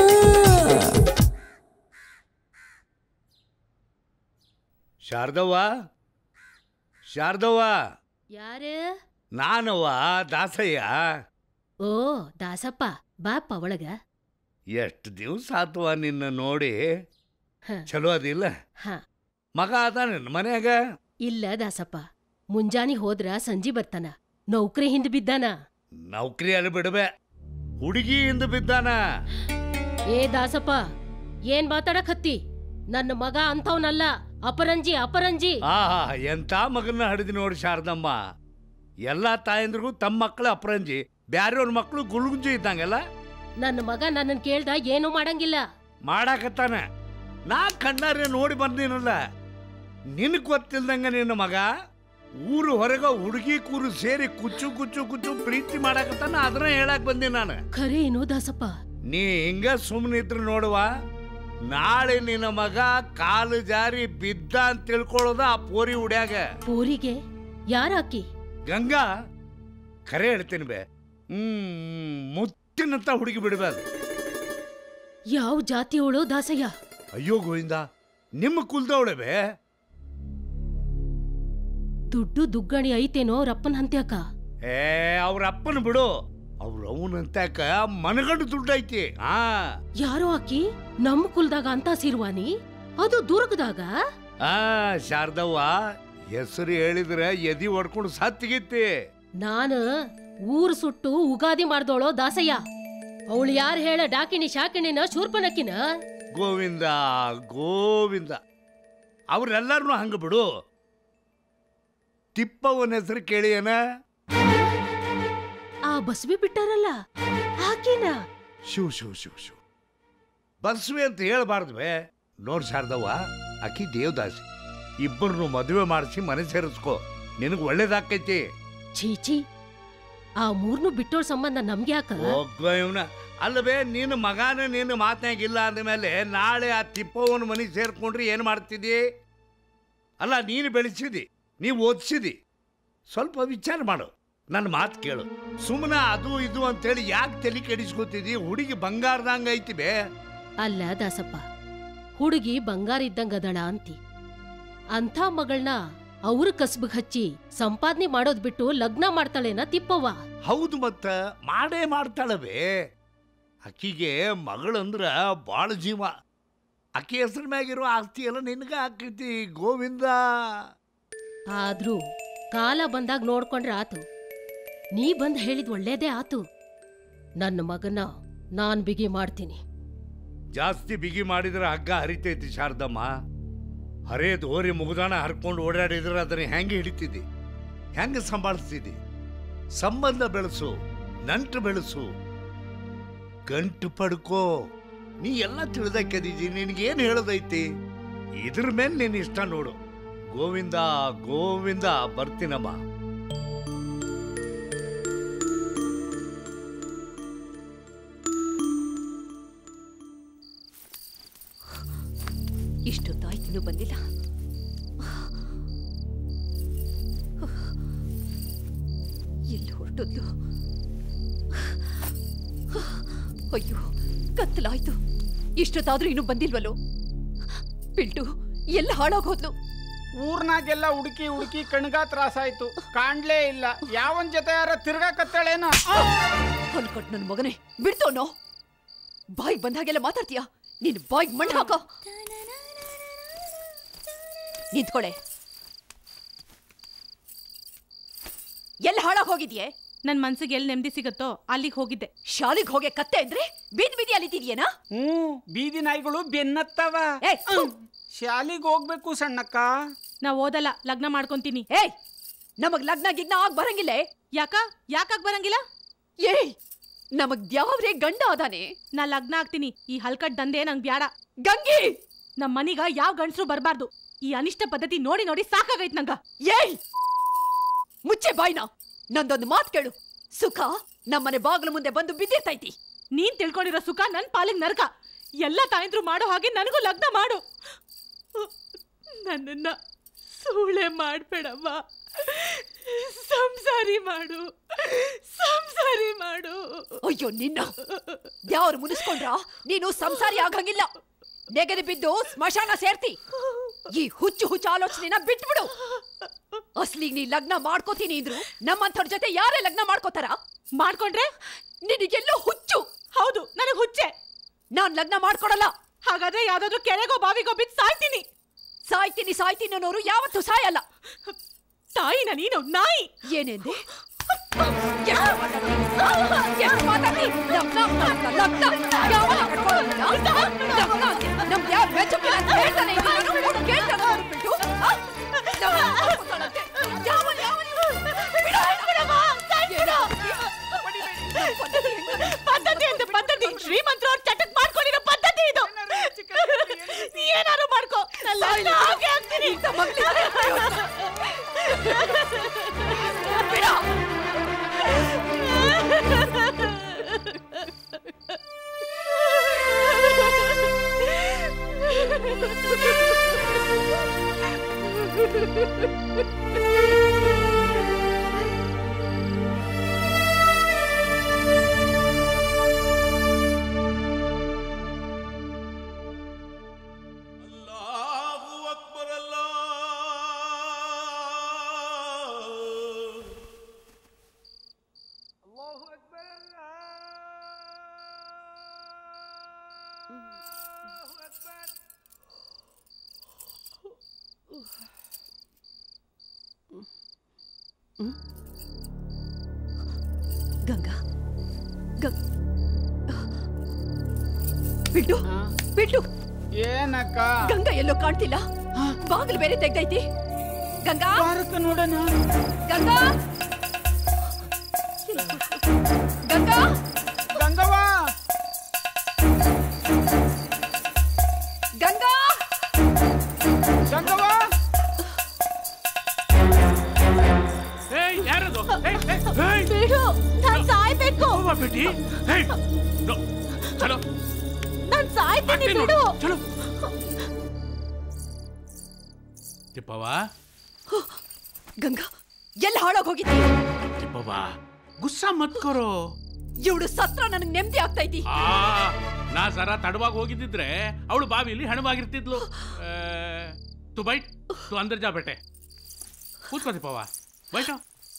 ಶಾರದವ್ವ ಶಾರದವ್ವ ಯಾರು ನಾನವ್ವ ದಾಸಯ್ಯ ಓ ದಾಸಪ್ಪ ಬಾಪ ಒಳಗ ಎಷ್ಟು ದಿವಸ ಆತವ ನಿನ್ನ ನೋಡಿ ಹ. ಚಲೋ ಅದಿಲ್ಲ ಹ ಮಗ ಅದಾನ ಮನ್ಯಾಗ ಇಲ್ಲ ದಾಸಪ್ಪ ಮುಂಜಾನೆ ಹೋದ್ರ ಸಂಜಿ ಬರ್ತಾನ ನೌಕರಿ ಹಿಂದ್ ಬಿದ್ದಾನ ನೌಕರಿ ಅಲ್ಲಿ ಬಿಡಬೆ ಹುಡುಗಿಯಿಂದ ಬಿದ್ದಾನ ಏ ದಾಸಪ್ಪ ಏನ್ ಮಾತಾಡಕ್ ಹತ್ತಿ ನನ್ನ ಮಗ ಅಂಥವ್ನಲ್ಲ ಅಪರಂಜಿ ಅಪರಂಜಿ ಆಹಾ ಎಂತ ಮಗನ್ನ ಹಡಿದು ನೋಡಿ ಶಾರದಮ್ಮ ಎಲ್ಲ ತಾಯಂದ್ರಿಗೂ ತಮ್ಮ ಮಕ್ಕಳ ಅಪರಂಜಿ ಬ್ಯಾರೆಯವ್ರ ಮಕ್ಕಳು ಗುಳುಗುಂಜಿ ಇದ್ದಂಗೆಲ್ಲ ನನ್ನ ಮಗ ನನ್ನನ್ ಕೇಳ್ದ ಏನೂ ಮಾಡಂಗಿಲ್ಲ ಮಾಡಾಕತ್ತಾನ ನಾ ಕಣ್ಣಾರೆ ನೋಡಿ ಬಂದೀನಲ್ಲ ನಿನಗ್ ಗೊತ್ತಿಲ್ದಂಗ ನಿನ್ನ ಮಗ ಊರು ಹೊರಗ ಹುಡುಗಿ ಕೂರು ಸೇರಿ ಕುಚ್ಚು ಕುಚ್ಚು ಕುಚ್ಚು ಪ್ರೀತಿ ಮಾಡಾಕತ್ತಾನ ಅದನ್ನ ಹೇಳಕ್ ಬಂದಿ ನಾನು ಖರೆ ಏನು ದಾಸಪ್ಪ ನೀ ಹಿಂಗ ಸುಮ್ಮನಿದ್ರು ನೋಡುವ ನಾಳೆ ನಿನ್ನ ಮಗ ಕಾಲು ಜಾರಿ ಬಿದ್ದ ಅಂತ ತಿಳ್ಕೊಳ್ಳೋದ ಆ ಪೋರಿ ಉಡ್ಯಾಗ ಪೂರಿಗೆ ಯಾರಾಕಿ ಗಂಗಾ ಖರೆ ಹೇಳ್ತೀನಿ ಬೇ ಹ್ಮ್ ಮುತ್ತಿನಂತ ಹುಡುಗಿ ಬಿಡಬಾರ್ದು ಯಾವ ಜಾತಿಯವಳು ದಾಸಯ್ಯ ಅಯ್ಯೋ ಗೋವಿಂದ ನಿಮ್ಮ ಕುಲ್ದವಳೆ ಬೇ ದುಡ್ಡು ದುಗ್ಗಣಿ ಐತೇನೋ ಅವ್ರಪ್ಪನ ಹಂತ್ಯಾಕ ಏ ಅವ್ರ ಅಪ್ಪನ ಬಿಡು ಅವ್ರ ಅವನಂತಾಕ ಮನಗಂಡು ದುಡ್ಡು ಐತಿ ಆ ಯಾರೋ ಆಕಿ ನಮ್ಮ ಕುಲ್ದಾಗ ಅಂತ ಸಿರ್ವಾನಿ ಅದು ದುರ್ಗದಾಗ ಆ ಶಾರದವ್ವ ಹೆಸರು ಹೇಳಿದ್ರೆ ಎದಿ ಹೊಡ್ಕೊಂಡು ಸತ್ತಿಗಿತ್ತಿ ನಾನು ಊರು ಸುಟ್ಟು ಉಗಾದಿ ಮಾಡ್ದೋಳೋ ದಾಸಯ್ಯ ಅವಳು ಯಾರು ಹೇಳ ಡಾಕಿಣಿ ಶಾಕಿಣಿನ ಶೂರ್ಪನಕ್ಕಿನ ಗೋವಿಂದ ಗೋವಿಂದ ಅವ್ರೆಲ್ಲರನ್ನೂ ಹಂಗ ಬಿಡು ತಿಪ್ಪವನ ಹೆಸರು ಕೇಳಿ ಏನ ಆ ಬಸ್ವಿ ಬಿಟ್ಟಾರಲ್ಲ ಆಕಿನ ಶಿವ್ ಶಿವ್ ಶಿವ್ ಶಿವ್ ಬಸ್ವಿ ಅಂತ ಹೇಳ್ಬಾರ್ದು ಬೇ ನೋಡ್ ಶಾರದವ್ವ ಆಕಿ ದೇವದಾಸಿ ಇಬ್ಬರನ್ನು ಮದುವೆ ಮಾಡಿಸಿ ಮನೆ ಸೇರಿಸ್ಕೋ ನಿನಗೆ ಒಳ್ಳೇದಾಕೈತಿ ಛೀ ಆ ಮೂರ್ನು ಬಿಟ್ಟೋಳ್ ಸಂಬಂಧ ನಮ್ಗೆ ಯಾಕ ಒಬ್ಬ ಇವನ ಅಲ್ಲವೇ ನಿನ್ನ ಮಗನ ನಿನ್ನ ಮಾತನಾಗಿಲ್ಲ ಅಂದಮೇಲೆ ನಾಳೆ ಆ ತಿಪ್ಪವನ ಮನೆಗೆ ಸೇರ್ಕೊಂಡ್ರೆ ಏನು ಮಾಡ್ತಿದ್ದಿ ಅಲ್ಲ ನೀನು ಬೆಳೆಸಿದಿ ನೀವು ಓದಿಸಿದಿ ಸ್ವಲ್ಪ ವಿಚಾರ ಮಾಡು ನನ್ನ ಮಾತು ಕೇಳು ಸುಮ್ಮನೆ ಅದು ಇದು ಅಂತೇಳಿ ಯಾಕೆ ತಲೆ ಕೆಡಿಸ್ಕೊತಿದ್ದಿ ಹುಡುಗಿ ಬಂಗಾರದಂಗ ಐತಿ ಬೇ ಅಲ್ಲ ದಾಸಪ್ಪ ಹುಡುಗಿ ಬಂಗಾರ ಇದ್ದಂಗ ಅದಳ ಅಂತಿ ಅಂಥ ಮಗಳನ್ನ ಅವ್ರ ಕಸ್ಬಗ್ ಹಚ್ಚಿ ಸಂಪಾದನೆ ಮಾಡೋದ್ ಬಿಟ್ಟು ಲಗ್ನ ಮಾಡ್ತಾಳೇನ ತಿಪ್ಪವ್ವ ಹೌದು ಮತ್ತ ಮಾಡೇ ಮಾಡ್ತಾಳವೇ ಅಕ್ಕಿಗೆ ಮಗಳಂದ್ರ ಬಾಳ ಜೀವ ಅಕ್ಕಿ ಹೆಸರು ಮ್ಯಾಗಿರೋ ಆಸ್ತಿ ಎಲ್ಲ ನಿನಗ ಆಕೈತಿ ಗೋವಿಂದ ಆದ್ರೂ ಕಾಲ ಬಂದಾಗ ನೋಡ್ಕೊಂಡ್ರೆ ಆತು ನೀ ಬಂದ್ ಹೇಳಿದ್ ಒಳ್ಳೇದೇ ಆತು ನನ್ನ ಮಗನ ನಾನ್ ಬಿಗಿ ಮಾಡ್ತೀನಿ ಜಾಸ್ತಿ ಬಿಗಿ ಮಾಡಿದ್ರೆ ಹಗ್ಗ ಹರಿತೈತಿ ಶಾರದಮ್ಮ ಹರೇದ್ ಹೋರಿ ಮುಗುದಾಣ ಹರ್ಕೊಂಡು ಓಡಾಡಿದ್ರೆ ಅದನ್ನ ಹೆಂಗೆ ಹಿಡಿತಿದ್ದಿ ಹೆಂಗೆ ಸಂಭಾಳಿಸ್ತಿದ್ದಿ ಸಂಬಂಧ ಬೆಳೆಸು ನಂಟು ಬೆಳೆಸು ಗಂಟು ಪಡ್ಕೋ ನೀ ಎಲ್ಲ ತಿಳಿದಕ್ಕೆದಿದ್ದಿ ನಿನಗೇನು ಹೇಳೋದೈತಿ ಇದ್ರ ಮೇಲೆ ನೀನು ಇಷ್ಟ ನೋಡು ಗೋವಿಂದ ಗೋವಿಂದ ಬರ್ತೀನಮ್ಮ ಇಷ್ಟೊತ್ತಾಯ್ತು ಇನ್ನೂ ಬಂದಿಲ್ಲ ಎಲ್ಲಿ ಹೊರಟದ್ಲು ಅಯ್ಯೋ ಕತ್ತಲಾಯ್ತು ಇಷ್ಟೊತ್ತಾದ್ರೂ ಇನ್ನೂ ಬಂದಿಲ್ವಲ್ಲೋ ಪಿಲ್ಟು ಎಲ್ಲ ಹಾಳಾಗೋದ್ಲು ಊರ್ನಾಗೆಲ್ಲ ಹುಡುಕಿ ಹುಡುಕಿ ಕಣ್ಗ ತ್ರಾಸಾಯ್ತು ಕಾಣ್ಲೇ ಇಲ್ಲ ಯಾವನ್ ಜೊತೆ ಯಾರ ತಿರ್ಗಾಕತ್ತೇಳೇನ ಅನ್ಕೊಟ್ ನನ್ ಮಗನೇ ಬಿಡ್ತೋನೋ ಬಾಯಿಗೆ ಬಂದಾಗೆಲ್ಲ ಮಾತಾಡ್ತೀಯ ನೀನು ಬಾಯಿಗೆ ಮಣ್ಣು ಹಾಕೋ ನಿಂತ್ಕೊಳೆ ಎಲ್ಲ ಹಾಳಾಗ್ ಹೋಗಿದ್ಯೆ ನನ್ ಮನ್ಸಿಗೆ ಎಲ್ಲಿ ನೆಮ್ಮದಿ ಸಿಗುತ್ತೋ ಅಲ್ಲಿಗೆ ಹೋಗಿದ್ದೆ ಶಾಲೆಗೆ ಹೋಗಿ ಕತ್ತೆ ಅಂದ್ರೆ ಬೀದಿ ಬೀದಿ ಅಲಿತಿದ್ಯೇನಾ ಹ್ಮ್ ಬೀದಿ ನಾಯಿಗಳು ಬೆನ್ನತ್ತವ ಶಾಲಿಗ್ ಹೋಗ್ಬೇಕು ಸಣ್ಣಕ್ಕ ನಾ ಓದಲ್ಲ ಲಗ್ನ ಮಾಡ್ಕೊಂತೀನಿ ಏಯ್ ನಮಗ್ ಲಗ್ನ ಗಿಗ್ನ ಆಗ್ ಬರಂಗಿಲ್ಲ ಯಾಕ ಯಾಕಾಗ್ ಬರಂಗಿಲ್ಲ ಏಯ್ ನಮಗ್ ದ್ಯಾವ್ರೇ ಗಂಡ ಅದಾನೆ ನಾ ಲಗ್ನ ಆಗ್ತೀನಿ ಈ ಹಲ್ಕಟ್ ದಂಧೆ ನಂಗ್ ಬ್ಯಾಡ ಗಂಗಿ ನಮ್ ಮನಿಗ ಯಾವ ಗಂಡ್ಸ್ರು ಬರ್ಬಾರ್ದು ಈ ಅನಿಷ್ಟ ಪದ್ಧತಿ ನೋಡಿ ನೋಡಿ ಸಾಕಾಗೈತ್ ನಂಗ ಏಯ್ ಮುಚ್ಚೆ ಬಾಯ್ನ ನಂದೊಂದು ಮಾತು ಕೇಳು ಸುಖ ನಮ್ಮನೆ ಬಾಗಿಲು ಮುಂದೆ ಬಂದು ಬಿದ್ದಿರ್ತೈತಿ ನೀನ್ ತಿಳ್ಕೊಂಡಿರೋ ಸುಖ ನನ್ ಪಾಲಿಗೆ ನರಕ ಎಲ್ಲ ತಾಯಂದ್ರು ಮಾಡೋ ಹಾಗೆ ನನಗೂ ಲಗ್ನ ಮಾಡು ನನ್ನನ್ನ ಸೂಳೆ ಮಾಡ್ಬೇಡವ್ವ ಸಂಸಾರಿ ಮಾಡು ಸಂಸಾರಿ ಮಾಡು ಅಯ್ಯೋ ನಿನ್ನ ಯಾರು ಮುನಿಸ್ಕೊಂಡ್ರ ನೀನು ಸಂಸಾರಿ ಆಗಂಗಿಲ್ಲ ನೆಗದು ಬಿದ್ದು ಸ್ಮಶಾನ ಸೇರ್ತಿ ಈ ಹುಚ್ಚು ಹುಚ್ಚು ಆಲೋಚನೆನ ಬಿಟ್ಬಿಡು ಅಸ್ಲಿಗ್ ನೀ ಲಗ್ನ ಮಾಡ್ಕೋತೀನಿ ಅಂದ್ರು ನಮ್ಮಂಥವ್ರ ಜೊತೆ ಯಾರೇ ಲಗ್ನ ಮಾಡ್ಕೋತಾರ ಮಾಡ್ಕೊಂಡ್ರೆ ನಿನಗೆಲ್ಲೋ ಹುಚ್ಚು ಹೌದು ನನಗ್ ಹುಚ್ಚೆ ನಾನ್ ಲಗ್ನ ಮಾಡ್ಕೊಡಲ್ಲ ಹಾಗಾದ್ರೆ ಯಾವ್ದಾದ್ರು ಕೆರೆಗೋ ಬಾವಿಗೋ ಬಿದ್ದು ಸಾಯ್ತೀನಿ ಸಾಯ್ತೀನಿ ಸಾಯ್ತೀನಿ ಅನ್ನೋರು ಯಾವತ್ತೂ ಸಾಯಲ್ಲ ತಾಯಿನ ನೀನು ನಾಯಿ ಏನೆಂದೆ ಎಷ್ಟು ಮಾತಾಡ್ತಿ? ಎಷ್ಟು ಮಾತಾಡ್ತಿ? ಲಗ್ನ ಅಂತ ಲಗ್ನ ಯಾವಾಗ ಕಟ್ಕೊಳ್ಳೋದಿಲ್ಲ? ಲಗ್ನ ಅಂತೆ. ನಮ್ದು ಯಾರು ಮೆಚ್ಚುಗೆ ಅಂತ ಹೇಳ್ತಾನೆ ಇಲ್ಲ ನೀನು? ಅವ್ನು ಕೇಳ್ತಾನೆ ಅಂದ್ಬಿಟ್ಟು, ಆ? ಲಗ್ನ ಮಾಡ್ಕೊತಾಳಂತೆ. ಯಾವ- ಯಾವ- ಬಿಡು, ಬಿಡಮ್ಮ, ಸಾಯ್ಬಿಡು. ಪದ್ಧತಿ ಅಂತ ಪದ್ಧತಿ ಶ್ರೀಮಂತರು ಅವ್ರ ಚಟಕ್ ಮಾಡ್ಕೊಂಡಿರೋ ಪದ್ಧತಿ ಇದು ಏನಾರು ಮಾಡ್ಕೋ ನನ್ನ ಲಗ್ನ ಹಾಗೆ ಆಗ್ತೀನಿ ಗಂಗಾ ಗಂಗ್ ಬಿಟ್ಟು ಬಿಟ್ಟು ಏನಕ್ಕ ಗಂಗಾ ಎಲ್ಲೋ ಕಾಣ್ತಿಲ್ಲ ಬಾಗಿಲು ಬೇರೆ ತೆಗ್ದೈತಿ ಗಂಗಾ ನೋಡೋಣ ಗಂಗಾ ಗಂಗಾ ಗಂಗವ್ವ ಗಂಗಾ ಗಂಗವ್ವ ಏಯ್ ಯಾರದು ಏಯ್, ಏಯ್, ಏಯ್. ಬಿಡು ನಾನ್ ಸಾಯ್ಬೇಕು ಹೋಗ್ಬಾ ಬೇಟಿ ಏಯ್, ನೋ, ಚಲೋ ನಾನ್ ಸಾಯ್ತೀನಿ ಆಗ್ತೀನಿ ಬಿಡು ನೋಡು, ಚಲೋ ತಿಪ್ಪವ್ವ ಗಂಗಾ ಎಲ್ಲ ಹಾಳಾಗ್ ಹೋಗಿದ್ದಿ ತಿಪ್ಪವ್ವ ಗುಸ್ಸಾ ಮತ್ ಕರೋ ಇವಳು ಸತ್ರ ನನಗ್ ನೆಮ್ಮದಿ ಆಗ್ತೈತಿ ಆ ನಾ ಸರ ತಡವಾಗಿ ಹೋಗಿದ್ದಿದ್ರೆ ಅವಳು ಬಾವಿಲಿ ಹೆಣವಾಗಿರ್ತಿದ್ಲು ಆ, ತು ಬೈಟ್ ತು ಅಂದರ್ ಜಾ ಬೇಟೆ ಕೂತ್ಕೋ ತಿಪ್ಪವ್ವ ಬೈಟು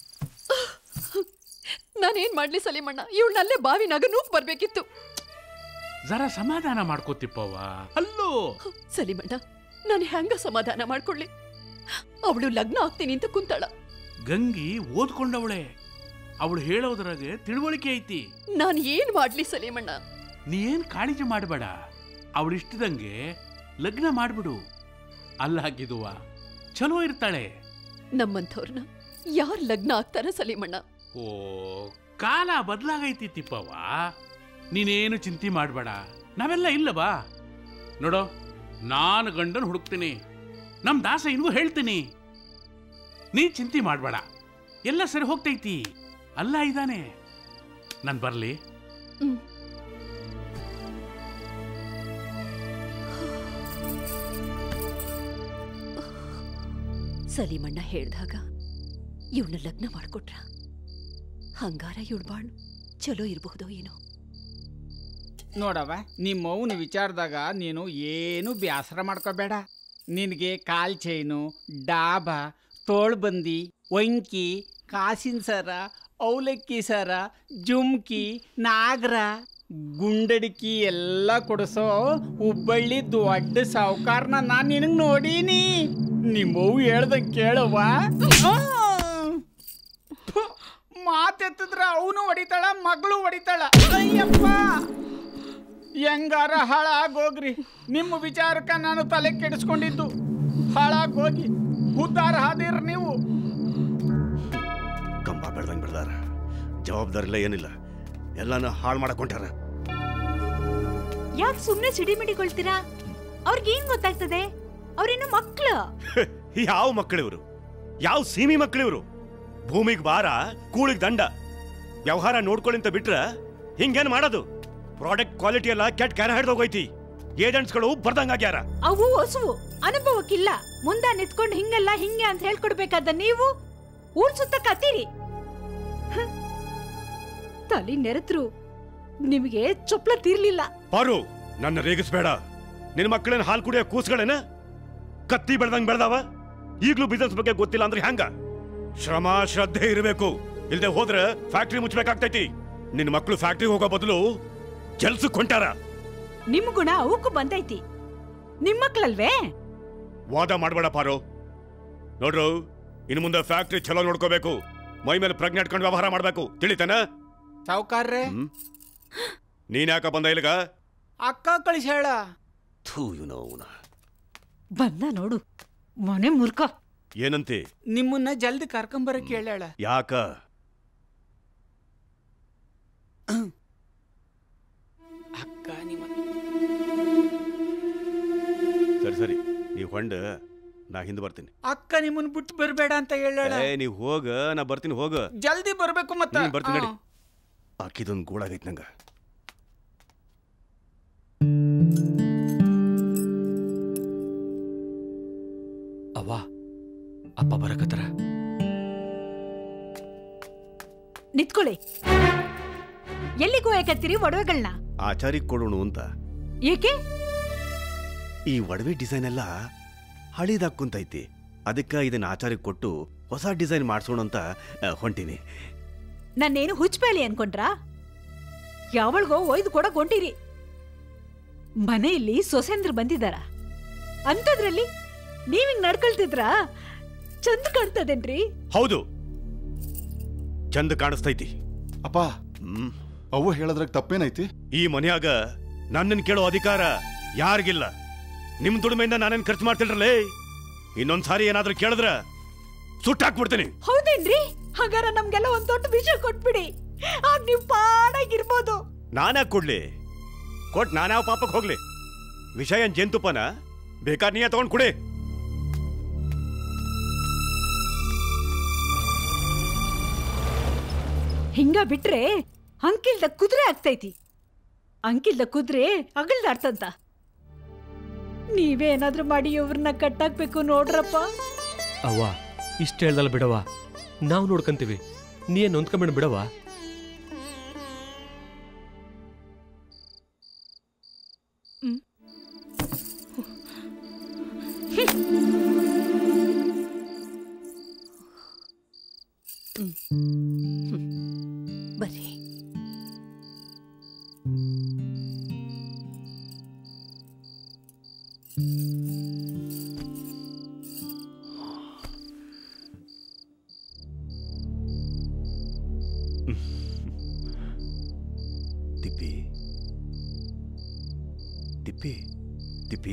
ನಾನೇನ್ ಮಾಡ್ಲಿ ಸಲೀಮಣ್ಣ ಇವಳನ್ನಲ್ಲೇ ಬಾವಿ ನಗನೂಕ್ ಬರ್ಬೇಕಿತ್ತು ಜರ ಸಮಾಧಾನ ಮಾಡ್ಕೋತಿಪ್ಪವ್ವ ಅಲ್ಲೋ ಸಲೀಮಣ್ಣ ನಾನು ಹೆಂಗ ಸಮಾಧಾನ ಮಾಡ್ಕೊಳ್ಳಿ ಅವಳು ಲಗ್ನ ಆಗ್ತೀನಿ ಅಂತ ಕುಂತಾಳ ಗಂಗಿ ಓದ್ಕೊಂಡವಳೆ ಅವಳು ಹೇಳೋದ್ರಾಗೆ ತಿಳುವಳಿಕೆ ಐತಿ ನಾನ್ ಏನ್ ಮಾಡ್ಲಿ ಸಲೀಮಣ್ಣ ನೀ ಏನ್ ಕಾಳಜಿ ಮಾಡಬೇಡ ಅವಳು ಇಷ್ಟದಂಗೆ ಲಗ್ನ ಮಾಡ್ಬಿಡು ಅಲ್ಲ ಹಾಕಿದುವ ಚಲೋ ಇರ್ತಾಳೆ ನಮ್ಮಂಥವ್ರನ್ನ ಯಾರ್ ಲಗ್ನ ಆಗ್ತಾರ ಸಲೀಮಣ್ಣ ಓ ಕಾಲ ಬದಲಾಗೈತಿ ತಿಪ್ಪವ್ವ ನೀನೇನು ಚಿಂತೆ ಮಾಡಬೇಡ ನಾವೆಲ್ಲ ಇಲ್ಲ ಬಾ ನೋಡೋ ನಾನು ಗಂಡನ್ ಹುಡುಕ್ತೀನಿ ನಮ್ ದಾಸ ಇನ್ಗೂ ಹೇಳ್ತೀನಿ ನೀ ಚಿಂತೆ ಮಾಡಬೇಡ ಎಲ್ಲ ಸರಿ ಹೋಗ್ತೈತಿ ಅಲ್ಲ ಇದ್ದಾನೆ ನಾನು ಬರ್ಲಿ ಸಲೀಮಣ್ಣ ಹೇಳ್ದಾಗ ಇವಳನ್ನ ಲಗ್ನ ಮಾಡ್ಕೊಟ್ರ ಹಂಗಾರ ಇವಳು ಬಾಳು ಚಲೋ ಇರಬಹುದೋ ಏನೋ ನೋಡವ ನಿಮ್ಮ ಮೌನ ವಿಚಾರದಾಗ ನೀನು ಏನು ಬ್ಯಾಸರ ಮಾಡ್ಕೋಬೇಡ ನಿನಗೆ ಕಾಲ್ ಚೈನು ಡಾಬ ತೋಳ್ಬಂದಿ ವಂಕಿ ಕಾಸಿನ ಸರ ಅವಲಕ್ಕಿ ಸರ ಜುಮ್ಕಿ ನಾಗರ ಗುಂಡಡಿಕಿ ಎಲ್ಲ ಕೊಡಿಸೋ ಹುಬ್ಬಳ್ಳಿ ದೊಡ್ಡ ಸಾವುಕಾರನ ನಾನು ನಿನಗೆ ನೋಡೀನಿ ನಿಮ್ಮವು ಹೇಳ್ದಂಗೆ ಕೇಳವ್ವ ಮಾತೆತ್ತಿದ್ರ ಅವನು ಹೊಡಿತಾಳ ಮಗಳು ಹೊಡಿತಾಳ ಅಯ್ಯಪ್ಪ ಹೆಂಗಾರ ಹಾಳಾಗೋಗ್ರಿ ನಿಮ್ಮ ವಿಚಾರಕ್ಕ ನಾನು ತಲೆ ಕೆಡಿಸ್ಕೊಂಡಿದ್ದು ಹಾಳಾಗೋಗಿ ಉದ್ದಾರ ಹಾದಿರ ನೀವು ಕಂಬ ಬೆಳ್ದಂಗೆ ಬೆಳ್ದಾರ ಜವಾಬ್ದಾರಿ ಇಲ್ಲ ಏನಿಲ್ಲ ಎಲ್ಲಾನು ಹಾಳು ಮಾಡಕೊಂಟಾರ ಯಾಕೆ ಸುಮ್ನೆ ಸಿಡಿಮಿಡಿಗೊಳ್ತೀರಾ ಅವ್ರಿಗೇನ್ ಗೊತ್ತಾಗ್ತದೆ ಅವ್ರೇನು ಮಕ್ಳು ಯಾವ ಮಕ್ಕಳಿವರು ಯಾವ ಸೀಮಿ ಮಕ್ಕಳಿವರು ಭೂಮಿಗೆ ಭಾರ ಕೂಳಿಗೆ ದಂಡ ವ್ಯವಹಾರ ನೋಡ್ಕೊಳ್ಳಿ ಅಂತ ಬಿಟ್ರ ಹಿಂಗೇನ್ ಮಾಡೋದು ಪ್ರಾಡಕ್ಟ್ ಕ್ವಾಲಿಟಿ ಎಲ್ಲ ಕೆಟ್ಟ ಕ್ಯಾರ ಹಿಡ್ದೋಗೈತಿ ಏಜೆಂಟ್ಸ್ಗಳು ಬರ್ದಂಗಾಗ್ಯಾರ ಅವು ಹೊಸವು ಅನುಭವಕ್ಕಿಲ್ಲ ಮುಂದ ನಿಂತ್ಕೊಂಡು ಹಿಂಗಲ್ಲ ಹಿಂಗೆ ಅಂತ ಹೇಳ್ಕೊಡ್ಬೇಕಾದ ನೀವು ಊರ್ ಸುತ್ತ ಕತ್ತೀರಿ ಹ. ತಲಿ ನೆರೆತ್ರು ನಿಮಗೆ ಚೊಪ್ಲ ತೀರ್ಲಿಲ್ಲ ಪಾರು ನನ್ನ ರೇಗಿಸ್ಬೇಡ ನಿನ್ನ ಮಕ್ಕಳೇನ್ ಹಾಲು ಕುಡಿಯೋ ಕೂಸ್ಗಳೇನ ಕತ್ತಿ ಬೆಳ್ದಂಗ್ ಬೆಳ್ದಾವ ಈಗ್ಲೂ ಬಿಸ್ನೆಸ್ ಬಗ್ಗೆ ಗೊತ್ತಿಲ್ಲ ಅಂದ್ರೆ ಹ್ಯಾಂಗ ಶ್ರಮ ಶ್ರದ್ಧೆ ಇರಬೇಕು ಇಲ್ದೆ ಹೋದ್ರೆ ಫ್ಯಾಕ್ಟ್ರಿ ಮುಚ್ಚಬೇಕಾಗ್ತೈತಿ ನಿನ್ನ ಮಕ್ಕಳು ಫ್ಯಾಕ್ಟ್ರಿ ಹೋಗೋ ಬದಲು ಕೆಲ್ಸಕ್ಕೆ ಹೊಂಟಾರ ನಿಮ್ ಗುಣ ಅವಕ್ಕೂ ಬಂದೈತಿ ನಿಮ್ ಮಕ್ಳಲ್ವೇ ವಾದ ಮಾಡಬೇಡ ಪಾರು ನೋಡ್ರು ಇನ್ನು ಮುಂದೆ ಫ್ಯಾಕ್ಟ್ರಿ ಚಲೋ ನೋಡ್ಕೋಬೇಕು ಮೈ ಮೇಲೆ ಪ್ರಜ್ಞೆ ಇಟ್ಕೊಂಡು ವ್ಯವಹಾರ ಮಾಡಬೇಕು ತಿಳಿತಾನ ಸಾವುಕಾರ್ರೆ ನೀನ್ ಯಾಕ ಬಂದ ಇಲ್ಗ ಅಕ್ಕ ಕಳಿಸಿ ಹೇಳ ಥೂ ಇವನು ಅವನ ಬಂದ ನೋಡು ಮನೆ ಮುರ್ಕ ಏನಂತೆ ನಿಮ್ಮನ್ನ ಜಲ್ದಿ ಕರ್ಕೊಂಬರಕ್ಕೆ ಹೇಳ ಯಾಕ ಅಕ್ಕ ನಿಮ್ಮ ಸರಿ ಸರಿ ನೀವು ಹೊಂಡ ನಾ ಹಿಂದೆ ಬರ್ತೀನಿ ಅಕ್ಕ ನಿಮ್ಮನ್ನ ಬಿಟ್ಟು ಬರಬೇಡ ಅಂತ ಹೇಳ ಏ ನೀವು ಹೋಗ ನಾ ಬರ್ತೀನಿ ಹೋಗ ಜಲ್ದಿ ಬರ್ಬೇಕು ಮತ್ತ ಹ್ಮ್, ಬರ್ತೀನಿ ನಡಿ ಹಾ. ಆಕಿದೊಂದು ಗೂಡಾಗೈತೆ ನಂಗ ಅವ್ವ ಅಪ್ಪ ಬರಕತ್ತಾರ ನಿತ್ಕೊಳ್ಳಿ ಎಲ್ಲಿಗೂ ಯಾಕತ್ತೀರಿ ಒಡವೆಗಳನ್ನ ಆಚಾರಿಗೆ ಕೊಡೋಣ ಅಂತ ಏಕೆ ಈ ಒಡವೆ ಡಿಸೈನ್ ಎಲ್ಲ ಹಳಿದಾಗ್ ಕುಂತೈತಿ ಅದಕ್ಕೆ ಇದನ್ನ ಆಚಾರಿಗೆ ಕೊಟ್ಟು ಹೊಸ ಡಿಸೈನ್ ಮಾಡಿಸೋಣ ಅಂತ ಆ, ಹೊಂಟೀನಿ ನನ್ನೇನು ಹುಚ್ಚಬೇಲಿ ಅನ್ಕೊಂಡ್ರಾ ಯಾವಳ್ಗೋ ಒಯ್ದು ಕೊಡಕ್ ಹೊಂಟಿರಿ ಮನೆಯಲ್ಲಿ ಸೊಸೆಂದ್ರ ಬಂದಿದಾರ ಅಂಥದ್ರಲ್ಲಿ ನೀವಿಂಗ್ ನಡ್ಕೊಳ್ತಿದ್ರಾ ಚಂದ ಕಾಣ್ತದೇನ್ರಿ ಹೌದು ಚಂದ ಕಾಣಿಸ್ತೈತಿ ಅಪ್ಪ ಅವು ಹೇಳದ್ರಾಗ ತಪ್ಪೇನೈತಿ ಈ ಮನ್ಯಾಗ ನನ್ನನ್ ಕೇಳೋ ಅಧಿಕಾರ ಯಾರಿಗಿಲ್ಲ ನಿಮ್ ದುಡಿಮೆಯಿಂದ ನಾನೇನ್ ಖರ್ಚು ಮಾಡ್ತಿಲ್ರಲ್ಲೇ ಇನ್ನೊಂದ್ ಸಾರಿ ಏನಾದ್ರೂ ಕೇಳಿದ್ರ ಸುಟ್ಟಾಕ್ಬಿಡ್ತೀನಿ ಹೌದೇನ್ರಿ ಹಾಗಾರ ನಮ್ಗೆಲ್ಲ ಒಂದ್ ದೊಡ್ಡ ವಿಷಯ ಕೊಟ್ಬಿಡಿ ಆಗ ನೀವು ಪಾಡಾಗಿರ್ಬೋದು ನಾನ್ಯಾಕ್ ಕೊಡ್ಲಿ ಕೊಟ್ ನಾನ್ಯಾವ ಪಾಪಕ್ ಹೋಗ್ಲಿ ವಿಷಯ ಏನ್ ಜೇನ್ತುಪ್ಪನ ಬೇಕಾದ್ ನೀಯ ತಗೊಂಡ್ ಕುಡಿ ಹಿಂಗ ಬಿಟ್ರೆ ಅಂಕಿಲ್ದ ಕುದುರೆ ಆಗ್ತೈತಿ ಅಂಕಿಲ್ದ ಕುದುರೆ ಅಗಲ್ದಾಡ್ತಂತ ನೀವೇನಾದ್ರೂ ಮಾಡಿ ಇವ್ರನ್ನ ಕಟ್ಟಾಕ್ಬೇಕು ನೋಡ್ರಪ್ಪ ಅವ್ವ ಇಷ್ಟ ಹೇಳ್ದಲ್ಲ ಬಿಡವ ನಾವು ನೋಡ್ಕಂತೀವಿ ನೀ ಏನ್ ನೊಂದ್ಕೊಂಬೇಡ ಬಿಡವ ಬರ್ರಿ ತಿಪ್ಪಿ ತಿಪ್ಪಿ ತಿಪ್ಪಿ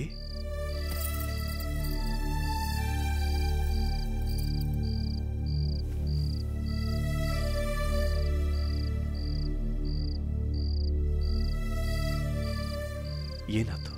ಏನಾತು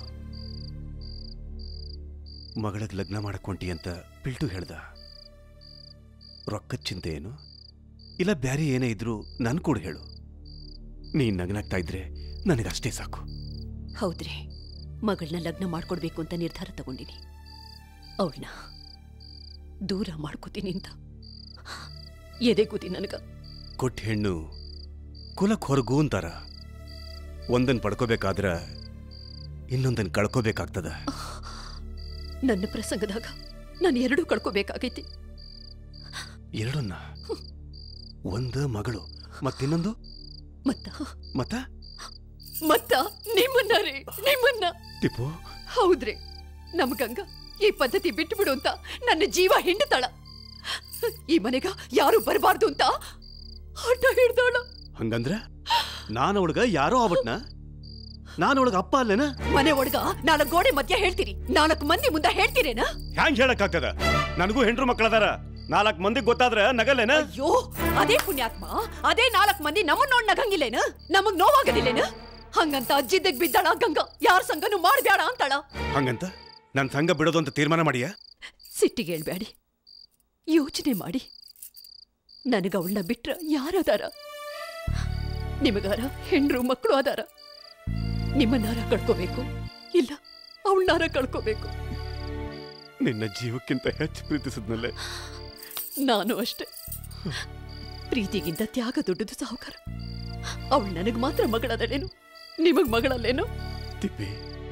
ಮಗಳಿಗೆ ಲಗ್ನ ಮಾಡಕೊಂಟಿ ಅಂತ ಪಿಲ್ಟು ಹೇಳ್ದ ರೊಕ್ಕದ ಚಿಂತೆ ಏನು ಇಲ್ಲ ಬ್ಯಾರೆ ಏನೇ ಇದ್ರು ನನ್ ಕೂಡ ಹೇಳು ನೀನ್ ನಗನಾಗ್ತಾ ಇದ್ರೆ ನನಗಷ್ಟೇ ಸಾಕು ಹೌದ್ರಿ ಮಗಳನ್ನ ಲಗ್ನ ಮಾಡ್ಕೊಡ್ಬೇಕು ಅಂತ ನಿರ್ಧಾರ ತಗೊಂಡಿನಿ ಅವಳನ್ನ ದೂರ ಮಾಡ್ಕೋತೀನಿ ಅಂತ ಎದೆಗುದಿ ನನಗ ಕೊಟ್ಟ ಹೆಣ್ಣು ಕುಲಕ್ ಹೊರಗು ಅಂತಾರ ಒಂದನ್ ಪಡ್ಕೋಬೇಕಾದ್ರ ಇನ್ನೊಂದನ್ ಕಳ್ಕೋಬೇಕಾಗ್ತದ ನನ್ನ ಪ್ರಸಂಗದಾಗ ನಾನು ಎರಡೂ ಕಳ್ಕೋಬೇಕಾಗೈತಿ ಎರಡನ್ನ ಒಂದು ಮಗಳು ಮತ್ತಿನ್ನೊಂದು ಮತ್ತ ಮತ್ತ ಮತ್ತ ನಿಮ್ಮನ್ನ ರೀ ನಿಮ್ಮನ್ನ ಟಿಪ್ಪು ಹೌದ್ರಿ ನಮ್ಗಂಗ ಈ ಪದ್ಧತಿ ಬಿಟ್ಬಿಡು ಅಂತ ನನ್ನ ಜೀವ ಹಿಂಡ್ತಾಳ ಈ ಮನೆಗ ಯಾರು ಬರಬಾರ್ದು ಅಂತ ಹಠ ಹಿಡ್ದಾಳ ಹಂಗಂದ್ರ ನಾನು ಅವಳಗ ಯಾರೋ ಆಗ್ಬಿಟ್ನ ನಾನು ಅವಳಗ ಅಪ್ಪ ಅಲ್ಲೇನ ಮನೆ ಒಳಗ ನಾಲ್ಕು ಗೋಡೆ ಮಧ್ಯ ಹೇಳ್ತೀರಿ ನಾಲ್ಕು ಮಂದಿ ಮುಂದೆ ಹೇಳ್ತೀರೇನ ಹ್ಯಾಂಗ್ ಹೇಳಕ್ಕಾಗ್ತದ ನನಗೂ ಹೆಂಡ್ರು ಮಕ್ಕಳದಾರ ನಾಲ್ಕ್ ಮಂದಿಗ್ ಗೊತ್ತಾದ್ರ ನಗಲ್ಲೇನ ಅಯ್ಯೋ ಅದೇ ಪುಣ್ಯಾತ್ಮ ಅದೇ ನಾಲ್ಕು ಮಂದಿ ನಮ್ಮನ್ನ ನೋಡ್ ನಗಂಗಿಲ್ಲೇನ ನಮಗ್ ನೋವಾಗದಿಲ್ಲೇನ ಹಂಗಂತ ಅಜ್ಜಿದ್ದಗ್ ಬಿದ್ದಾಳ ಗಂಗ ಯಾರ ಸಂಗನು ಮಾಡ್ಬ್ಯಾಡ ಅಂತಾಳ ಹಂಗಂತ ನನ್ ಸಂಘ ಬಿಡೋದು ಅಂತ ತೀರ್ಮಾನ ಮಾಡಿಯಾ ಸಿಟ್ಟಿಗೆ ಹೇಳ್ಬೇಡಿ ಯೋಚನೆ ಮಾಡಿ ನನಗ ಅವಳನ್ನ ಬಿಟ್ರ ಯಾರದಾರ ನಿಮಗಾರ ಹೆಣ್ರು ಮಕ್ಕಳು ಅದಾರ ನಿಮ್ಮನ್ನಾರ ಕಳ್ಕೋಬೇಕು ಇಲ್ಲ ಅವಳನ್ನಾರ ಕಳ್ಕೋಬೇಕು ನಿನ್ನ ಜೀವಕ್ಕಿಂತ ಹೆಚ್ಚು ಪ್ರೀತಿಸಿದ್ನಲ್ಲೇ ನಾನು ಅಷ್ಟೆ ಪ್ರೀತಿಗಿಂತ ತ್ಯಾಗ ದೊಡ್ಡದು ಸಾಹುಕಾರ ಅವಳು ನನಗ್ ಮಾತ್ರ ಮಗಳದಳೇನು ನಿಮಗ್ ಮಗಳಲ್ಲೇನು ತಿಪ್ಪಿ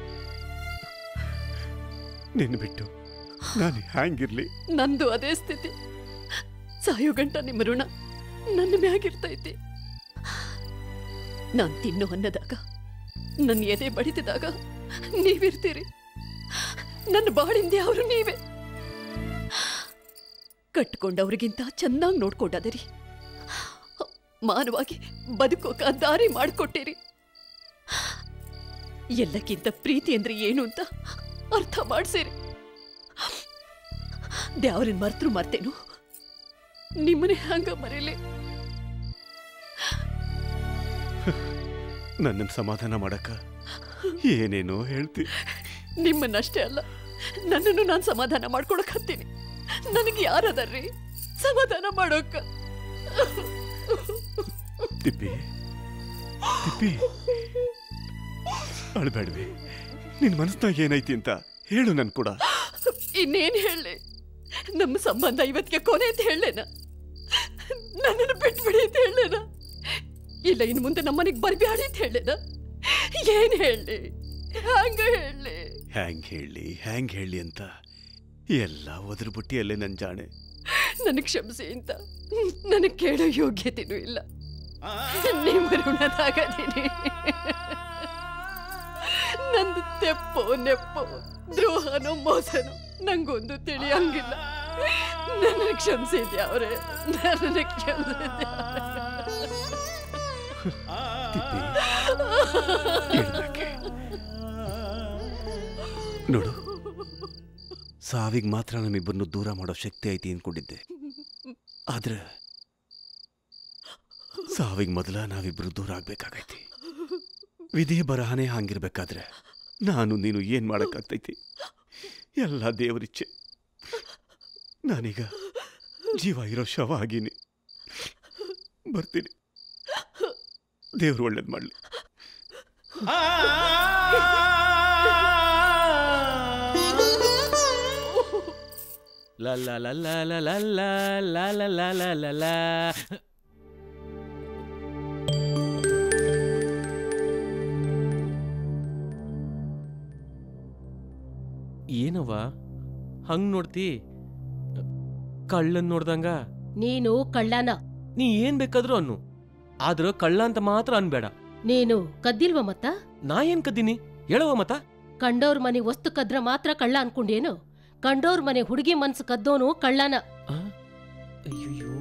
ನಿನ್ನ ಬಿಟ್ಟು ನಾನು ಹ್ಯಾಂಗಿರ್ಲಿ ನಂದು ಅದೇ ಸ್ಥಿತಿ ಸಾಯೋ ಗಂಟ ನಿಮ್ಮ ಋಣ ನನ್ನ ಮ್ಯಾಗಿರ್ತೈತಿ ನಾನ್ ತಿನ್ನು ಅನ್ನದಾಗ ನನ್ನ ಎದೆ ಬಡಿತಿದಾಗ ನೀವಿರ್ತೀರಿ ನನ್ನ ಬಾಳಿಂದೆ ಅವರು ನೀವೇ ಕಟ್ಕೊಂಡವ್ರಿಗಿಂತ ಚೆನ್ನಾಗಿ ನೋಡ್ಕೊಂಡದರಿ ಮಾನವಾಗಿ ಬದುಕೋಕ ದಾರಿ ಮಾಡಿಕೊಟ್ಟಿರಿ ಎಲ್ಲಕ್ಕಿಂತ ಪ್ರೀತಿ ಅಂದ್ರೆ ಏನು ಅಂತ ಅರ್ಥ ಮಾಡಿಸಿರಿ ದ್ಯಾವ್ರನ್ ಮರ್ತರು ಮರ್ತೇನು ನಿಮ್ಮನೆ ಹಂಗ ಮರೀಲಿ ನನ್ನನ್ನು ಸಮಾಧಾನ ಮಾಡಕ್ಕ ಏನೇನೋ ಹೇಳ್ತಿ ನಿಮ್ಮನ್ನಷ್ಟೇ ಅಲ್ಲ ನನ್ನನ್ನು ನಾನು ಸಮಾಧಾನ ಮಾಡ್ಕೊಳಕ್ ಹತ್ತೀನಿ ನನಗೆ ಯಾರದಾರ್ರಿ ಸಮಾಧಾನ ಮಾಡೋಕ ತಿಪ್ಪಿ ತಿಪ್ಪಿ ಅಳ್ಬೇಡ್ವಿ ನಿನ್ ಮನಸ್ನಾಗ ಏನೈತಿ ಅಂತ ಹೇಳು ನನ್ ಕೂಡ ಇನ್ನೇನ್ ಹೇಳಿ ನಮ್ಮ ಸಂಬಂಧ ಇವತ್ತಿಗೆ ಕೊನೆ ಅಂತ ಹೇಳೇನ ನನ್ನನ್ನು ಬಿಟ್ಬಿಡಿ ಅಂತ ಹೇಳೇನ ಇಲ್ಲ ಇನ್ನು ಮುಂದೆ ನಮ್ಮನೆಗೆ ಬರ್ಬ್ಯಾಡಿ ಅಂತ ಹೇಳೇನ ಏನ್ ಹೇಳಿ ಹಂಗ ಹೇಳಿ ಹ್ಯಾಂಗ್ ಹೇಳಿ ಹ್ಯಾಂಗ್ ಹೇಳಿ ಅಂತ ಎಲ್ಲ ಒದ್ರ ಬುಟ್ಟಿಯಲ್ಲೇ ನನ್ ಜಾಣೆ ನನಗೆ ಕ್ಷಮಿಸಿ ಅಂತ ನನಗೆ ಕೇಳೋ ಯೋಗ್ಯತೆನೂ ಇಲ್ಲ ನಿಮ್ಮ ಋಣದಾಗದೀನಿ ನಂದು ತೆಪ್ಪೋ ನೆಪ್ಪೋ ದ್ರೋಹನೋ ಮೋಸನೋ ನಂಗೊಂದು ತಿಳಿಯಂಗಿಲ್ಲ ನನಗೆ ಕ್ಷಮಿಸಿದ್ಯಾ ಅವರೇ ನನಗೆ ಕ್ಷಮಿಸಿದ್ಯಾ ನೋಡು ಸಾವಿಗೆ ಮಾತ್ರ ನಮ್ಮಿಬ್ಬರನ್ನು ದೂರ ಮಾಡೋ ಶಕ್ತಿ ಐತಿ ಅನ್ಕೊಂಡಿದ್ದೆ ಆದ್ರೆ ಸಾವಿಗೆ ಮೊದಲ ನಾವಿಬ್ರು ದೂರ ಆಗ್ಬೇಕಾಗೈತಿ ವಿಧಿ ಬರಹನೇ ಹಂಗಿರ್ಬೇಕಾದ್ರೆ ನಾನು ನೀನು ಏನ್ ಮಾಡಕ್ಕಾಗ್ತೈತಿ ಎಲ್ಲ ದೇವರಿಚ್ಛೆ ನಾನೀಗ ಜೀವ ಇರೋ ಶವ ಆಗೀನಿ ಬರ್ತೀನಿ ದೇವ್ರು ಒಳ್ಳೇದು ಮಾಡಲಿ La la la la la la la la la la la la la ಏನವ್ವ ಹಂಗ್ ನೋಡ್ತಿ ಕಳ್ಳನ್ ನೋಡ್ದಂಗ ನೀನು ಕಳ್ಳನ ನೀ ಏನ್ ಬೇಕಾದ್ರೂ ಅನ್ನು ಆದ್ರ ಕಳ್ಳ ಅಂತ ಮಾತ್ರ ಅನ್ಬೇಡ ನೀನು ಕದ್ದಿಲ್ವ ಮತ್ತ ನಾ ಏನ್ ಕದ್ದೀನಿ ಹೇಳವ ಮತ ಕಂಡೋರ್ ಮನೆ ವಸ್ತು ಕದ್ರ ಮಾತ್ರ ಕಳ್ಳ ಅನ್ಕೊಂಡೇನು ಕಂಡೋರ್ ಮನೆ ಹುಡುಗಿ ಮನ್ಸು ಕದ್ದೋನು ಕಳ್ಳನ ಅಯ್ಯೋ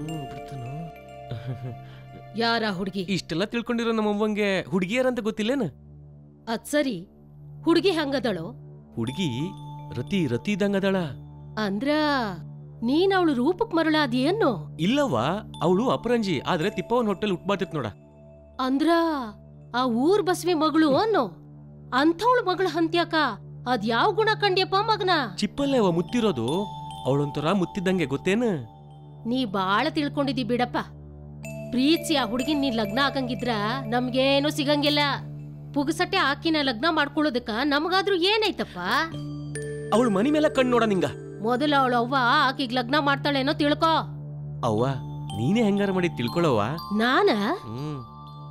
ಯಾರ ಹುಡುಗಿ ಇಷ್ಟೆಲ್ಲ ತಿಳ್ಕೊಂಡಿರೋ ನಮ್ಮವ್ವಂಗೆ ಹುಡುಗಿಯರಂತ ಗೊತ್ತಿಲ್ಲೇನ ಅದ್ ಸರಿ ಹುಡುಗಿ ಹಂಗದಳೋ ಹುಡುಗಿ ರತಿ ರತಿ ಇದ್ದಂಗದಳ ಅಂದ್ರ ನೀನ್ ಅವಳು ರೂಪಕ್ ಮರಳಾದಿಯೇನು ಇಲ್ಲವ್ವ ಅವಳು ಅಪರಂಜಿ ಆದ್ರೆ ತಿಪ್ಪವನ್ ಹೊಟ್ಟೆಲ್ ಉಟ್ಬಾತಿತ್ ನೋಡ ಅಂದ್ರ ಆ ಊರ್ ಬಸ್ವಿ ಮಗಳು ಅನ್ನೋ ಅಂಥವಳು ಮಗಳ ಹಂತ್ಯಾಕ ಅದ್ ಯಾವ ಗುಣ ಕಂಡ್ಯಪ್ಪ ಮಗನ ಚಿಪ್ಪಲ್ಲೇ ಅವ ಮುತ್ತಿರೋದು ಅವಳೊಂಥರ ಮುತ್ತಿದ್ದಂಗೆ ಗೊತ್ತೇನು ನೀ ಬಾಳ ತಿಳ್ಕೊಂಡಿದ್ದಿ ಬಿಡಪ್ಪ ಪ್ರೀತಿಸಿ ಆ ಹುಡುಗಿನ್ ನೀ ಲಗ್ನ ಆಗಂಗಿದ್ರ ನಮ್ಗೇನು ಸಿಗಂಗಿಲ್ಲ ಪುಗಸಟ್ಟೆ ಆಕಿನ ಲಗ್ನ ಮಾಡ್ಕೊಳ್ಳೋದಕ್ಕ ನಮಗಾದ್ರೂ ಏನೈತಪ್ಪ ಅವಳು ಮನಿ ಮೇಲೆ ಕಣ್ ನೋಡ ನಿಂಗ ಮೊದಲ ಅವಳು ಅವ್ವ ಆಕಿಗ್ ಲಗ್ನ ಮಾಡ್ತಾಳೇನೋ ತಿಳ್ಕೊ ಅವ್ವ ನೀನೇ ಹೆಂಗಾರ ಮಾಡಿ ತಿಳ್ಕೊಳವ್ವ ನಾನ ಹ್ಮ್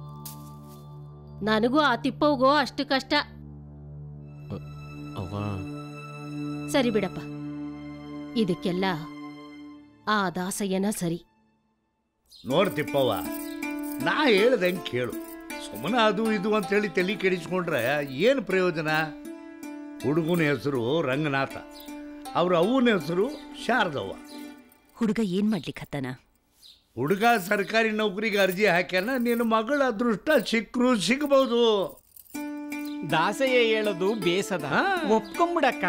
ನನಗೂ ಆ ತಿಪ್ಪವ್ಗೋ ಅಷ್ಟು ಕಷ್ಟ ಅವ್ವ ಸರಿ ಬಿಡಪ್ಪ ಇದಕ್ಕೆಲ್ಲ ಆ ದಾಸಯ್ಯನ ಸರಿ ನೋಡ್ತಿಪ್ಪವ್ವ ನಾ ಹೇಳ್ದಂಗೆ ಕೇಳು ಸುಮ್ಮನೆ ಅದು ಇದು ಅಂತೇಳಿ ತಲೆ ಕೆಡಿಸ್ಕೊಂಡ್ರೆ ಏನು ಪ್ರಯೋಜನ ಹುಡುಗನ ಹೆಸರು ರಂಗನಾಥ ಅವ್ರ ಅವ್ವನ ಹೆಸರು ಶಾರದವ್ವ ಹುಡುಗ ಏನ್ ಮಾಡ್ಲಿಕ್ಕತ್ತಾನ ಹುಡುಗ ಸರ್ಕಾರಿ ನೌಕರಿಗೆ ಅರ್ಜಿ ಹಾಕ್ಯಾನ ನಿನ್ನ ಮಗಳ ಅದೃಷ್ಟ ಸಿಕ್ಕರು ಸಿಗಬಹುದು ದಾಸಯ್ಯ ಹೇಳೋದು ಬೇಸದ ಒಪ್ಕೊಂಬಿಡಕ್ಕ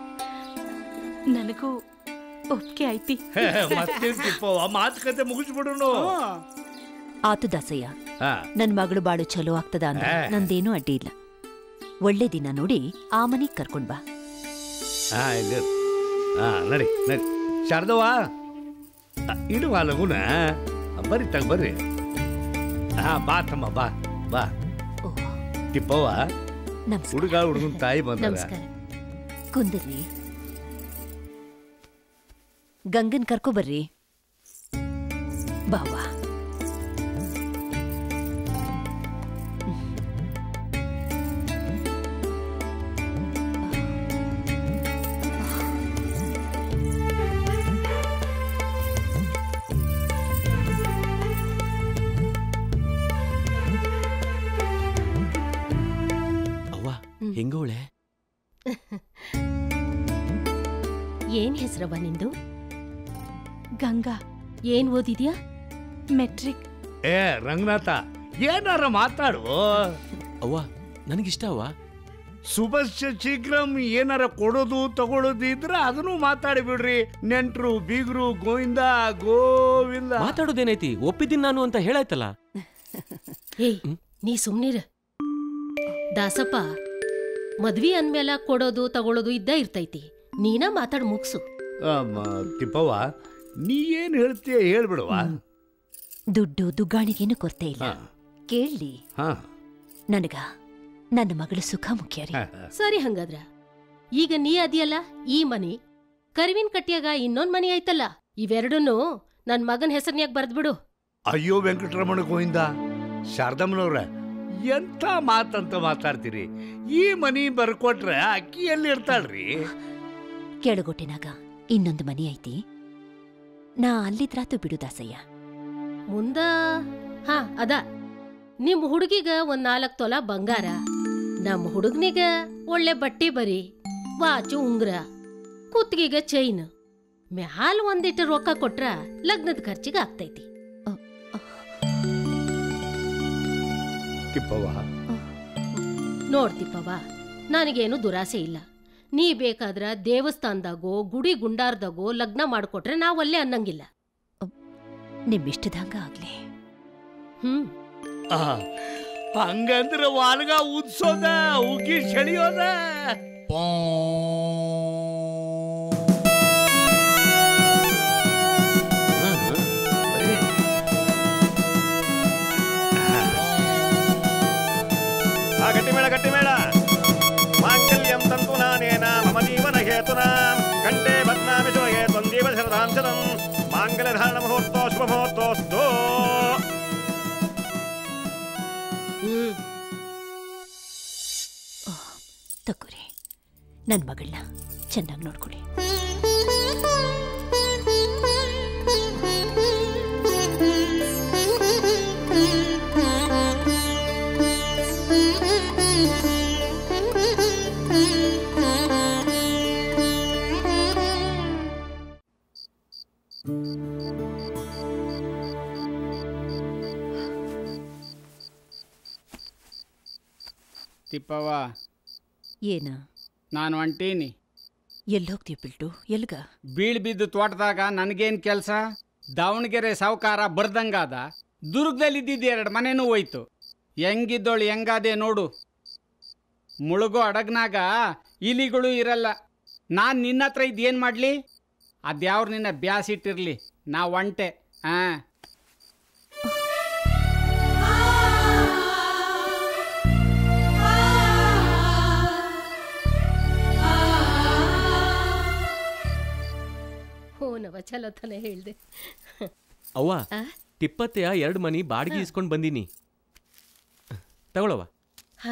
ನನಗೂ ಒಪ್ಪಿಗೆ ಐತಿ ಮತ್ತೇನ್ ತಿಪ್ಪವ್ವ ಮಾತುಕತೆ ಮುಗಿಸ್ಬಿಡುನು ಆತು ದಾಸಯ್ಯ ಹಾ ನನ್ ಮಗಳು ಬಾಳು ಚಲೋ ಆಗ್ತದ ಅಂದ್ರೆ ಹಾ. ನಂದೇನೂ ಅಡ್ಡಿ ಇಲ್ಲ ಒಳ್ಳೆ ದಿನ ನೋಡಿ ಆ ಮನಿಗ್ ಕರ್ಕೊಂಡ್ ಬಾ ಹಾ ಇಲ್ಲಿ ಹಾ ನಡಿ ನಡಿ ಶಾರದವ್ವ ಆ, ಇಡುವ ಲಗುನ ಬರ್ರಿ ತಗ ಬರ್ರಿ ಹಾ ಬಾ ತಮ್ಮ ಬಾ ಬಾ ತಿಪ್ಪವ್ವ ಹುಡುಗ ಹುಡುಗನ ತಾಯಿ ಬಂದಾರ ನಮಸ್ಕಾರ ಕುಂದಿರ್ರಿ ಗಂಗನ್ ಕರ್ಕೊ ಬರ್ರಿ ಬಾವಾ ಅವ್ವ ಹೆಂಗವಳೆ ಹೆಸರವ ನಿಂದು ಗಂಗಾ ಏನ್ ಓದಿದ್ಯಾ ಮೆಟ್ರಿಕ್ ಏ ರಂಗನಾಥ ಏನಾರ ಮಾತಾಡು ಅವ್ವ ನನಗಿಷ್ಟ ಅವ್ವ ಸುಭಶ್ಯ ಶೀಘ್ರಂ ಏನಾರ ಕೊಡೋದು ತಗೊಳ್ಳೋದು ಇದ್ರೆ ಅದನ್ನು ಮಾತಾಡಿ ಬಿಡ್ರಿ ನೆಂಟ್ರು ಬೀಗರು ಗೋವಿಂದ ಗೋವಿಂದ ಮಾತಾಡೋದೇನೈತಿ ಒಪ್ಪಿದ್ದೀನಿ ನಾನು ಅಂತ ಹೇಳಾಯ್ತಲ್ಲ ಏಯ್ ನೀ ಸುಮ್ನಿರ ದಾಸಪ್ಪ ಮದ್ವಿ ಅಂದ್ಮೇಲ ಕೊಡೋದು ತಗೊಳ್ಳೋದು ಇದ್ದ ಇರ್ತೈತಿ ನೀನ ಮಾತಾಡ್ ಮುಗ್ಸು ಅಮ್ಮ, ತಿಪ್ಪವ್ವ ನೀ ಏನ್ ಹೇಳ್ತೀಯ ಹೇಳ್ಬಿಡವ ದುಡ್ಡು ದುಗ್ಗಾಣಿಗೇನು ಕೊರತೆ ಇಲ್ಲ ಕೇಳಿ ಹಾ ನನಗ ನನ್ನ ಮಗಳ ಸುಖ ಮುಖ್ಯ ರೀ ಸರಿ ಹಂಗಾದ್ರ ಈಗ ನೀ ಅದಿಯಲ್ಲ ಈ ಮನಿ ಕರಿವಿನ ಕಟ್ಟಿಯಾಗ ಇನ್ನೊಂದ್ ಮನಿ ಐತಲ್ಲ ಇವೆರಡನ್ನೂ ನನ್ ಮಗನ್ ಹೆಸರ್ನ್ಯಾಗ ಬರ್ದ್ಬಿಡು ಅಯ್ಯೋ ವೆಂಕಟರಮಣ ಗೋವಿಂದ ಶಾರದಮ್ಮನವ್ರ ಎಂಥ ಮಾತಂತ ಮಾತಾಡ್ತೀರಿ ಈ ಮನಿ ಬರ್ಕೊಟ್ರೆ ಅಕ್ಕಿ ಎಲ್ಲಿ ಇರ್ತಾಳ್ರಿ ಕೆಳಗೊಟ್ಟಿನಾಗ ಇನ್ನೊಂದು ಮನಿ ಐತಿ ನಾ ಅಲ್ಲಿದ್ರಾತು ಬಿಡು ದಾಸಯ್ಯ ಮುಂದ ಹಾ ಅದ ನಿಮ್ ಹುಡುಗಿಗ ಒಂದ್ ನಾಲ್ಕ್ ತೊಲ ಬಂಗಾರ ನಮ್ ಹುಡುಗನಿಗ ಒಳ್ಳೆ ಬಟ್ಟೆ ಬರಿ ವಾಚು ಉಂಗ್ರ ಕುತ್ತಿಗೆಗ ಚೈನ್ ಮ್ಯಾಲ್ ಒಂದಿಟ್ಟು ರೊಕ್ಕ ಕೊಟ್ರ ಲಗ್ನದ ಖರ್ಚಿಗೆ ಆಗ್ತೈತಿ ತಿಪ್ಪವ್ವ ನೋಡ್ತಿಪ್ಪವ್ವ ನನಗೇನು ದುರಾಸೆ ಇಲ್ಲ ನೀ ಬೇಕಾದ್ರ ದೇವಸ್ಥಾನದಾಗೋ ಗುಡಿ ಗುಂಡಾರ್ದಾಗೋ ಲಗ್ನ ಮಾಡ್ಕೊಟ್ರೆ ನಾವಲ್ಲೇ ಅನ್ನಂಗಿಲ್ಲ ನಿಮ್ಮಿಷ್ಟದಂಗ ಆಗ್ಲಿ ಹ್ಮ್ ಆ, ಹಂಗಂದ್ರ ವಾಲ್ಗ ಉದ್ಸೋದ ಉಗಿ ಸೆಳಿಯೋದ ಆ ಗಟ್ಟಿ ಮೇಳ ಗಟ್ಟಿ ಮೇಳ ಮಾಂಗಲ್ಯಂ ತಂತು ನಾನೇನ ಮಮ ಜೀವನ ಹೇತುನ ಗಂಟೆ ಬದ್ನಾಮಿ ಶುಭಗೆ ತ್ವಂದೀವ ಶರದಾಂ ಶತಂ ಮಾಂಗಲ್ಯ ಧಾರಣ ಮುಹೂರ್ತೋ ಶುಭ ಮುಹೂರ್ತೋಸ್ತು ಹ್ಮ್ ತಗೋರಿ ನನ್ನ ಮಗಳನ್ನ ಚೆನ್ನಾಗಿ ನೋಡ್ಕೊಳ್ಳಿ ತಿಪ್ಪವ್ವ ಏನ ನಾನು ಹೊಂಟೀನಿ ಎಲ್ಲಿ ಹೋಗ್ತೀವಿ ಬಿಲ್ಟು ಎಲ್ಗ ಬೀಳ್ ಬಿದ್ದು ತೋಟದಾಗ ನನಗೇನು ಕೆಲಸ ದಾವಣಗೆರೆ ಸಾವುಕಾರ ಬರ್ದಂಗಾದ ದುರ್ಗದಲ್ಲಿದ್ದಿದ್ದು ಎರಡು ಮನೆನೂ ಹೋಯ್ತು ಹೆಂಗಿದ್ದೋಳು ಹೆಂಗಾದೆ ನೋಡು ಮುಳುಗೋ ಅಡಗ್ನಾಗ ಇಲಿಗಳು ಇರಲ್ಲ ನಾನು ನಿನ್ನ ಹತ್ರ ಇದ್ದೇನು ಮಾಡಲಿ ಅದ್ಯಾವ್ರು ನಿನ್ನ ಬ್ಯಾಸಿಟ್ಟಿರಲಿ ನಾ ಒಂಟೆ ಹಾಂ ಹೋನವ ಚಲೋ ತನ ಹೇಳ್ದೆ ಅವ್ವ ಆ? ತಿಪ್ಪತ್ತೆಯ ಎರಡು ಮನಿ ಬಾಡಿಗೆ ಇಸ್ಕೊಂಡ್ ಬಂದೀನಿ ತಗೊಳವ ಹಾ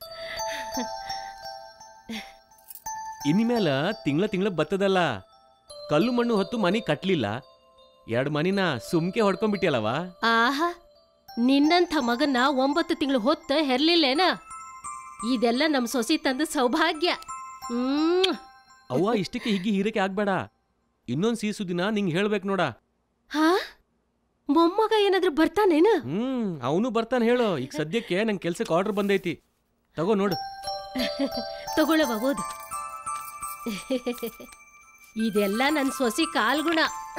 ಇನ್ಮೇಲ ತಿಂಗಳ ತಿಂಗಳ ಬತ್ತದಲ್ಲ ಕಲ್ಲು ಮಣ್ಣು ಹೊತ್ತು ಮನಿ ಕಟ್ಲಿಲ್ಲ ಎರಡು ಮನಿನ ಸುಮ್ಕೆ ಹೊಡ್ಕೊಂಡ್ಬಿಟ್ಟಿಯಲ್ಲವ ಆಹಾ ನಿನ್ನಂಥ ಮಗನ್ನ ಒಂಬತ್ತು ತಿಂಗಳು ಹೊತ್ತ ಹೆರ್ಲಿಲ್ಲೇನ ಇದೆಲ್ಲ ನಮ್ ಸೊಸಿ ತಂದ ಸೌಭಾಗ್ಯ ಹ್ಮ್ ಅವ್ವ ಇಷ್ಟಕ್ಕೆ ಹೀಗೆ ಹೀರಕ್ಕೆ ಆಗ್ಬೇಡ ಇನ್ನೊಂದ್ ಸೀಸು ದಿನ ನಿಂಗೆ ಹೇಳ್ಬೇಕು ನೋಡ ಹಾ ಮೊಮ್ಮಗ ಏನಾದ್ರೂ ಬರ್ತಾನೇನ ಹ್ಮ್ ಅವನು ಬರ್ತಾನೆ ಹೇಳು ಈಗ ಸದ್ಯಕ್ಕೆ ನಂಗೆ ಕೆಲ್ಸಕ್ಕೆ ಆರ್ಡರ್ ಬಂದೈತಿ ತಗೋ ನೋಡು ತಗೊಳವ ಓದು ಇದೆಲ್ಲ ನನ್ನ ಸೊಸಿ ಕಾಲ್ಗುಣ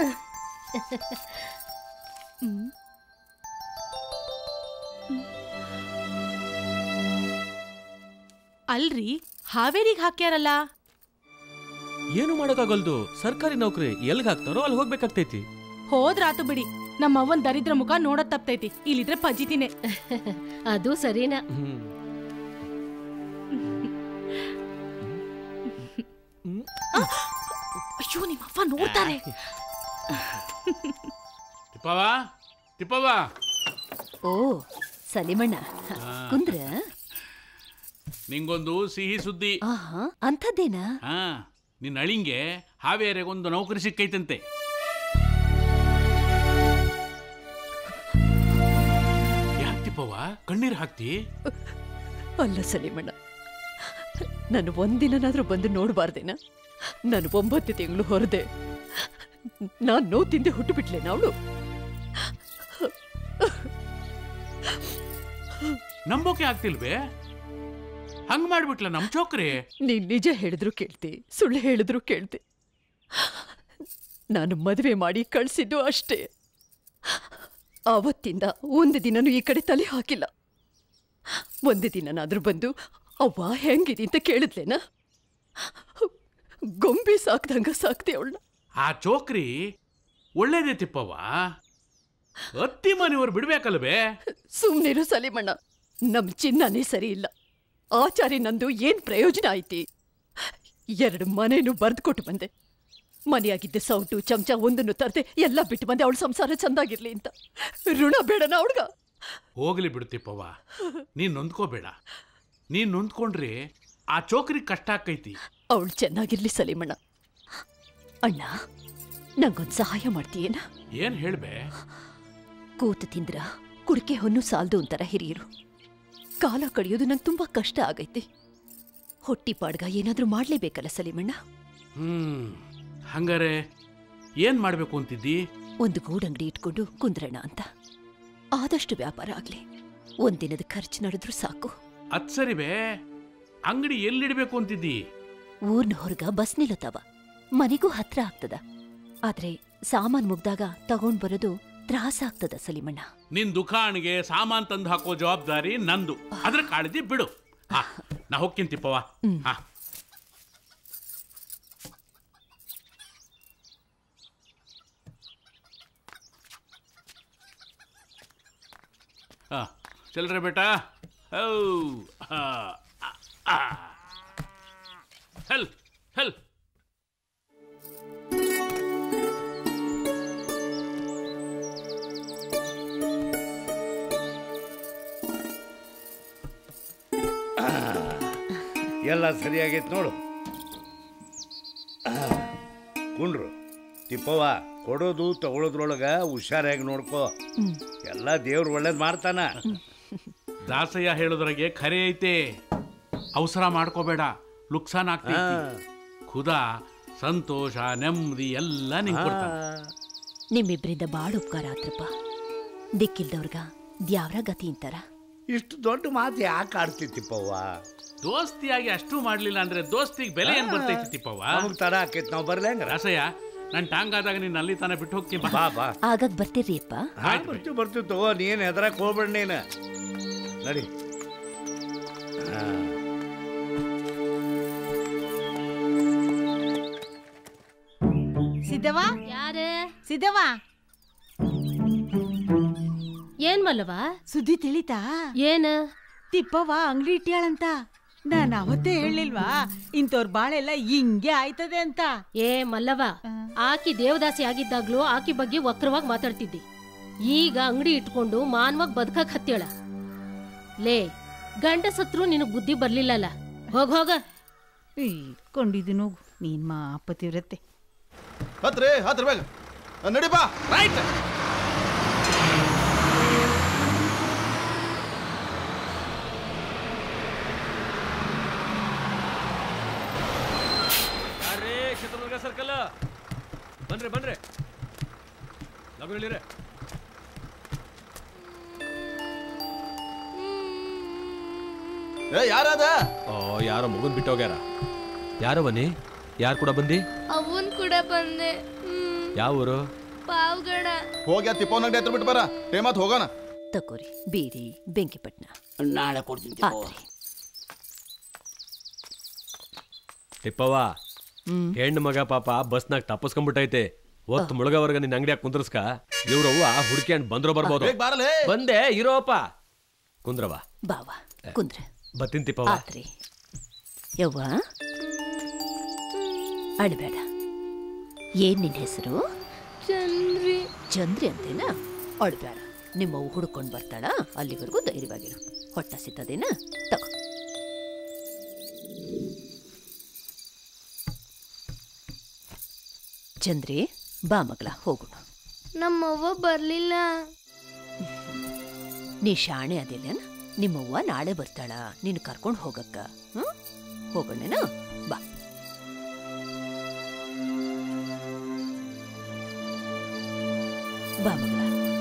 ಅಲ್ರಿ ಹಾವೇರಿಗೆ ಹಾಕ್ಯಾರಲ್ಲ ಏನು ಮಾಡೋಕ್ಕಾಗಲ್ದು ಸರ್ಕಾರಿ ನೌಕರಿ ಎಲ್ಗ್ ಹಾಕ್ತಾರೋ ಅಲ್ಲಿ ಹೋಗ್ಬೇಕಾಗ್ತೈತಿ ಹೋದ್ರಾತು ಬಿಡಿ ನಮ್ಮ ಅವ್ವನ್ ದರಿದ್ರ ಮುಖ ನೋಡತ್ ತಪ್ತೈತಿ ಇಲ್ಲಿದ್ರೆ ಪಜಿತಿನೇ ಅದು ಸರಿನಾ ಅಯ್ಯೋ ನಿಮ್ಮ ಅವ್ವ ನೋಡ್ತಾರೆ ತಿಪ್ಪವ ತಿಪ್ಪವ ಓ ಸಲಿಮಣ್ಣ ಕುಂದ್ರ ನಿಂಗೊಂದು ಸಿಹಿ ಸುದ್ದಿ ಆಹಾ ಅಂಥದ್ದೇನಾ ಹಾ ನಿನ್ನ ಅಳಿಂಗೆ ಹಾವೇರಿಗೊಂದು ನೌಕರಿ ಸಿಕ್ಕೈತಂತೆ ಯಾಕೆ ತಿಪ್ಪವ್ವ ಕಣ್ಣೀರು ಹಾಕ್ತಿ ಅಲ್ಲ ಸಲೀಮಣ್ಣ ನಾನು ಒಂದಿನನಾದ್ರೂ ಬಂದು ನೋಡಬಾರ್ದೇನ ನಾನು ಒಂಬತ್ತು ತಿಂಗಳು ಹೊರದೆ ನಾನು ನೋವು ತಿಂದೆ ಹುಟ್ಟು ಬಿಟ್ಲೇನ ಅವಳು ನಂಬೋಕೆ ಆಗ್ತಿಲ್ವೇ ಹಂಗ್ ಮಾಡ್ಬಿಟ್ಲ ನಮ್ ಚೋಕ್ರಿ ನೀನ್ ನಿಜ ಹೇಳಿದ್ರು ಕೇಳ್ತೆ ಸುಳ್ಳು ಹೇಳಿದ್ರು ಕೇಳ್ತೆ ನಾನು ಮದುವೆ ಮಾಡಿ ಕಳಿಸಿದ್ದು ಅಷ್ಟೇ ಆವತ್ತಿಂದ ಒಂದು ದಿನನೂ ಈ ಕಡೆ ತಲೆ ಹಾಕಿಲ್ಲ ಒಂದು ದಿನನಾದ್ರೂ ಬಂದು ಅವ್ವ ಹೆಂಗಿದೆ ಅಂತ ಕೇಳಿದ್ಲೇನ ಗೊಂಬೆ ಸಾಕ್ದಂಗ ಸಾಕ್ತೆ ಅವಳನ್ನ ಆ ಚೋಕ್ರಿ ಒಳ್ಳೇದೇ ತಿಪ್ಪವ್ವ ಅತ್ತಿ ಮನೆಯವ್ರು ಬಿಡ್ಬೇಕಲ್ವೇ ಸುಮ್ನಿರು ಸಲಿಮಣ್ಣ ನಮ್ ಚಿನ್ನನೇ ಸರಿ ಇಲ್ಲ ಆಚಾರಿ ನಂದು ಏನ್ ಪ್ರಯೋಜನ ಐತಿ ಎರಡು ಮನೇನು ಬರ್ದ್ಕೊಟ್ಟು ಬಂದೆ ಮನೆಯಾಗಿದ್ದೆ ಸೌಟು ಚಮಚ ಒಂದನ್ನು ತರದೆ ಎಲ್ಲ ಬಿಟ್ಟು ಬಂದೆ ಅವಳ ಸಂಸಾರ ಚಂದಾಗಿರ್ಲಿ ಅಂತ ಋಣ ಬೇಡನ ಅವಳ್ಗ ಹೋಗ್ಲಿ ಬಿಡು ತಿಪ್ಪವ್ವ ನೀನ್ ನೊಂದ್ಕೋಬೇಡ ನೀನ್ ನೊಂದ್ಕೊಂಡ್ರೆ ಆ ಚೋಕ್ರಿ ಕಷ್ಟ ಆಕೈತಿ ಅವಳು ಚೆನ್ನಾಗಿರ್ಲಿ ಸಲೀಮಣ್ಣ ಅಣ್ಣ ನಂಗೊಂದು ಸಹಾಯ ಮಾಡ್ತೀಯೇನ ಏನ್ ಹೇಳ್ಬೆ ಕೂತು ತಿಂದ್ರ ಕುಡಿಕೆ ಹೊನ್ನು ಸಾಲ್ದು ಅಂತಾರ ಹಿರಿಯರು ಕಾಲ ಕಳೆಯೋದು ನಂಗೆ ತುಂಬಾ ಕಷ್ಟ ಆಗೈತಿ ಹೊಟ್ಟಿ ಪಾಡ್ಗ ಏನಾದ್ರೂ ಮಾಡ್ಲೇಬೇಕಲ್ಲ ಸಲೀಮಣ್ಣ ಹ್ಮ್ ಹಂಗಾರೆ ಏನ್ ಮಾಡ್ಬೇಕು ಅಂತಿದ್ದಿ ಒಂದು ಗೂಡಂಗಡಿ ಇಟ್ಕೊಂಡು ಕುಂದ್ರಣ ಅಂತ ಆದಷ್ಟು ವ್ಯಾಪಾರ ಆಗ್ಲಿ ಒಂದಿನದ ಖರ್ಚು ನಡೆದ್ರೂ ಸಾಕು ಅದ್ ಸರಿ ಬೇ ಅಂಗಡಿ ಎಲ್ಲಿಡ್ಬೇಕು ಅಂತಿದ್ದಿ ಊರ್ನ ಹೊರಗ ಬಸ್ ನಿಲ್ಲುತ್ತವ ಮನೆಗೂ ಹತ್ರ ಆಗ್ತದ ಆದ್ರೆ ಸಾಮಾನ್ ಮುಗ್ದಾಗ ತಗೊಂಡ್ ಬರೋದು ತ್ರಾಸ ಆಗ್ತದ ಸಲಿಮಣ್ಣ ನಿನ್ ದುಕಾಣಿಗೆ ಸಾಮಾನ್ ತಂದು ಹಾಕೋ ಜವಾಬ್ದಾರಿ ನಂದು ಅದ್ರ ಕಾಳಜಿ ಬಿಡು ಹಾ ನಾ ಹೋಗ್ತೀನಿ ತಿಪ್ಪವ್ವ ಹಾ ಹಾ ಚಲ್ರೆ ಬೇಟಾ ಹೌ ಹಾ ಆ, ಆ. ಹೆಲ್ ಹೆಲ್ ಎಲ್ಲ ಸರಿಯಾಗೈತೆ ನೋಡು ಆ, ಕುಂಡ್ರು ತಿಪ್ಪವ್ವ ಕೊಡೋದು ತಗೊಳೋದ್ರೊಳಗ ಹುಷಾರಾಗಿ ನೋಡ್ಕೋ ಎಲ್ಲ ದೇವ್ರು ಒಳ್ಳೇದ್ ಮಾಡ್ತಾನ ದಾಸಯ್ಯ ಹೇಳೋದ್ರಾಗೆ ಖರೆ ಐತೆ ಅವಸರ ಮಾಡ್ಕೋಬೇಡ ಲುಕ್ಸಾನ್ ಆಗ್ತೈತಿ ಖುದಾ ಸಂತೋಷ ನೆಮ್ಮದಿ ಎಲ್ಲ ನಿಂಗೆ ಕೊಡ್ತಾನೆ ನಿಮ್ಮಿಬ್ರಿಂದ ಬಾಳ ಉಪಕಾರ ಆತ್ರಪ್ಪ ದಿಕ್ಕಿಲ್ದವ್ರಗ ದ್ಯಾವ್ರ ಗತಿ ಅಂತಾರ ಇಷ್ಟು ದೊಡ್ಡ ಮಾತು ಯಾಕೆ ಆಡ್ತಿ ತಿಪ್ಪವ್ವ ದೋಸ್ತಿಯಾಗಿ ಅಷ್ಟು ಮಾಡ್ಲಿಲ್ಲ ಅಂದ್ರೆ ದೋಸ್ತಿಗೆ ಬೆಲೆ ಏನ್ ಬರ್ತೈತಿ ತಿಪ್ಪವ್ವ ನಮಗ್ ತಡ ಆಕೈತಿ ನಾವು ಬರ್ಲಿ ಹಂಗಾರ ದಾಸಯ್ಯ ನನ್ ಟಾಂಗ್ ಆದಾಗ ನೀನ್ ಅಲ್ಲಿ ತಾನೇ ಬಿಟ್ಟು ಹೋಗ್ತೀನಿ ಬಾ ಬಾ ಆಗಾಗ ಬರ್ತೀರಿ ಅಪ್ಪ ಹಾ ಬರ್ತೀವಿ ಬರ್ತೀವಿ ತಗೋ ನೀನ್ ಹೆದರಕ್ ಹೋಗ್ಬೇಡ ನೀನು ನಡಿ ಆ. ಸಿದ್ದವ ಯಾರೇ ಸಿದ್ದವ ಏನ್ ಮಲ್ಲವ ಸುದ್ದಿ ತಿಳಿತಾ ಏನ ತಿಪ್ಪವ್ವ ಅಂಗಡಿ ಇಟ್ಯಾಳಂತ ನಾನು ಅವತ್ತೇ ಹೇಳಿಲ್ವಾ ಇಂಥವ್ರ ಬಾಳೆಲ್ಲ ಹಿಂಗೆ ಆಯ್ತದೆ ಅಂತ ಏ ಮಲ್ಲವ ಆಕಿ ದೇವದಾಸಿ ಆಗಿದ್ದಾಗ್ಲೂ ಆಕಿ ಬಗ್ಗೆ ವಕ್ರವಾಗಿ ಮಾತಾಡ್ತಿದ್ದಿ ಈಗ ಅಂಗಡಿ ಇಟ್ಕೊಂಡು ಮಾನವಾಗಿ ಬದುಕಕ್ ಹತ್ತೇಳ ಲೇ ಗಂಡ ಸತ್ರು ನಿನಗ್ ಬುದ್ಧಿ ಬರ್ಲಿಲ್ಲಲ್ಲ ಹೋಗ್ ಹೋಗ ಕೊಂಡಿದ್ದು ನೀನ್ ಮಾ ಅಪ್ಪತಿವ್ರತ್ತೆ ಹತ್ರಿ ಹತ್ರ ಬೇಗ ನಡಿ ಬಾ ರೈಟ್ ಯಾರೇ ಚಿತ್ರದುರ್ಗ ಸರ್ಕಲ್ ಬನ್ರಿ ಬನ್ರಿ ಲಗು ಹೇಳಿರೆ ಏ ಯಾರದ ಓ ಯಾರೋ ಮಗುನ್ ಬಿಟ್ಟು ಹೋಗ್ಯಾರ ಯಾರೋ ಬನ್ನಿ ಯಾರು ಕೂಡ ಬಂದಿ ಅವನ್ ಕೂಡ ಬಂದೆ ಯಾವ ಊರು ಪಾವ್ಗಡ ಹೋಗಿ ಆ ತಿಪ್ಪವನ ಅಂಗಡಿ ಹತ್ರ ಬಿಟ್ಟು ಬರ ಟೇಮತ್ ಹೋಗೋಣ ತಕೋರಿ ಬೀರಿ ಬೆಂಕಿಪಟ್ನ ನಾಳೆ ಕೊಡ್ತೀನಿ ಆತ್ರಿ ಟಿಪ್ಪವ್ವ ಹೆಣ್ಣು ಮಗ ಪಾಪ ಬಸ್ನಾಗ ತಪ್ಪಸ್ಕೊಂಡ್ಬಿಟ್ಟೈತೆ ಒತ್ತು ಮುಳುಗವರ್ಗ ನಿನ್ನ ಅಂಗಡಿಯಾಗ ಕುಂದ್ರಸ್ಕ ಇವ್ರವ್ವ ಹುಡ್ಕ್ಯಾಂಡ್ ಬಂದ್ರು ಬರ್ಬೋದು ಬೇಗ ಬಾರಲೇ. ಬಂದೆ ಇರೋಪ ಕುಂದ್ರವ ಬಾವ ಕುಂದ್ರ ಬತ್ತೀನಿ ತಿಪ್ಪವ್ವ ಆತ್ರಿ ಯವ್ವ ಅಳಬೇಡ ಏನ್ ನಿನ್ ಹೆಸರು ಚಂದ್ರಿ ಚಂದ್ರಿ ಅಂತೇನ ಅಳಬೇಡ ನಿಮ್ಮವ್ವ ಹುಡ್ಕೊಂಡ್ ಬರ್ತಾಳ ಅಲ್ಲಿವರೆಗೂ ಧೈರ್ಯವಾಗಿರು ಹೊಟ್ಟ ಸಿತ್ತದೇನ ತಗೋ ಚಂದ್ರಿ ಬಾ ಮಗಳ ಹೋಗೋಣ ನಮ್ಮವ್ವ ಬರ್ಲಿಲ್ಲ ನೀ ಶಾಣೆ ಅದಿಲ್ಲೇನ ನಿಮ್ಮವ್ವ ನಾಳೆ ಬರ್ತಾಳ ನೀನು ಕರ್ಕೊಂಡು ಹೋಗಕ್ಕ ಹ್ಮ್ ಹೋಗೋಣೇನ ಬಾ ಬಾ ಮಗಳ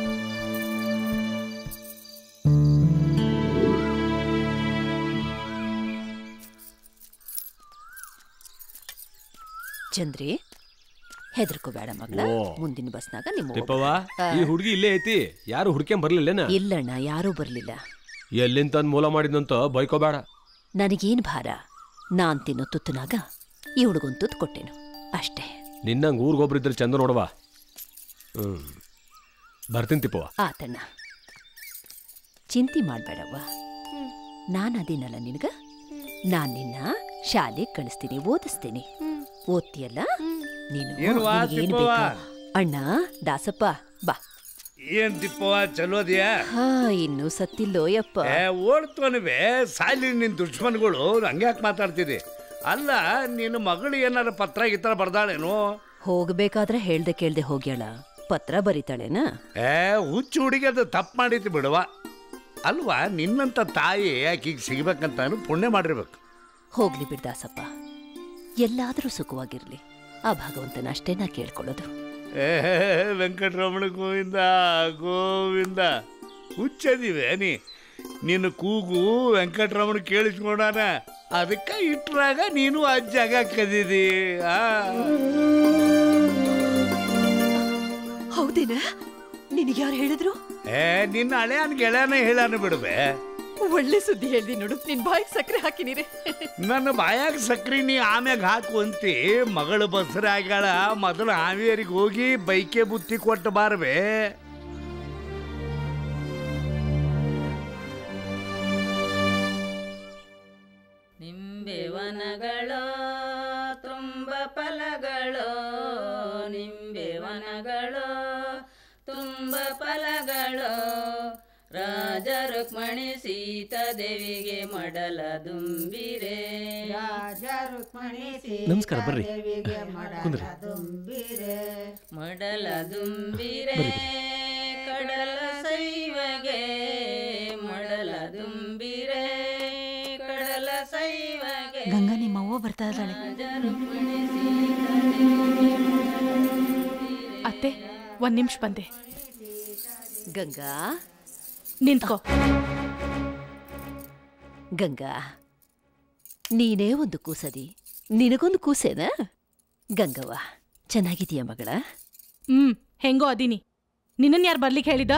ಚಂದ್ರಿ ಹೆದರ್ಕೋಬೇಡ ಮಗಳ ಓ. ಮುಂದಿನ ಬಸ್ನಾಗ ನಿಮ್ಮ ತಿಪ್ಪವ್ವ ಈ ಹುಡುಗಿ ಇಲ್ಲೇ ಐತಿ ಯಾರು ಹುಡ್ಕೊಂಡ್ ಬರ್ಲಿಲ್ಲೇನ ಇಲ್ಲಣ್ಣ ಯಾರೂ ಬರ್ಲಿಲ್ಲ ಎಲ್ಲಿಂದ ತಂದ್ ಮೂಲ ಮಾಡಿದ್ನಂತ ಬೈಕೋಬೇಡ ನನಗೇನ್ ಭಾರ ನಾನ್ ತಿನ್ನೋ ತುತ್ತನಾಗ ಇವಳಿಗೊಂದು ತುತ್ತು ಕೊಟ್ಟೆನು ಅಷ್ಟೇ ನಿನ್ನಂಗ್ ಊರ್ಗೊಬ್ರಿದ್ರೆ ಚಂದ ನೋಡವಾ ಹ್ಮ್ ಬರ್ತೀನಿ ತಿಪ್ಪವ್ವ ಆತಣ್ಣ ಚಿಂತೆ ಮಾಡ್ಬೇಡವ್ವ ನಾನು ಅದೇನಲ್ಲ ನಿನಗ ನಾನ್ ನಿನ್ನ ಶಾಲೆಗೆ ಕಳಿಸ್ತೀನಿ ಓದಿಸ್ತೀನಿ ಓದ್ತೀಯಲ್ಲ ನೀನು ಏನ್ವಾ ನಿನಗೇನ್ ತಿಪ್ಪವ್ವ? ಬೇಕಾ? ಅಣ್ಣ ದಾಸಪ್ಪ ಬಾ ಏನ್ ತಿಪ್ಪವ ಚಲೋದಿಯಾ ಹಾ ಇನ್ನೂ ಸತ್ತಿಲ್ಲೋ ಯಪ್ಪ ಏ ಓಡ್ತವನಿವೆ ಸಾಲಿ ನಿನ್ ದುಶ್ಮನ್ಗಳು ಹಂಗ್ಯಾಕ್ ಮಾತಾಡ್ತಿದಿ ಅಲ್ಲ ನಿನ್ನ ಮಗಳು ಏನಾರ ಪತ್ರ ಗಿತ್ರ ಬರ್ದಾಳೇನು ಹೋಗ್ಬೇಕಾದ್ರೆ ಹೇಳ್ದೆ ಕೇಳ್ದೆ ಹೋಗ್ಯಾಳ ಪತ್ರ ಬರೀತಾಳೇನ ಏ ಹುಚ್ಚು ಹುಡುಗಿ ಅದು ತಪ್ಪು ಮಾಡಿತ್ತು ಬಿಡವ ಅಲ್ವಾ ನಿನ್ನಂತ ತಾಯಿ ಆಕಿಗೆ ಸಿಗ್ಬೇಕಂತ ಪುಣ್ಯ ಮಾಡಿರ್ಬೇಕು ಹೋಗ್ಲಿ ಬಿಡ್ ದಾಸಪ್ಪ ಎಲ್ಲಾದರೂ ಸುಖವಾಗಿರ್ಲಿ ಆ ಭಗವಂತನ ಅಷ್ಟೇ ನಾ ಕೇಳ್ಕೊಳ್ಳೋದು ಏ ವೆಂಕಟರಮಣ ಗೋವಿಂದ ಗೋವಿಂದ ಹುಚ್ಚದಿವೆ ನೀ ನಿನ್ನ ಕೂಗು ವೆಂಕಟರಮಣ ಕೇಳಿಸ್ಕೊಂಡಾನ ಅದಕ್ಕೆ ಇಟ್ರಾಗ ನೀನು ಆ ಜಾಗ ಕದಿದಿ ಆ ಹೌದೇನ ನಿನಗೆ ಯಾರು ಹೇಳಿದ್ರು ಏ ನಿನ್ನ ಹಳೆಯನ್ ಗೆಳೆಯನ ಹೇಳಾನ ಬಿಡುವೆ ಒಳ್ಳೆ ಸುದ್ದಿ ಹೇಳ್ದಿ ನೋಡು ನಿನ್ ಬಾಯಿಗೆ ಸಕ್ಕರೆ ಹಾಕಿನಿರಿ ನನ್ನ ಬಾಯಾಗ ಸಕ್ರಿ ನೀ ಆಮ್ಯಾಗ ಹಾಕು ಅಂತಿ ಮಗಳು ಬಸರ ಆಗ್ಯಾಳ ಮೊದಲು ಹಾವೇರಿಗೆ ಹೋಗಿ ಬೈಕೆ ಬುತ್ತಿ ಕೊಟ್ಟು ಬಾರ್ಬೆ ನಿಂಬೆವನಗಳು ತುಂಬ ಫಲಗಳು ನಿಂಬೆವನಗಳು ತುಂಬ ಫಲಗಳು ರಾಜ ರುಕ್ಮಣಿ ಸೀತಾ ದೇವಿಗೆ ಮಡಲ ದುಂಬಿರೆ ರಾಜ ರುಕ್ಮಣಿ ನಮಸ್ಕಾರ, ಬರ್ರಿ. ಕುಂದ್ರಿ. ದುಂಬಿರೆ ಮಡಲ ದುಂಬಿರೆ ಬರ್ರಿ, ಕಡಲ ಸೈವಗೆ ಮಡಲ ದುಂಬಿರೆ ಕಡಲ ಸೈವಗೆ ಗಂಗಾ ನಿಮ್ಮ ಅವ್ವ ಬರ್ತಾ ಇದ್ದಾಳೆ ಅತ್ತೆ ಒಂದ್ ನಿಮಿಷ ಬಂದೆ ಗಂಗಾ ನಿಂತ್ಕೋ ಗಂಗಾ ನೀನೇ ಒಂದು ಕೂಸದಿ ನಿನಗೊಂದು ಕೂಸೇನ ಗಂಗವ್ವ ಚೆನ್ನಾಗಿದೀಯ ಮಗಳ ಹ್ಮ್ ಹೆಂಗೋ ಅದೀನಿ ನಿನ್ನನ್ ಯಾರು ಬರ್ಲಿಕ್ಕೆ ಹೇಳಿದ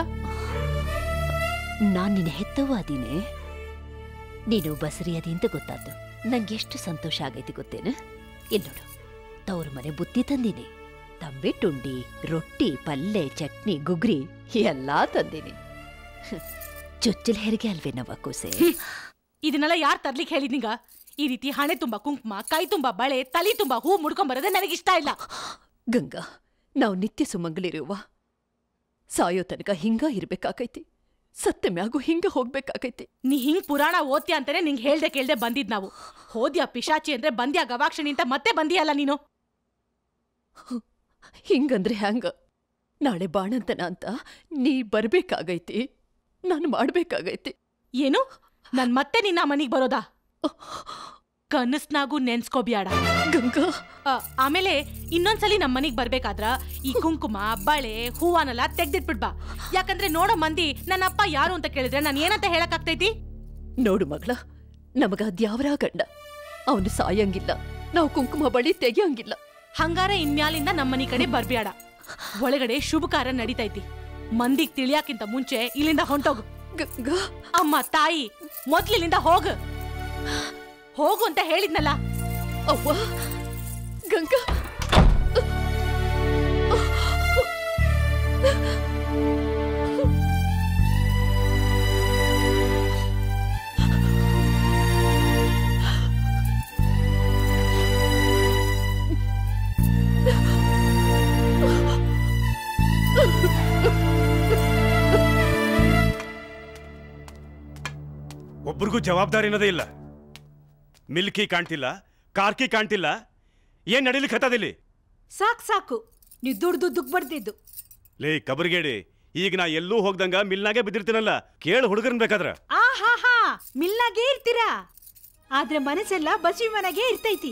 ನಾನ್ ನಿನ್ನ ಹೆತ್ತವ್ವ ಅದೀನೆ ನೀನು ಬಸರಿ ಅದಿ ಅಂತ ಗೊತ್ತಾದ್ದು ನಂಗೆಷ್ಟು ಸಂತೋಷ ಆಗೈತಿ ಗೊತ್ತೇನ ಇಲ್ಲೋಡು ತವ್ರ ಮನೆ ಬುತ್ತಿ ತಂದೀನಿ ತಂಬೆ ಟುಂಡಿ ರೊಟ್ಟಿ ಪಲ್ಲೆ ಚಟ್ನಿ ಗುಗ್ರಿ ಎಲ್ಲಾ ತಂದೀನಿ ಚೊಚ್ಚಲ್ ಹೆರಿಗೆ ಅಲ್ವೇನವ್ವ ಕೂಸೆ ಇದನ್ನೆಲ್ಲ ಯಾರು ತರ್ಲಿಕ್ಕೆ ಹೇಳಿದ್ನೀಗ ಈ ರೀತಿ ಹಣೆ ತುಂಬಾ ಕುಂಕುಮ ಕೈ ತುಂಬಾ ಬಳೆ ತಲಿ ತುಂಬಾ ಹೂ ಮುಡ್ಕೊಂಬರೋದೇ ನನಗಿಷ್ಟ ಇಲ್ಲ ಗಂಗಾ ನಾವು ನಿತ್ಯ ಸುಮಂಗಲಿರುವ ಸಾಯೋ ತನಕ ಹಿಂಗ ಇರ್ಬೇಕಾಕೈತಿ ಸತ್ತ ಮ್ಯಾಗೂ ಹಿಂಗ ಹೋಗ್ಬೇಕಾಕೈತಿ ನೀ ಹಿಂಗ್ ಪುರಾಣ ಓದ್ತ್ಯ ಅಂತಾನೆ ನಿಂಗೆ ಹೇಳ್ದೆ ಕೇಳ್ದೆ ಬಂದಿದ್ ನಾವು ಹೋದ್ಯಾ ಪಿಶಾಚಿ ಅಂದ್ರೆ ಬಂದ್ಯಾ ಗವಾಕ್ಷಣಿ ಅಂತ ಮತ್ತೆ ಬಂದಿಯಲ್ಲ ನೀನು ಹಿಂಗಂದ್ರೆ ಹ್ಯಾಂಗ ನಾಳೆ ಬಾಣಂತನ ಅಂತ ನೀ ಬರ್ಬೇಕಾಗೈತಿ ನಾನು ಮಾಡ್ಬೇಕಾಗೈತಿ ಏನು ನನ್ ಮತ್ತೆ ನಿನ್ನ ಮನಿಗ್ ಬರೋದಾ ಕನಸ್ನಾಗೂ ನೆನ್ಸ್ಕೋಬ್ಯಾಡ ಗಂಗಾ ಆಮೇಲೆ ಇನ್ನೊಂದ್ಸಲಿ ನಮ್ ಮನಿಗ್ ಬರ್ಬೇಕಾದ್ರ ಈ ಕುಂಕುಮ ಬಳೆ ಹೂವನೆಲ್ಲ ತೆಗ್ದಿಟ್ಬಿಡ್ಬಾ ಯಾಕಂದ್ರೆ ನೋಡೋ ಮಂದಿ ನನ್ನ ಅಪ್ಪ ಯಾರು ಅಂತ ಕೇಳಿದ್ರೆ ನಾನು ಏನಂತ ಹೇಳಕ್ಕಾಗ್ತೈತಿ ನೋಡು ಮಗಳ ನಮಗ ಅದ್ಯಾವರ ಗಂಡ ಅವನು ಸಾಯಂಗಿಲ್ಲ ನಾವು ಕುಂಕುಮ ಬಳಿ ತೆಗಿಯಂಗಿಲ್ಲ ಹಂಗಾರ ಇನ್ಮ್ಯಾಲಿಂದ ನಮ್ಮನಿ ಕಡೆ ಬರ್ಬ್ಯಾಡ ಒಳಗಡೆ ಶುಭ ಕಾರ್ಯ ನಡೀತೈತಿ ಮಂದಿಗ್ ತಿಳಿಯಾಕಿಂತ ಮುಂಚೆ ಇಲ್ಲಿಂದ ಹೊಂಟೋಗು ಅಮ್ಮ ತಾಯಿ ಮೊದ್ಲಿಲ್ಲಿಂದ ಹೋಗು ಹೋಗು ಅಂತ ಹೇಳಿದ್ನಲ್ಲ ಅವ್ವ ಗಂಗಾ ಒಬ್ರಿಗೂ ಜವಾಬ್ದಾರಿ ಅನ್ನೋದೇ ಇಲ್ಲ ಮಿಲ್ಕಿ ಕಾಣ್ತಿಲ್ಲ ಕಾರ್ಕಿ ಕಾಣ್ತಿಲ್ಲ ಏನ್ ನಡೀಲಿಕ್ಕೆ ಹತ್ತದಿಲ್ಲಿ ಸಾಕು ಸಾಕು ನೀವು ದುಡ್ದು ದುಗ್ ಬಡ್ದಿದ್ದು ಲೇ ಕಬರ್ಗೇಡಿ ಈಗ ನಾ ಎಲ್ಲೂ ಹೋಗ್ದಂಗ ಮಿಲ್ನಾಗೆ ಬಿದ್ದಿರ್ತೀನಲ್ಲ ಕೇಳು ಹುಡುಗರನ್ ಬೇಕಾದ್ರ ಆ ಹಾ ಹಾ ಮಿಲ್ನಾಗೆ ಇರ್ತೀರಾ ಆದ್ರೆ ಮನಸ್ಸೆಲ್ಲ ಬಸವಿ ಮನೆಗೆ ಇರ್ತೈತಿ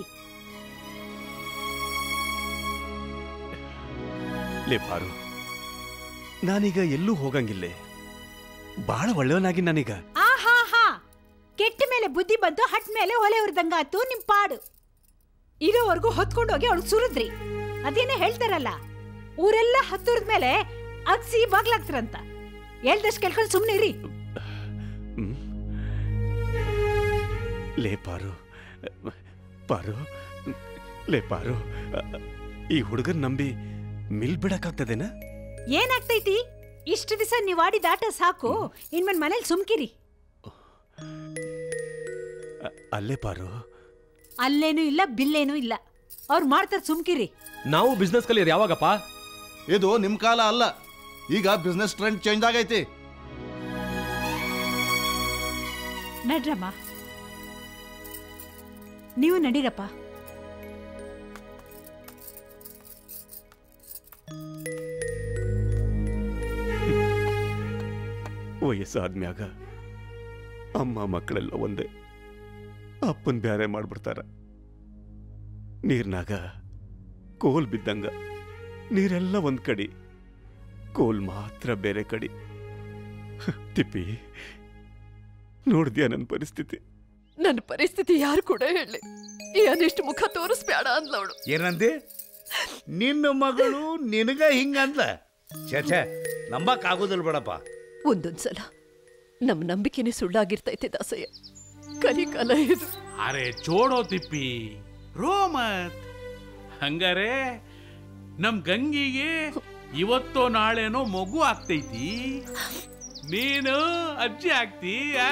ಲೇ ಪಾರು ನಾನೀಗ ಎಲ್ಲೂ ಹೋಗಂಗಿಲ್ಲೆ ಭಾಳ ಒಳ್ಳೆಯವನಾಗಿ ನಾನೀಗ ಆಹಾ ಹಾ ಕೆಟ್ಟ ಮೇಲೆ ಬುದ್ಧಿ ಬಂತು ಹಟ್ ಮೇಲೆ ಒಲೆ ಉರ್ದಂಗಾತು ನಿಮ್ ಪಾಡು ಇರೋವರೆಗೂ ಹೊತ್ಕೊಂಡೋಗಿ ಅವಳು ಸುರಿದ್ರಿ ಅದೇನೇ ಹೇಳ್ತಾರಲ್ಲ ಊರೆಲ್ಲ ಹತ್ತುರ್ದ ಮೇಲೆ ಅಗ್ಸಿ ಬಾಗ್ಲಾಗ್ತಾರಂತ ಹೇಳ್ದಷ್ಟು ಕೇಳ್ಕೊಂಡು ಸುಮ್ಮನೆ ಇರಿ ಲೇ ಪಾರು ಪಾರು ಲೇ ಪಾರು ಈ ಹುಡುಗನ್ ನಂಬಿ ಮಿಲ್ ಬಿಡಕ್ಕಾಗ್ತದೇನ ಏನಾಗ್ತೈತಿ ಇಷ್ಟು ದಿವಸ ನೀವು ಆಡಿದ ಆಟ ಸಾಕು ಇನ್ಮೇಲೆ ಮನೇಲಿ ಸುಮ್ಕಿರಿ ಅ- ಅಲ್ಲೇ ಪಾರು ಅಲ್ಲೇನೂ ಇಲ್ಲ ಬಿಲ್ಲೇನೂ ಇಲ್ಲ ಅವ್ರು ಮಾಡ್ತಾರೆ ಸುಮ್ಕಿರಿ ನಾವು ಬಿಸ್ನೆಸ್ ಕಲಿಯೋದು ಯಾವಾಗಪ್ಪ ಇದು ನಿಮ್ ಕಾಲ ಅಲ್ಲ ಈಗ ಬಿಸ್ನೆಸ್ ಟ್ರೆಂಡ್ ಚೇಂಜ್ ಆಗೈತಿ ನಡ್ರಮ್ಮ ನೀವು ನಡೀರಪ್ಪ ವಯಸ್ಸಾದ್ಮ್ಯಾಗ ಅಮ್ಮ ಮಕ್ಕಳೆಲ್ಲ ಒಂದೇ ಅಪ್ಪನ್ ಬ್ಯಾರೆ ಮಾಡ್ಬಿಡ್ತಾರ ನೀರ್ನಾಗ ಕೋಲ್ ಬಿದ್ದಂಗ ನೀರೆಲ್ಲ ಒಂದ್ ಕಡಿ ಕೋಲ್ ಮಾತ್ರ ಬೇರೆ ಕಡಿ ತಿಪ್ಪಿ ನೋಡ್ದ್ಯಾ ನನ್ನ ಪರಿಸ್ಥಿತಿ ನನ್ನ ಪರಿಸ್ಥಿತಿ ಯಾರು ಕೂಡ ಹೇಳಿ ಈ ಅನಿಷ್ಟು ಮುಖ ತೋರಿಸ್ಬೇಡ ಅಂದ್ಲವಳು ಏನಂದೆ ನಿನ್ನ ಮಗಳು ನಿನಗ ಹಿಂಗಂದ ಛೇ ಛೇ ನಂಬಕ್ ಆಗೋದಿಲ್ಲ ಬೇಡಪ್ಪ ಒಂದೊಂದ್ಸಲ ನಮ್ಮ ನಂಬಿಕೆನೇ ಸುಳ್ಳಾಗಿರ್ತೈತೆ ದಾಸಯ್ಯ ಕಲಿಕಾಲ ಇದು ಅರೆ ಚೋಡೋ ತಿಪ್ಪಿ ರೋಮತ್ ಹಂಗಾರೆ ನಮ್ ಗಂಗಿಗೆ ಇವತ್ತೋ ನಾಳೆನೋ ಮಗು ಆಗ್ತೈತಿ ನೀನು ಅಜ್ಜಿ ಆಗ್ತಿ ಆ?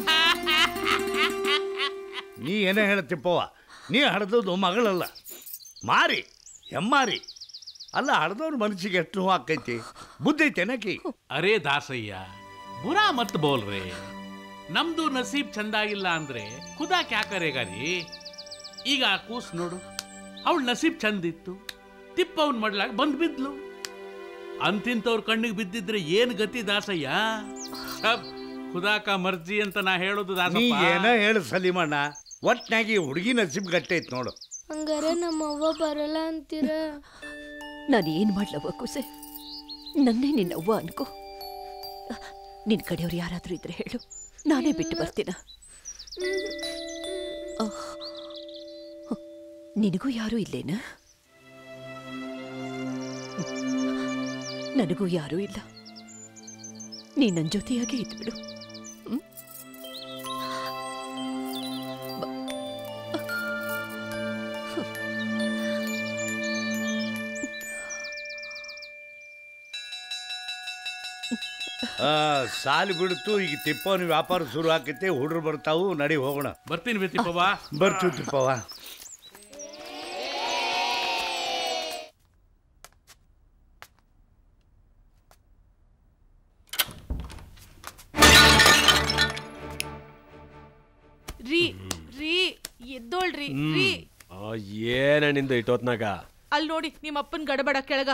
ನೀ ಏನೇ ಹೇಳ್ತಿಪ್ಪವ ನೀ ಹಡ್ದದ್ದು ಮಗಳಲ್ಲ ಮಾರಿ ಹೆಮ್ಮಾರಿ ಅಲ್ಲ ಹಡ್ದವ್ರ ಮನಸ್ಸಿಗೆ ಎಷ್ಟು ನೋವು ಆಕೈತಿ ಬುದ್ಧಿ ಐತೆನಕಿ ಅರೇ ದಾಸಯ್ಯ ಬುರಾ ಮತ್ ಬೋಲ್ರೆ ನಮ್ದು ನಸೀಬ್ ಚಂದಾಗಿಲ್ಲ ಅಂದ್ರೆ ಖುದಾ ಕ್ಯಾ ಕರೇಗಾರಿ ಈಗ ಆ ಕೂಸ್ ನೋಡು ಅವಳ ನಸೀಬ್ ಚಂದಿತ್ತು ತಿಪ್ಪವನ್ ಮಡ್ಲಾಗ ಬಂದ್ ಬಿದ್ಲು ಅಂತಿಂತವ್ರ ಕಣ್ಣಿಗೆ ಬಿದ್ದಿದ್ರೆ ಏನ್ ಗತಿ ದಾಸಯ್ಯ ಸಬ್ ಖುದಾ ಕಾ ಮರ್ಜಿ ಅಂತ ನಾ ಹೇಳೋದು ನೀ ದಾಸಪ್ಪ ಏನ ಹೇಳು ಸಲೀಮಣ್ಣ ಒಟ್ನಾಗಿ ಹುಡುಗಿ ನಸೀಬ್ ಗಟ್ಟೈತ್ ನೋಡು ಹಂಗಾರೆ ನಮ್ಮವ್ವ ಬರಲ್ಲ ಅಂತೀರ ನಾನು ಏನು ಮಾಡ್ಲವ್ವ ಕುಸೆ ನನ್ನೇ ನಿನ್ನವ್ವ ಅನ್ಕೋ ನಿನ್ ಕಡೆಯವ್ರು ಯಾರಾದ್ರೂ ಇದ್ರೆ ಹೇಳು ನಾನೇ ಬಿಟ್ಟು ಬರ್ತೀನ ಅಹ್, ನಿನಗೂ ಯಾರೂ ಇಲ್ಲೇನ ನನಗೂ ಯಾರೂ ಇಲ್ಲ ನೀ ನನ್ನ ಜೊತೆಯಾಗೇ ಇದ್ಬಿಡು ಹ್ಮ್? ಆ, ಸಾಲಿ ಬಿಡ್ತು ಈಗ ತಿಪ್ಪವನ ವ್ಯಾಪಾರ ಶುರು ಆಕೈತಿ ಹುಡ್ರು ಬರ್ತಾವು ನಡಿ ಹೋಗೋಣ ಬರ್ತೀನಿ ಬೇ ತಿಪ್ಪವ್ವ. ಬರ್ತೀವಿ ತಿಪ್ಪವ ರೀ ರೀ ಎದ್ದೋಳ್ರಿ ರೀ ಏನ ನಿಂದ ಇಟ್ಟೋತ್ನಾಗ ಅಲ್ಲಿ ನೋಡಿ ನಿಮ್ಮ ಅಪ್ಪನ್ ಗಡಬಡ ಕೆಳಗ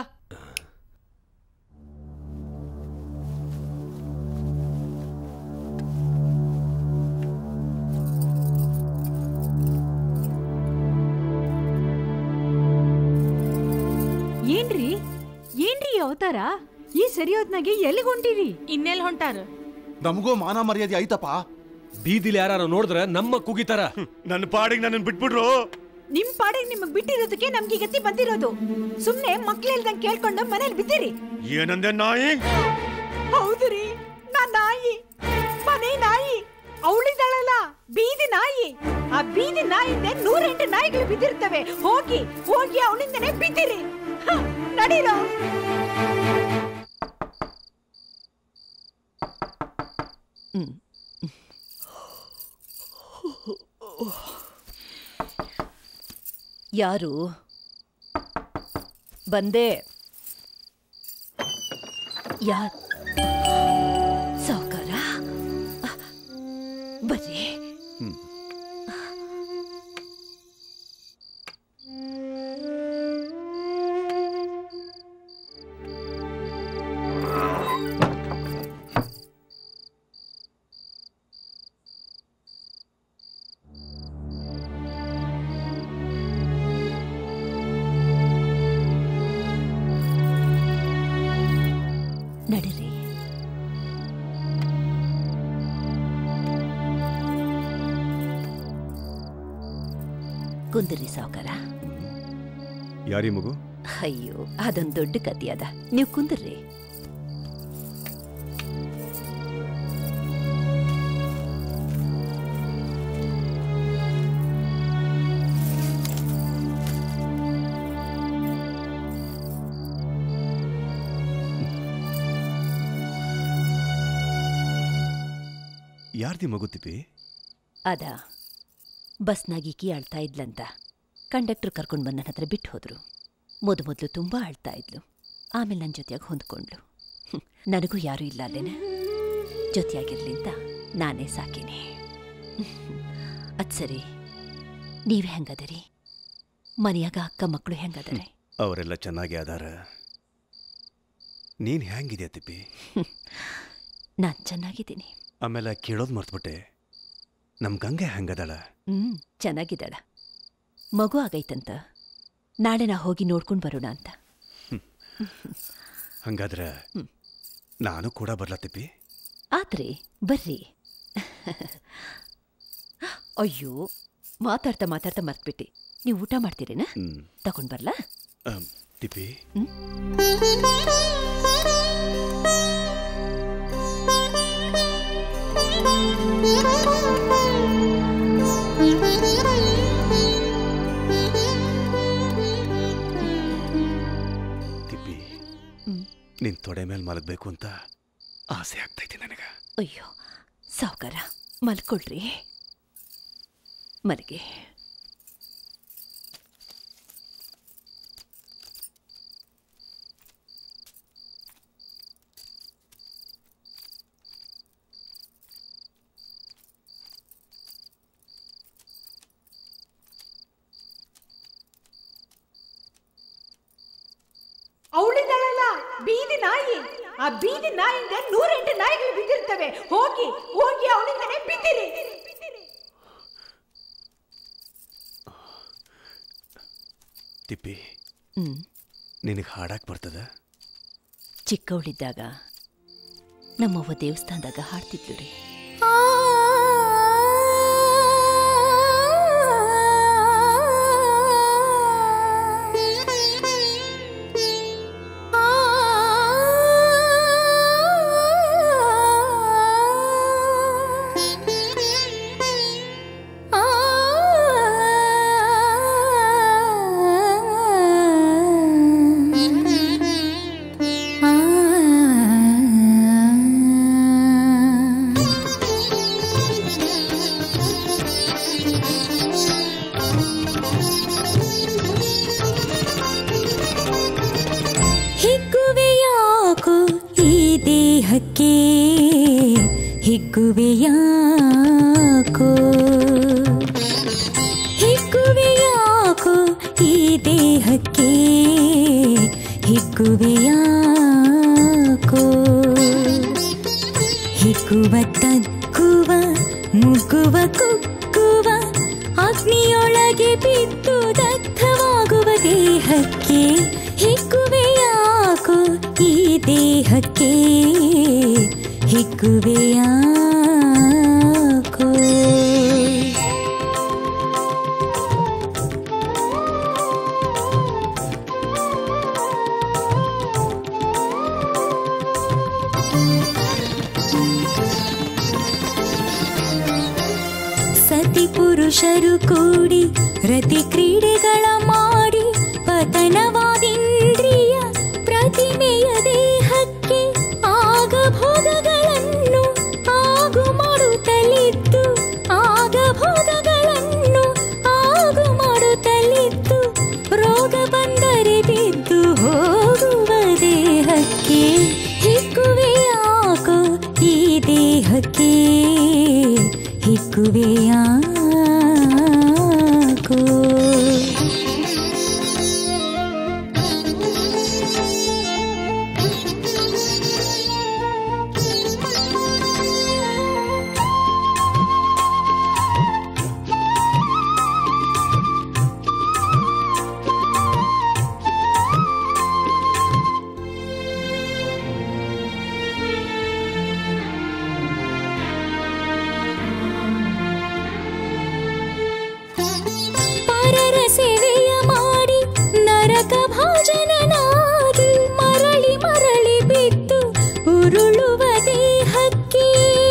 ಏನ್ರಿ ಏನ್ರಿ ಈ ಅವತಾರ ಈ ಸರಿಯೋದ್ನಾಗೆ ಎಲ್ಲಿಗೆ ಹೊಂಟಿರಿ ಇನ್ನೆಲ್ ಹೊಂಟಾರ ನಮಗೂ ಮಾನ ಮರ್ಯಾದೆ ಐತಪ್ಪ ಬೀದಿಲಿ ಯಾರು ನೋಡಿದ್ರೆ ನಮ್ಮ ಕುಗಿತಾರ ನನ್ನ ಪಾಡಿಗೆ ನನ್ನ ಬಿಟ್ಬಿಟ್ರು ನಿಮ್ ಪಾಡಿಗೆ ನಿಮಗ್ ಬಿಟ್ಟಿರೋದಕ್ಕೆ ನಮ್ಗೆ ಈ ಗತಿ ಬಂದಿರೋದು ಸುಮ್ನೆ ಮಕ್ಳಿಲ್ದಂಗ್ ಕೇಳ್ಕೊಂಡು ಮನೇಲಿ ಬಿದ್ದಿರಿ ಏನಂದೆ ನಾಯಿ ಹೌದು ರೀ ನಾ ನಾಯಿ ಮನೆ ನಾಯಿ ಅವಳಿದಾಳಲ್ಲ ಬೀದಿ ನಾಯಿ ಆ ಬೀದಿ ನಾಯಿಂದ ನೂರೆಂಟು ನಾಯಿಗಳು ಬಿದ್ದಿರ್ತವೆ ಹೋಗಿ ಹೋಗಿ ಅವಳಿಂದನೇ ಬಿದ್ದಿರಿ ಹ, ನಡೀರೋ ಯಾರು ಬಂದೆ ಯಾರ್ ಸಾವುಕಾರ ಬರ್ರಿ ನಡೀರಿ ಕುಂದಿರಿ ಸಾವುಕಾರ ಯಾರಿ ಮಗು ಅಯ್ಯೋ ಅದೊಂದು ದೊಡ್ಡ ಕತಿ ಅದ ನೀವು ಕುಂದಿರ್ರಿ ಯಾರ್ದಿ ಮಗು ತಿಪ್ಪಿ ಅದ ಬಸ್ನಾಗ ಈಕಿ ಅಳ್ತಾ ಇದ್ಲಂತ ಕಂಡಕ್ಟರ್ ಕರ್ಕೊಂಡು ಬಂದು ನನ್ನ ಹತ್ರ ಬಿಟ್ಟು ಹೋದ್ರು ಮೊದ ಮೊದಲು ತುಂಬ ಅಳ್ತಾ ಇದ್ಲು ಆಮೇಲೆ ನನ್ನ ಜೊತೆಯಾಗಿ ಹೊಂದ್ಕೊಂಡ್ಲು ಹ್ಮ್, ನನಗೂ ಯಾರೂ ಇಲ್ಲ ಅಲ್ಲೇನ ಜೊತೆಯಾಗಿರ್ಲಿ ಅಂತ ನಾನೇ ಸಾಕಿನಿ ಅದ್ ಸರಿ ನೀವೇ ಹೆಂಗದರಿ ಮನೆಯಾಗ ಅಕ್ಕ ಮಕ್ಕಳು ಹೆಂಗದರೆ ಅವರೆಲ್ಲ ಚೆನ್ನಾಗಿ ಅದಾರ ನೀನು ಹೆಂಗಿದ್ಯಾ ತಿಪ್ಪಿ ನಾನು ಚೆನ್ನಾಗಿದ್ದೀನಿ ಆಮೇಲೆ ಕೇಳೋದು ಮರ್ತ್ಬಿಟ್ಟೆ ನಮ್ಮ ಗಂಗೆ ಹೆಂಗದಾಳ ಹ್ಮ್ ಚೆನ್ನಾಗಿದ್ದಾಳ ಮಗು ಆಗೈತಂತ ನಾಳೆ ನಾ ಹೋಗಿ ನೋಡ್ಕೊಂಡು ಬರೋಣ ಅಂತ ಹಂಗಾದ್ರೆ ನಾನು ಕೂಡ ಬರ್ಲಾ ತಿಪ್ಪಿ ಆದ್ರೆ ಬರ್ರಿ ಅಯ್ಯೋ ಮಾತಾಡ್ತಾ ಮಾತಾಡ್ತಾ ಮರ್ತ್ಬಿಟ್ಟೆ ನೀವು ಊಟ ಮಾಡ್ತೀರೇನ ಹ್ಮ್. ತಗೊಂಡ್ ಬರ್ಲಾ ಅಮ್, ತಿಪ್ಪಿ ತಿಪ್ಪಿ ನಿನ್ ತೊಡೆ ಮೇಲೆ ಮಲಗಬೇಕು ಅಂತ ಆಸೆ ಆಗ್ತೈತಿ ನನಗೆ ಅಯ್ಯೋ ಸಾವುಕಾರ ಮಲ್ಕೊಳ್ರಿ ಮಲಗಿ ಅವಳಿದ್ದಾಳಲ್ಲ ಬೀದಿ ನಾಯಿ ಆ ಬೀದಿ ನಾಯಿಂದ ನೂರೆಂಟು ನಾಯಿಗಳು ಬಿದ್ದಿರ್ತವೆ ಹೋಗಿ ಹೋಗಿ ಅವಳಿಂದನೇ ಬಿದ್ದಿರಿ ತಿಪ್ಪಿ ಹ್ಮ್ ನಿನಗೆ ಹಾಡಕ್ ಬರ್ತದ ಚಿಕ್ಕವಳಿದ್ದಾಗ ನಮ್ಮವ್ವ ದೇವಸ್ಥಾನದಾಗ ಹಾಡ್ತಿದ್ಲು ರೀ ಹಿಗ್ಗುವೆಯಾಕೋ ಈ ದೇಹಕ್ಕೆ ಹಿಗ್ಗುವೆಯಾಕೋ ಹಿಗ್ಗುವೆಯಾಕೋ ಈ ದೇಹಕ್ಕೆ ಹಿಗ್ಗುವೆಯಾಕೋ ಹಿಗ್ಗುವ ತಗ್ಗುವ ಮುಗ್ಗುವ ಕುಗ್ಗುವ ಅಗ್ನಿಯೊಳಗೆ ಬಿದ್ದು ದಗ್ಧವಾಗುವ ದೇಹಕ್ಕೆ ಹಿಗ್ಗುವೆಯಾಕೋ ಈ ದೇಹಕ್ಕೆ ಹಿಗ್ಗುವೆಯಾಕೋ ಸತಿ ಪುರುಷರು ಕೂಡಿ ರತಿ ಕ್ರೀಡೆಗಳ ಮಾಡಿ ಪತನವಾದಿಂದ್ರಿಯ ಪ್ರತಿಮೆಯ ದೇಹಕ್ಕೆ ಆಗ ಭೋಗಗಳನ್ನು ಆಗು ಮಾಡುತ್ತಲಿದ್ದು ಆಗ ಭೋಗಗಳನ್ನು ಆಗು ಮಾಡುತ್ತಲಿದ್ದು ರೋಗ ಬಂದರೆ ಬಿದ್ದು ಹೋಗುವ ದೇಹಕ್ಕೆ ಹಿಗ್ಗುವೆಯಾಕೋ ಈ ದೇಹಕ್ಕೆ ಹಿಗ್ಗುವೆಯಾಕೋ ಮಹಾಜನನಾಗಿ ಮರಳಿ ಮರಳಿ ಬಿದ್ದು ಉರುಳುವ ದೇಹಕ್ಕೆ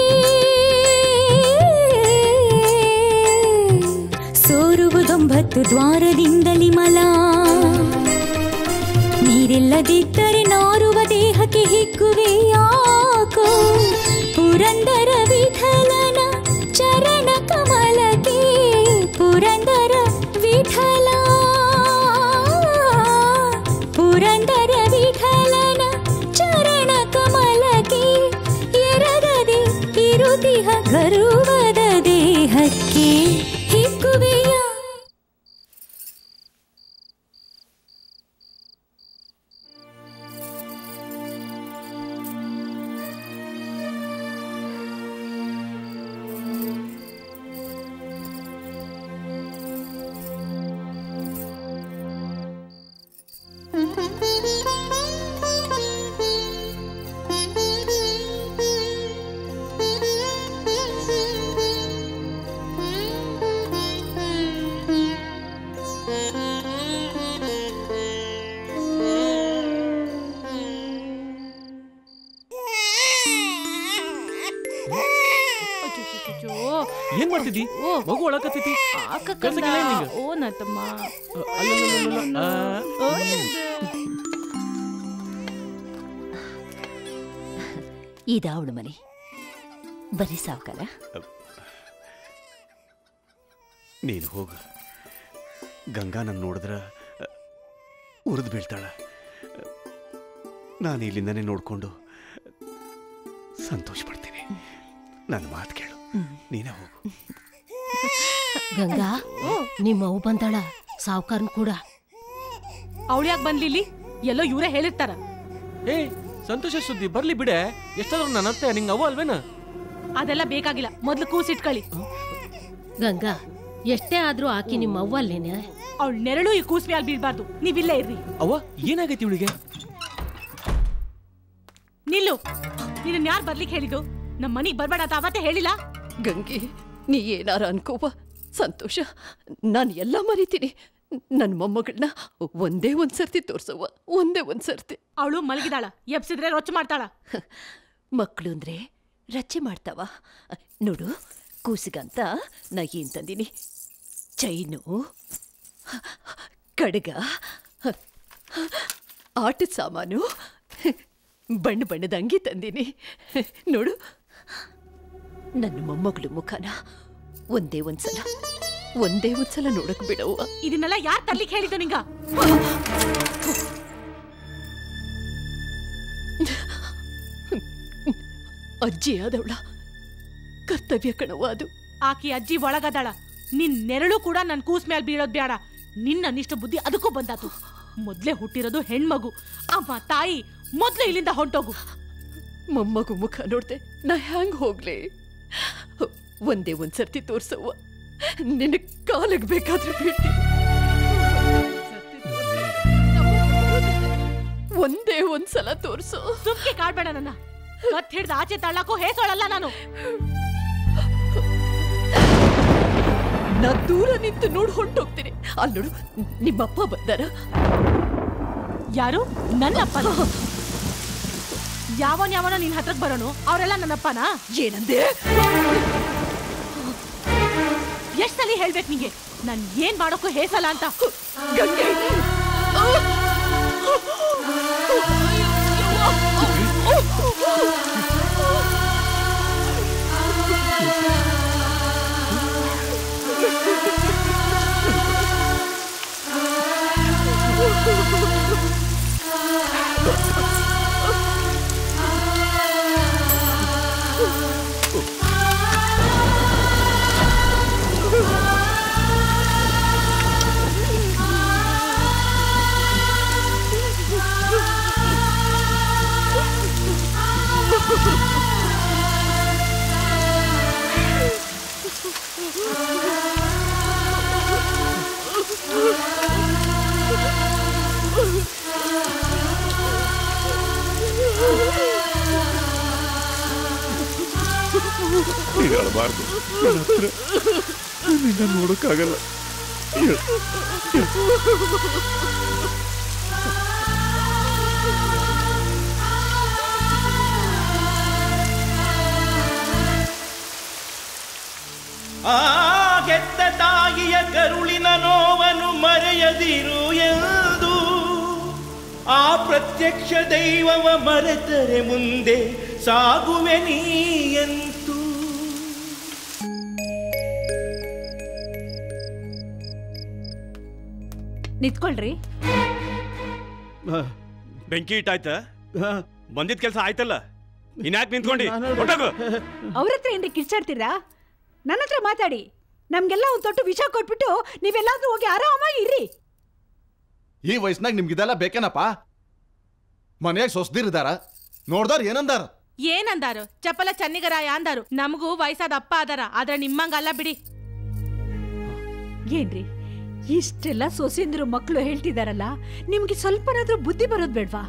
ಸೋರುವುದೊಂಬತ್ತು ದ್ವಾರದಿಂದಲಿ ಮಲ ನೀರಿಲ್ಲದಿದ್ದರೆ ನಾರುವ ದೇಹಕ್ಕೆ ಹಿಗ್ಗುವೆ ಯಾಕೋ ಪುರಂದರ ವಿಠಲನ ಚರಣ ಕಮಲಕ್ಕೆ ಪುರಂದರ ವಿಠಲ ಪುರಂದರ ವಿಠಲನ ಚರಣ ಕಮಲಕ್ಕೆ ಎರಗದೆ ಇರುತಿಹ ಗರುವದ ದೇಹಕ್ಕೆ ಹಿಗ್ಗುವೆಯ ಏನ್ ಮಾಡ್ತಿದ್ದಿ ಮಗು ಒಳಕತ್ತೈತಿ ಕೆಲ್ಸಕ್ಕಿಲ್ಲ ಏನ್ ನಿಂಗೆ? ಓ ನತಮ್ಮ ಅ, ಅಲ್ಲಲ್ಲಲ್ಲಲ್ಲ, ಆ, ಇದ ಅವಳು ಮನೆ ಬರೀ ಸಾವುಕಾರ ನೀನು ಹೋಗು ಗಂಗಾ ನನ್ನ ನೋಡಿದ್ರ ಉರಿದು ಬೀಳ್ತಾಳ ನಾನು ಇಲ್ಲಿಂದನೇ ನೋಡಿಕೊಂಡು ಸಂತೋಷ ಪಡ್ತೀನಿ ನನ್ನ ಮಾತು ಕೇಳು ನೀನೇ ಹೋಗು ಗಂಗಾ ನಿಮ್ಮ ಅವು ಬಂದಾಳ ಸಾವುಕಾರನ್ ಕೂಡ ಅವಳು ಯಾಕೆ ಬಂದ್ಲಿಲ್ಲಿ ಎಲ್ಲೋ ಇವರೇ ಹೇಳಿರ್ತಾರ ಏ ಸಂತೋಷ ಸುದ್ದಿ ಬರ್ಲಿ ಬಿಡೆ ಎಷ್ಟಾದ್ರೂ ನನ್ನ ಅತ್ತೆ ನಿಂಗೆ ಅವ ಅಲ್ವೇನ ಅದೆಲ್ಲ ಬೇಕಾಗಿಲ್ಲ ಮೊದ್ಲು ಕೂಸಿಟ್ಕೊಳ್ಳಿ ಗಂಗಾ ಎಷ್ಟೇ ಆದ್ರೂ ಆಕಿ ನಿಮ್ಮ ಅವ್ವ ಅಲ್ಲೇನೆ ಅವಳ ನೆರಳು ಈ ಕೂಸ್ ಮ್ಯಾಲ್ ಬೀಳ್ಬಾರ್ದು ನೀವಿಲ್ಲೇ ಇರ್ರಿ ಅವ್ವ ಏನಾಗೈತಿ ಇವಳಿಗೆ ನಿಲ್ಲು ನಿನ್ನ ಯಾರು ಬರ್ಲಿಕ್ಕೆ ಹೇಳಿದ್ದು ನಮ್ಮ ಮನೆಗೆ ಬರ್ಬೇಡ ಅಂತ ಅವತ್ತೇ ಹೇಳಿಲ್ಲ ಗಂಗೆ ನೀ ಏನಾರ ಅನ್ಕೋವ ಸಂತೋಷ ನಾನು ಎಲ್ಲ ಮರಿತೀನಿ ನನ್ನ ಮೊಮ್ಮಗಳನ್ನ ಒಂದೇ ಒಂದ್ ಸರ್ತಿ ತೋರ್ಸವ್ವ ಒಂದೇ ಒಂದ್ ಸರ್ತಿ ಅವಳು ಮಲಗಿದಾಳ ಎಬ್ಸಿದ್ರೆ ರೊಚ್ಚ ಮಾಡ್ತಾಳ ಮಕ್ಕಳು ಅಂದ್ರೆ ರಚ್ಚೆ ಮಾಡ್ತಾವ ನೋಡು ಕೂಸಿಗಂತ ನಾ ಏನ್ ತಂದೀನಿ ಚೈನು ಕಡಗ ಆಟದ ಸಾಮಾನು ಬಣ್ಣ ಬಣ್ಣದ ಅಂಗಿ ತಂದೀನಿ ನೋಡು ನನ್ನ ಮೊಮ್ಮಗಳು ಮುಖನ ಒಂದೇ ಒಂದ್ಸಲ ಒಂದೇ ಒಂದ್ಸಲ ನೋಡಕ್ ಬಿಡವ್ವ ಇದನ್ನೆಲ್ಲ ಯಾರು ತರ್ಲಿಕ್ಕೆ ಹೇಳಿದ್ದು ನಿಂಗ ಅಜ್ಜಿ ಆದವಳ ಕರ್ತವ್ಯ ಕಣವ್ವ ಅದು ಆಕಿ ಅಜ್ಜಿ ಒಳಗದಾಳ ನಿನ್ ನೆರಳು ಕೂಡ ನನ್ ಕೂಸ್ ಮ್ಯಾಲ್ ಬೀಳೋದ್ ಬೇಡ ನಿನ್ನ ಅನಿಷ್ಟ ಬುದ್ಧಿ ಅದಕ್ಕೂ ಬಂದಾತು ಮೊದ್ಲೇ ಹುಟ್ಟಿರೋದು ಹೆಣ್ಮಗು ಅಮ್ಮ ತಾಯಿ ಮೊದ್ಲು ಇಲ್ಲಿಂದ ಹೊಂಟೋಗು ಮೊಮ್ಮಗು ಮುಖ ನೋಡ್ದೆ ನಾ ಹ್ಯಾಂಗ್ ಹೋಗ್ಲಿ ಒಂದೇ ಒಂದ್ ಸರ್ತಿ ತೋರ್ಸವ್ವ ನಿನ್ನ ಕಾಲಿಗೆ ಬೇಕಾದ್ರೆ ಬಿಡ್ತೀನಿ ಒಂದೇ ಒಂದ್ಸಲ ತೋರ್ಸು ಸುಮ್ಕೆ ಕಾಡ್ಬೇಡ ನನ್ನ ಕತ್ ಹಿಡ್ದು ಆಚೆ ತಳ್ಳಕ್ಕೂ ಹೇಸೋಳಲ್ಲ ನಾನು ನಾ ದೂರ ನಿಂತು ನೋಡ್ ಹೊಂಟೋಗ್ತೀನಿ ಅಲ್ಲಿ ನೋಡು ನಿಮ್ಮಪ್ಪ ಬಂದಾರ ಯಾರು ನನ್ನಪ್ಪನ ಯಾವನ್ ಯಾವನ ನಿನ್ ಹತ್ರಕ್ ಬರೋನು ಅವರೆಲ್ಲ ನನ್ನಪ್ಪನಾ ಏನಂದೆ ಎಷ್ಟ್ ಸಲ ಹೇಳ್ಬೇಕು ನಿಂಗೆ ನನ್ ಏನ್ ಮಾಡೋಕ್ಕೂ ಹೇಸಲ್ಲ ಅಂತ ಗಂಗೆ ನೀನು ಅಳಬಾರ್ದು ನನ್ನ ಹತ್ರ ನಿನ್ನ ನೋಡೋಕ್ಕಾಗಲ್ಲ ಹೇಳು. ಆ ಪ್ರತ್ಯಕ್ಷ ದೈವವ ಮರೆತರೆ ಮುಂದೆ ಸಾಗುವೆ ನೀಯಂತೂ ನಿಂತ್ಕೊಳ್ರಿ ಬೆಂಕಿ ಇಟ್ಟಾಯ್ತ ಬಂದಿದ್ ಕೆಲಸ ಆಯ್ತಲ್ಲ ಇನ್ಯಾಕ್ ನಿಂತ್ಕೊಂಡಿ ಹೊಟ್ಟೋಗು ಅವ್ರ ಹತ್ರ ಏನ್ರಿ ಕಿರ್ಚಾಡ್ತೀರಾ ನನ್ನ ಹತ್ರ ಮಾತಾಡಿ ನಮ್ಗೆಲ್ಲ ಒಂದ್ ತೊಟ್ಟು ವಿಷ ಕೊಟ್ಬಿಟ್ಟು ನೀವೆಲ್ಲಾದ್ರೂ ಹೋಗಿ ಆರಾಮಾಗಿ ಇರ್ರಿ ಈ ವಯಸ್ಸಿನಾಗ ನಿಮ್ಗಿದೆಲ್ಲ ಬೇಕೇನಪ್ಪ ಮನ್ಯಾಗ ಸೊಸ್ದಿರಿದಾರ ನೋಡ್ದಾರ ಏನಂದಾರ ಏನಂದಾರು ಚಪ್ಪಲ ಚನ್ನಿಗರಾಯ ಅಂದಾರು ನಮಗೂ ವಯಸ್ಸಾದ ಅಪ್ಪ ಅದಾರ ಆದ್ರೆ ನಿಮ್ಮಂಗಲ್ಲ ಬಿಡಿ ಏನ್ರಿ ಇಷ್ಟೆಲ್ಲ ಸೊಸೆಂದ್ರು ಮಕ್ಕಳು ಹೇಳ್ತಿದಾರಲ್ಲ ನಿಮ್ಗೆ ಸ್ವಲ್ಪನಾದ್ರೂ ಬುದ್ಧಿ ಬರೋದ್ ಬೇಡ್ವಾ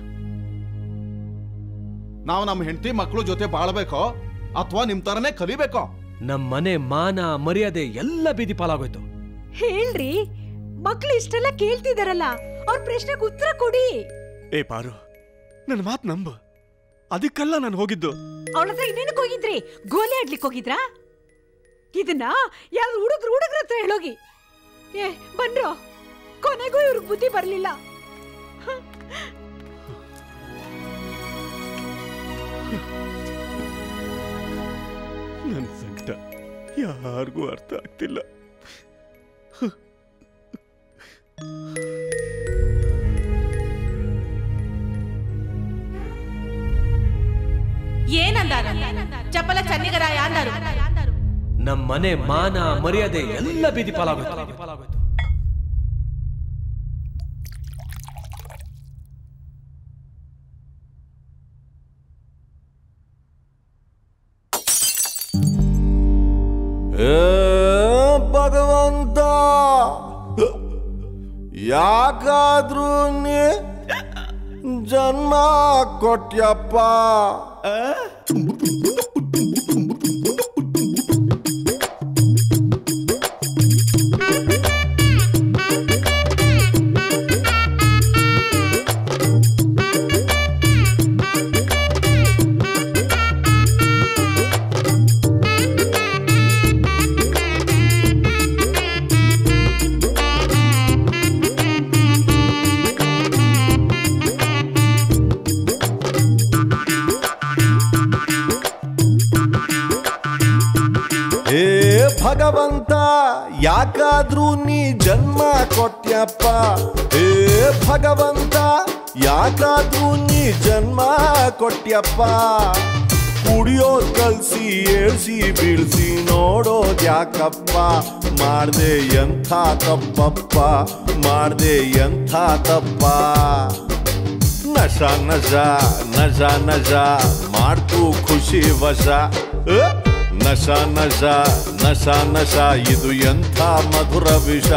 ನಾವು ನಮ್ಮ ಹೆಂಡತಿ ಮಕ್ಕಳು ಜೊತೆ ಬಾಳ್ಬೇಕೋ ಅಥವಾ ನಿಮ್ ತರನೇ ಕಲಿಬೇಕೋ ನಮ್ ಮನೆ ಮಾನ ಮರ್ಯಾದೆ ಎಲ್ಲ ಬೀದಿ ಪಾಲಾಗೋಯ್ತು ಹೇಳ್ರಿ ಮಕ್ಳು ಇಷ್ಟೆಲ್ಲ ಕೇಳ್ತಿದಾರಲ್ಲ ಅವ್ರ ಪ್ರಶ್ನೆಗೆ ಉತ್ತರ ಕೊಡಿ ಏ ಪಾರು ನನ್ನ ಮಾತು ನಂಬು ಅದಕ್ಕೆಲ್ಲ ನಾನು ಹೋಗಿದ್ದು ಅವಳ ಹತ್ರ ಇನ್ನೇನಕ್ಕೆ ಹೋಗಿದ್ರಿ ಗೋಲಿ ಆಡ್ಲಿಕ್ಕೆ ಹೋಗಿದ್ರಾ ಇದನ್ನ ಯಾರು ಹುಡುಗ್ರು ಹುಡುಗ್ರ ಹತ್ರ ಹೇಳೋಗಿ ಏ ಬನ್ರೋ ಕೊನೆಗೂ ಇವ್ರಿಗೆ ಬುದ್ಧಿ ಬರ್ಲಿಲ್ಲ ನನ್ನ ಸಂಕಟ ಯಾರಿಗೂ ಅರ್ಥ ಆಗ್ತಿಲ್ಲ ಏನಂದಾರ ಚಪ್ಪಲ ಚನ್ನಿಗರಾಯ ಅಂದಾರು ನಮ್ ಮನೆ ಮಾನ ಮರ್ಯಾದೆ ಎಲ್ಲ ಬೀದಿ ಪಾಲಾಗೋಯ್ತು ಏ ಭಗವಂತ ಯಾಕಾದ್ರೂ ನೀ ಜನ್ಮ ಕೊಟ್ಯಪ್ಪ ಏ ಭಗವಂತ ಯಾಕಾದ್ರೂ ನೀ ಜನ್ಮ ಕೊಟ್ಯಪ್ಪ ಏ ಭಗವಂತ ಯಾಕಾದ್ರೂ ನೀ ಜನ್ಮ ಕೊಟ್ಯಪ್ಪ ಕುಡಿಯೋದ್ ಕಲ್ಸಿ ಏಳ್ಸಿ ಬೀಳ್ಸಿ ನೋಡೋದ್ ಯಾಕಪ್ಪ ಮಾಡ್ದೆ ಎಂಥ ತಪ್ಪಪ್ಪ ಮಾಡ್ದೆ ಎಂಥ ತಪ್ಪ ನಶ ನಶ ನಶ ನಶ ಮಾಡ್ತು ಖುಷಿ ವಶ ಅ? ನಶ ನಶ ನಶ ನಶ ಇದು ಎಂಥ ಮಧುರ ವಿಷ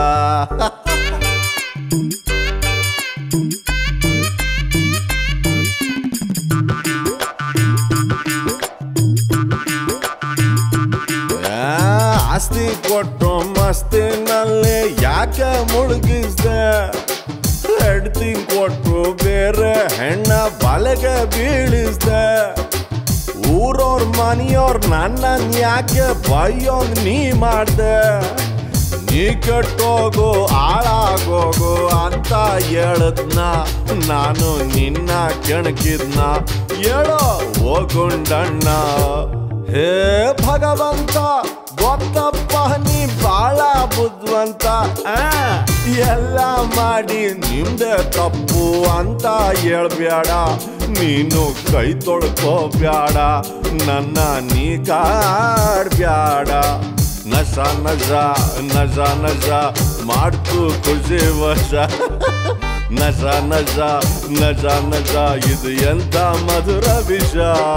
ಆ, ಆಸ್ತಿ ಕೊಟ್ಟು ಮಸ್ತಿನಲ್ಲಿ ಯಾಕೆ ಮುಳುಗಿಸ್ದೆ ಹೆಡ್ತಿ ಕೊಟ್ಟು ಬೇರೆ ಹೆಣ್ಣ ಬಲೆಗೆ ಬೀಳಿಸ್ದೆ ಊರೋರ್ ಮನೆಯೋರ್ ನನ್ನ ಯಾಕೆ ಬೈಯೋಂಗ್ ನೀ ಮಾಡ್ದೆ ನೀ ಕೆಟ್ಟೋಗು ಹಾಳಾಗೋಗು ಅಂತ ಹೇಳದ್ನ ನಾನು ನಿನ್ನ ಕೆಣಕಿದ್ನ ಹೇಳೋ ಹೋಗುಂಡಣ್ಣ ಹೇ ಭಗವಂತ ಗೊತ್ತಪ್ಪ ನೀ ಬಾಳ ಬುದ್ಧಿವಂತ ಆ, ಎಲ್ಲ ಮಾಡಿ ನಿಮ್ದೆ ತಪ್ಪು ಅಂತ ಹೇಳ್ಬೇಡ ನೀನು ಕೈ ತೊಳ್ಕೋಬ್ಯಾಡ ನನ್ನ ನೀ ಕಾಡ್ಬ್ಯಾಡ ನಶ ನಜ ನಜ ನಜ ಮಾಡ್ತು ಖುಷಿ ವಶ ನಜ ನಜ ನಜ ನಜ ಇದು ಎಂತ ಮಧುರ ವಿಷ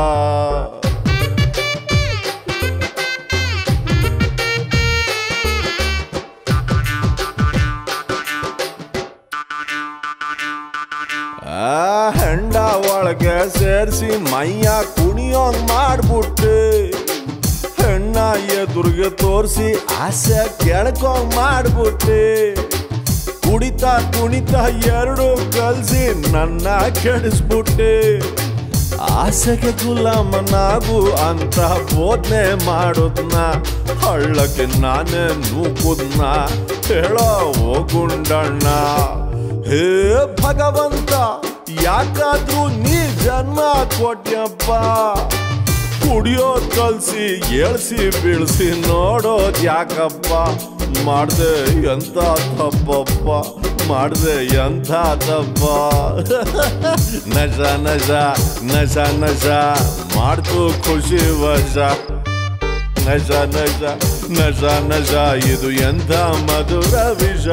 ಆ ಹೆಂಡ ಒಳಗೆ ಸೇರಿಸಿ ಮೈಯ ಕುಣಿಯೋಂಗ್ ಮಾಡ್ಬಿಟ್ಟು ಹೆಣ್ಣ ಎದುರಿಗೆ ತೋರಿಸಿ ಆಸೆ ಕೆಳ್ಕೊಂಗ್ ಮಾಡ್ಬಿಟ್ಟು ಕುಡಿತಾ ಕುಣಿತಾ ಎರಡು ಕಲ್ಸಿ ನನ್ನ ಕೆಡಿಸ್ಬಿಟ್ಟೆ ಆಸೆಗೆ ಗುಲಾಮನಾಗು ಅಂತ ಬೋಧನೆ ಮಾಡೋದ್ನ ಹಳ್ಳಕ್ಕೆ ನಾನೇ ನೂಕುದ್ನ ಹೇಳೋ ಓ ಗುಂಡಣ್ಣ ಹೇ ಭಗವಂತ ಯಾಕಾದ್ರೂ ನೀ ಜನ್ಮ ಕೊಟ್ಯಪ್ಪ ಕುಡಿಯೋದ್ ಕಲ್ಸಿ ಏಳ್ಸಿ ಬೀಳ್ಸಿ ನೋಡೋದ್ ಯಾಕಪ್ಪ ಮಾಡ್ದೆ ಎಂತ ತಪ್ಪಪ್ಪ ಮಾಡ್ದೆ ಎಂಥ ತಪ್ಪ ನಜ ನಜ ನಜ ನಜ ಮಾಡ್ತು ಖುಷಿ ವಜ ನಜ ನಜ ನಜ ನಜ ಇದು ಎಂಥ ಮಧುರ ವಿಷ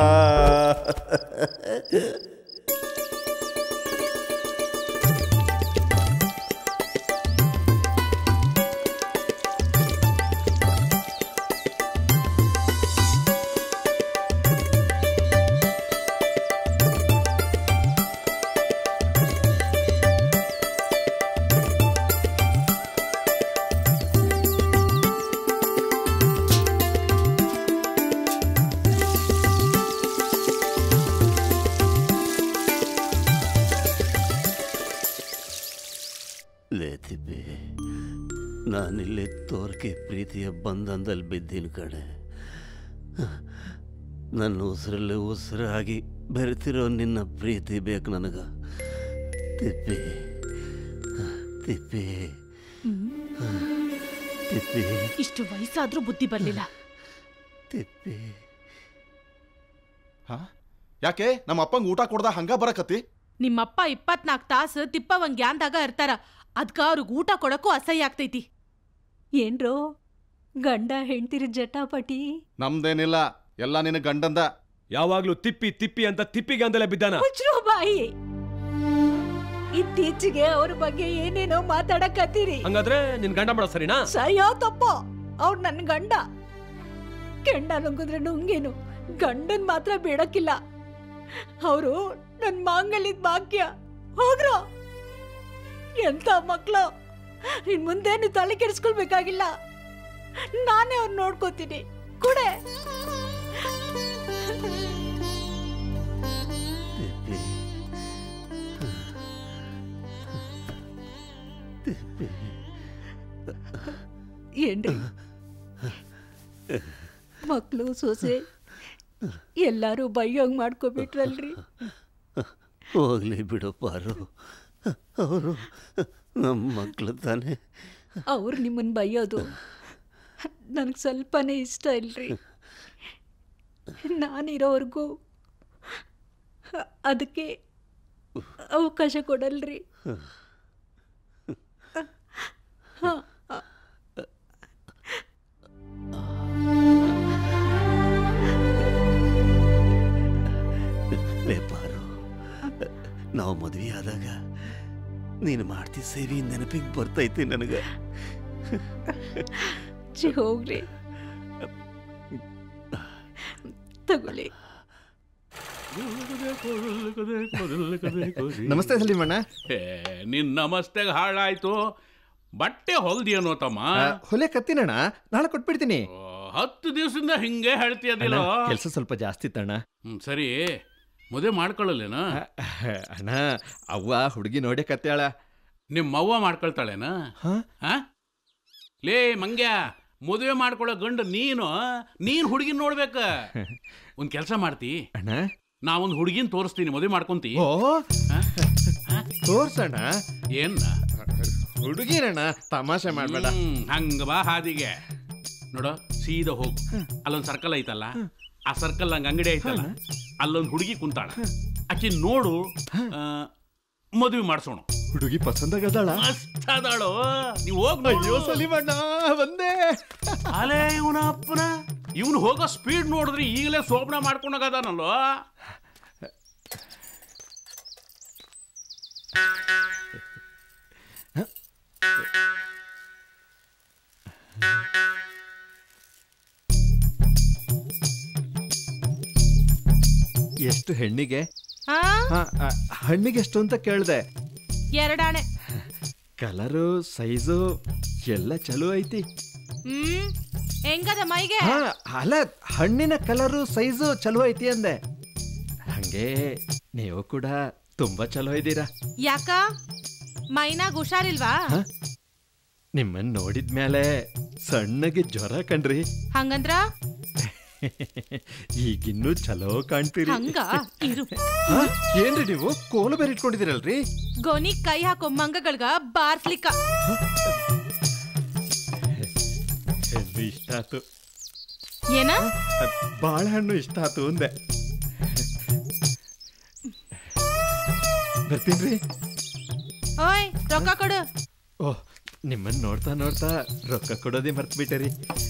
ಲೇ ತಿಪ್ಪಿ ನಾನಿಲ್ಲಿ ತೋರ್ಕೆ ಪ್ರೀತಿಯ ಬಂಧನದಲ್ಲಿ ಬಿದ್ದೀನಿ ಕಣೆ ನನ್ನ ಉಸಿರಲ್ಲಿ ಉಸಿರಾಗಿ ಬೆರೆತಿರೋ ನಿನ್ನ ಪ್ರೀತಿ ಬೇಕು ನನಗ ತಿಪ್ಪಿ ತಿಪ್ಪಿ ತಿಪ್ಪಿ ಇಷ್ಟು ವಯಸ್ಸಾದ್ರೂ ಬುದ್ಧಿ ಬರ್ಲಿಲ್ಲ ತಿಪ್ಪಿ ಯಾಕೆ ನಮ್ಮ ಅಪ್ಪಂಗೆ ಊಟ ಕೊಡ್ದ ಹಂಗ ಬರಕತ್ತಿ ನಿಮ್ಮಪ್ಪ ಇಪ್ಪತ್ನಾಲ್ಕು ತಾಸು ತಿಪ್ಪವಂಗ್ ಗ್ಯಾಂದಾಗ ಇರ್ತಾರ ಅದ್ಕ ಅವ್ರಿಗೆ ಊಟ ಕೊಡಕ್ಕೂ ಅಸಹ್ಯ ಆಗ್ತೈತಿ ಏನ್ರೋ ಗಂಡ ಹೆಂಡ್ತಿರ ಜಟಾಪಟಿ ನಮ್ದೇನಿಲ್ಲ ಎಲ್ಲ ನಿನ್ನ ಗಂಡಂದ ಯಾವಾಗ್ಲೂ ತಿಪ್ಪಿ ತಿಪ್ಪಿ ಅಂತ ತಿಪ್ಪಿಗೆ ಅಂದಲೇ ಬಿದ್ದಾನ ಮುಚ್ಚ್ರೋ ಬಾಯಿ ಇತ್ತೀಚೆಗೆ ಅವ್ರ ಬಗ್ಗೆ ಏನೇನೋ ಮಾತಾಡಕತ್ತೀರಿ ಹಂಗಾದ್ರೆ ನಿನ್ ಗಂಡ ಮಾಡೋ ಸರಿನಾ ಸರಿಯೋ ತಪ್ಪೋ ಅವ್ರು ನನ್ ಗಂಡ ಕೆಂಡ ನುಂಗಿದ್ರೆ ನುಂಗೇನು ಗಂಡನ್ ಮಾತ್ರ ಬೇಡಕ್ಕಿಲ್ಲ ಅವರು ನನ್ ಮಾಂಗಲ್ಯದ ಭಾಗ್ಯ ಹೋಗ್ರೋ ಎಂತ ಮಕ್ಳು ಇನ್ ಮುಂದೆ ನೀವು ತಲೆ ಕೆಡಿಸ್ಕೊಳ್ಬೇಕಾಗಿಲ್ಲ ನಾನೇ ಅವ್ರು ನೋಡ್ಕೋತೀನಿ ಕುಡೆ ತಿಪ್ಪಿ ತಿಪ್ಪಿ ಏನ್ರಿ ಮಕ್ಳು ಸೊಸೆ ಎಲ್ಲಾರು ಬೈಯೋಂಗ್ ಮಾಡ್ಕೊಬಿಟ್ರಲ್ರಿ ಹೋಗ್ಲಿ ಬಿಡು ಪಾರು ಅವರು ನಮ್ಮ ಮಕ್ಕಳು ತಾನೆ ಅವ್ರು ನಿಮ್ಮನ್ನ ಬೈಯೋದು ನನಗೆ ಸ್ವಲ್ಪನೇ ಇಷ್ಟ ಇಲ್ರಿ ನಾನಿರೋವರೆಗೂ ಅದಕ್ಕೆ ಅವಕಾಶ ಕೊಡಲ್ರಿ ಹ, ಲೇ ಪಾರು ನಾವು ಮದುವೆ ಆದಾಗ ನೀನು ಮಾಡ್ತಿ ಸೇವೆ ನೆನಪಿಗೆ ಬರ್ತೈತಿ ನನಗೆ ಛೀ, ಹೋಗ್ರಿ ತಗೊಳ್ಳಿ ನಮಸ್ತೆ ಸಲೀಮಣ್ಣ ಏ, ನಿನ್ ನಮಸ್ತೆಗೆ ಹಾಳಾಯ್ತು ಬಟ್ಟೆ ಹೊಲ್ದಿಯನೋ ತಮ್ಮ ಹೊಲೆ ಕತ್ತಿನಣ್ಣ ನಾಳೆ ಕೊಟ್ಬಿಡ್ತೀನಿ ಹತ್ತು ದಿವಸದಿಂದ ಹಿಂಗೆ ಹೇಳ್ತೀಯದಿಲ್ಲ ಕೆಲಸ ಸ್ವಲ್ಪ ಜಾಸ್ತಿ ಇತ್ತಣ್ಣ ಹ್ಮ್ ಸರಿ ಮದುವೆ ಮಾಡ್ಕೊಳ್ಳಲೇನ ಅಣ್ಣ ಅವ್ವ ಹುಡುಗಿ ನೋಡೇ ಕತ್ತಾಳ ನಿಮ್ಮ ಅವ್ವ ಮಾಡ್ಕೊಳ್ತಾಳೇನ ಹಾ ಲೇ ಮಂಗ್ಯ ಮದುವೆ ಮಾಡ್ಕೊಳ್ಳೋ ಗಂಡು ನೀನು ನೀನ್ ಹುಡುಗಿನ ನೋಡ್ಬೇಕ ಒಂದ್ ಕೆಲಸ ಮಾಡ್ತಿ ಅಣ್ಣ ನಾವೊಂದ್ ಹುಡುಗಿನ ತೋರಿಸ್ತೀನಿ ಮದುವೆ ಮಾಡ್ಕೊಂತಿ ಓ ತೋರ್ಸಣ್ಣ ಏನ್ ಹುಡುಗಿನಣ್ಣ ತಮಾಷೆ ಮಾಡ್ಬೇಡ ಹ್ಮ್, ಹಂಗ ಬಾ ಹಾದಿಗೆ ನೋಡು ಸೀದಾ ಹೋಗು ಅಲ್ಲೊಂದ್ ಸರ್ಕಲ್ ಐತಲ್ಲ ಆ ಸರ್ಕಲ್ ಹಂಗ ಅಂಗಡಿ ಐತಲ್ಲ ಅಲ್ಲೊಂದ್ ಹುಡುಗಿ ಕುಂತಾಳ ಆಕಿ ನೋಡು ಆ, ಮದುವೆ ಮಾಡ್ಸೋಣ ಹುಡುಗಿ ಪಸಂದಾಗದಾಳ ಮಸ್ತ್ ಅದಾಳು ನೀವು ಹೋಗ್ ಅಯ್ಯೋ ಸಲೀಮಣ್ಣ ಬಂದೆ ಅಲೇ ಇವನ ಅಪ್ಪನ ಇವನು ಹೋಗೋ ಸ್ಪೀಡ್ ನೋಡಿದ್ರೆ ಈಗಲೇ ಸೋಪನ ಮಾಡ್ಕೊಂಡಾಗದಾನಲ್ಲೋ ಎಷ್ಟು ಹೆಣ್ಣಿಗೆ ಹಾ ಹಾ, ಆ, ಹಣ್ಣಿಗೆ ಎಷ್ಟು ಅಂತ ಕೇಳ್ದೆ ಎರಡಾಣೆ ಕಲರು ಸೈಜು ಎಲ್ಲ ಚಲೋ ಐತಿ ಹ್ಮ್ ಹೆಂಗದ ಮೈಗೆ ಹಾ ಅಲ್ಲ ಹಣ್ಣಿನ ಕಲರು ಸೈಜು ಚಲೋ ಐತಿ ಅಂದೆ ಹಂಗೆ ನೀವು ಕೂಡ ತುಂಬಾ ಚಲೋ ಇದ್ದೀರಾ ಯಾಕ ಮೈನಾಗ್ ಹುಷಾರಿಲ್ವಾ ನಿಮ್ಮನ್ನ ನೋಡಿದ್ಮೇಲೆ ಸಣ್ಣಗೆ ಜ್ವರ ಕಣ್ರಿ ಹಂಗಂದ್ರ ಈಗಿನ್ನೂ ಚಲೋ ಕಾಣ್ತೀರಿ ಹಂಗ ಇರು ಹಾ? ಏನ್ರಿ ನೀವು ಕೋಲು ಬೇರೆ ಇಟ್ಕೊಂಡಿದ್ದೀರಲ್ರಿ ಗೊನಿ ಕೈ ಹಾಕೋ ಮಂಗಗಳ್ಗ ಬಾರ್ಸ್ಲಿಕ್ಕ ಹೆಣ್ಣು ಇಷ್ಟ ಆತು ಏನ ಅದ್ ಬಾಳೆಹಣ್ಣು ಇಷ್ಟ ಆತು ಅಂದೆ ಬರ್ತೀನ್ರಿ ಓಯ್ ರೊಕ್ಕ ಕೊಡು ಓಹ್ ನಿಮ್ಮನ್ನ ನೋಡ್ತಾ ನೋಡ್ತಾ ರೊಕ್ಕ ಕೊಡೋದೇ ಮರ್ತು ಬಿಟ್ಟರಿ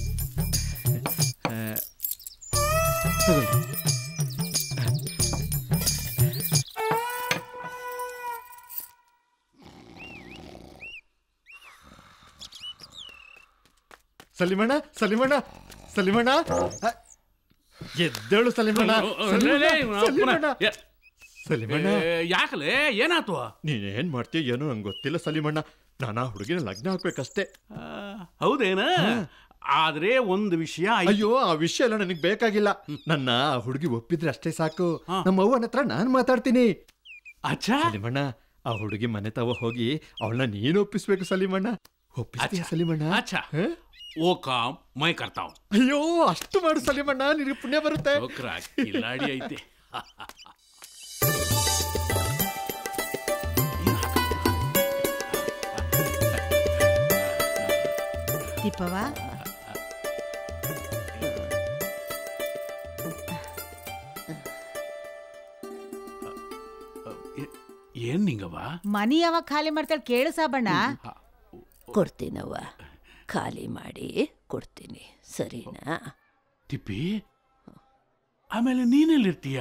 ಸಲಿಮಣ್ಣ ಸಲಿಮಣ್ಣ ಸಲಿಮಣ್ಣ ಅ, ಎದ್ದೇಳು ಸಲಿಮಣ್ಣ ಸಲಿಮಣ್ಣ, ಸಲಿಮಣ್ಣ ಸಲಿಮಣ್ಣ ಯಾಕಲೆ ಏನಾತು ನೀನೇನ್ ಮಾಡ್ತೀಯ ಏನೋ ನಂಗೆ ಗೊತ್ತಿಲ್ಲ ಸಲಿಮಣ್ಣ ನಾನು ಆ ಹುಡುಗಿನ ಲಗ್ನ ಹಾಕ್ಬೇಕಷ್ಟೇ ಹೌದೇನ ಆದ್ರೆ ಒಂದು ವಿಷಯ ಐತಿ. ಅಯ್ಯೋ ಆ ವಿಷಯ ಎಲ್ಲ ನನಗೆ ಬೇಕಾಗಿಲ್ಲ ನನ್ನ ಆ ಹುಡುಗಿ ಒಪ್ಪಿದ್ರೆ ಅಷ್ಟೇ ಸಾಕು ನಮ್ಮ ಅವ್ವನ ಹತ್ರ ನಾನು ಮಾತಾಡ್ತೀನಿ ಸಲಿಮಣ್ಣ ಆ ಹುಡುಗಿ ಮನೆ ತವ ಹೋಗಿ ಅವಳನ್ನ ನೀನು ಒಪ್ಪಿಸ್ಬೇಕು ಸಲಿಮಣ್ಣ ಒಪ್ಪಿಸ್ತೀಯ ಸಲಿಮಣ್ಣ ಅಚ್ಚಾ ಓ ಕಾಮ್ ಮೈ ಕರ್ತಾವ್ ಅಯ್ಯೋ ಅಷ್ಟು ಮಾಡು ಸಲಿಮಣ್ಣ ನಿನಗೆ ಪುಣ್ಯ ಬರುತ್ತೆ ಶೋಕ್ರ ಕಿಲಾಡಿ ಐತೆ ದೀಪವ ಏನ್ ನಿಂಗವ ಮನಿ ಯಾವಾಗ ಖಾಲಿ ಮಾಡ್ತಾಳೆ ಕೇಳು ಸಾಬಣ್ಣ ಕೊಡ್ತೀನವ್ವ ಖಾಲಿ ಮಾಡಿ ಕೊಡ್ತೀನಿ ಸರಿನಾ ತಿಪ್ಪಿ ಆಮೇಲೆ ನೀನೆಲ್ಲಿರ್ತೀಯ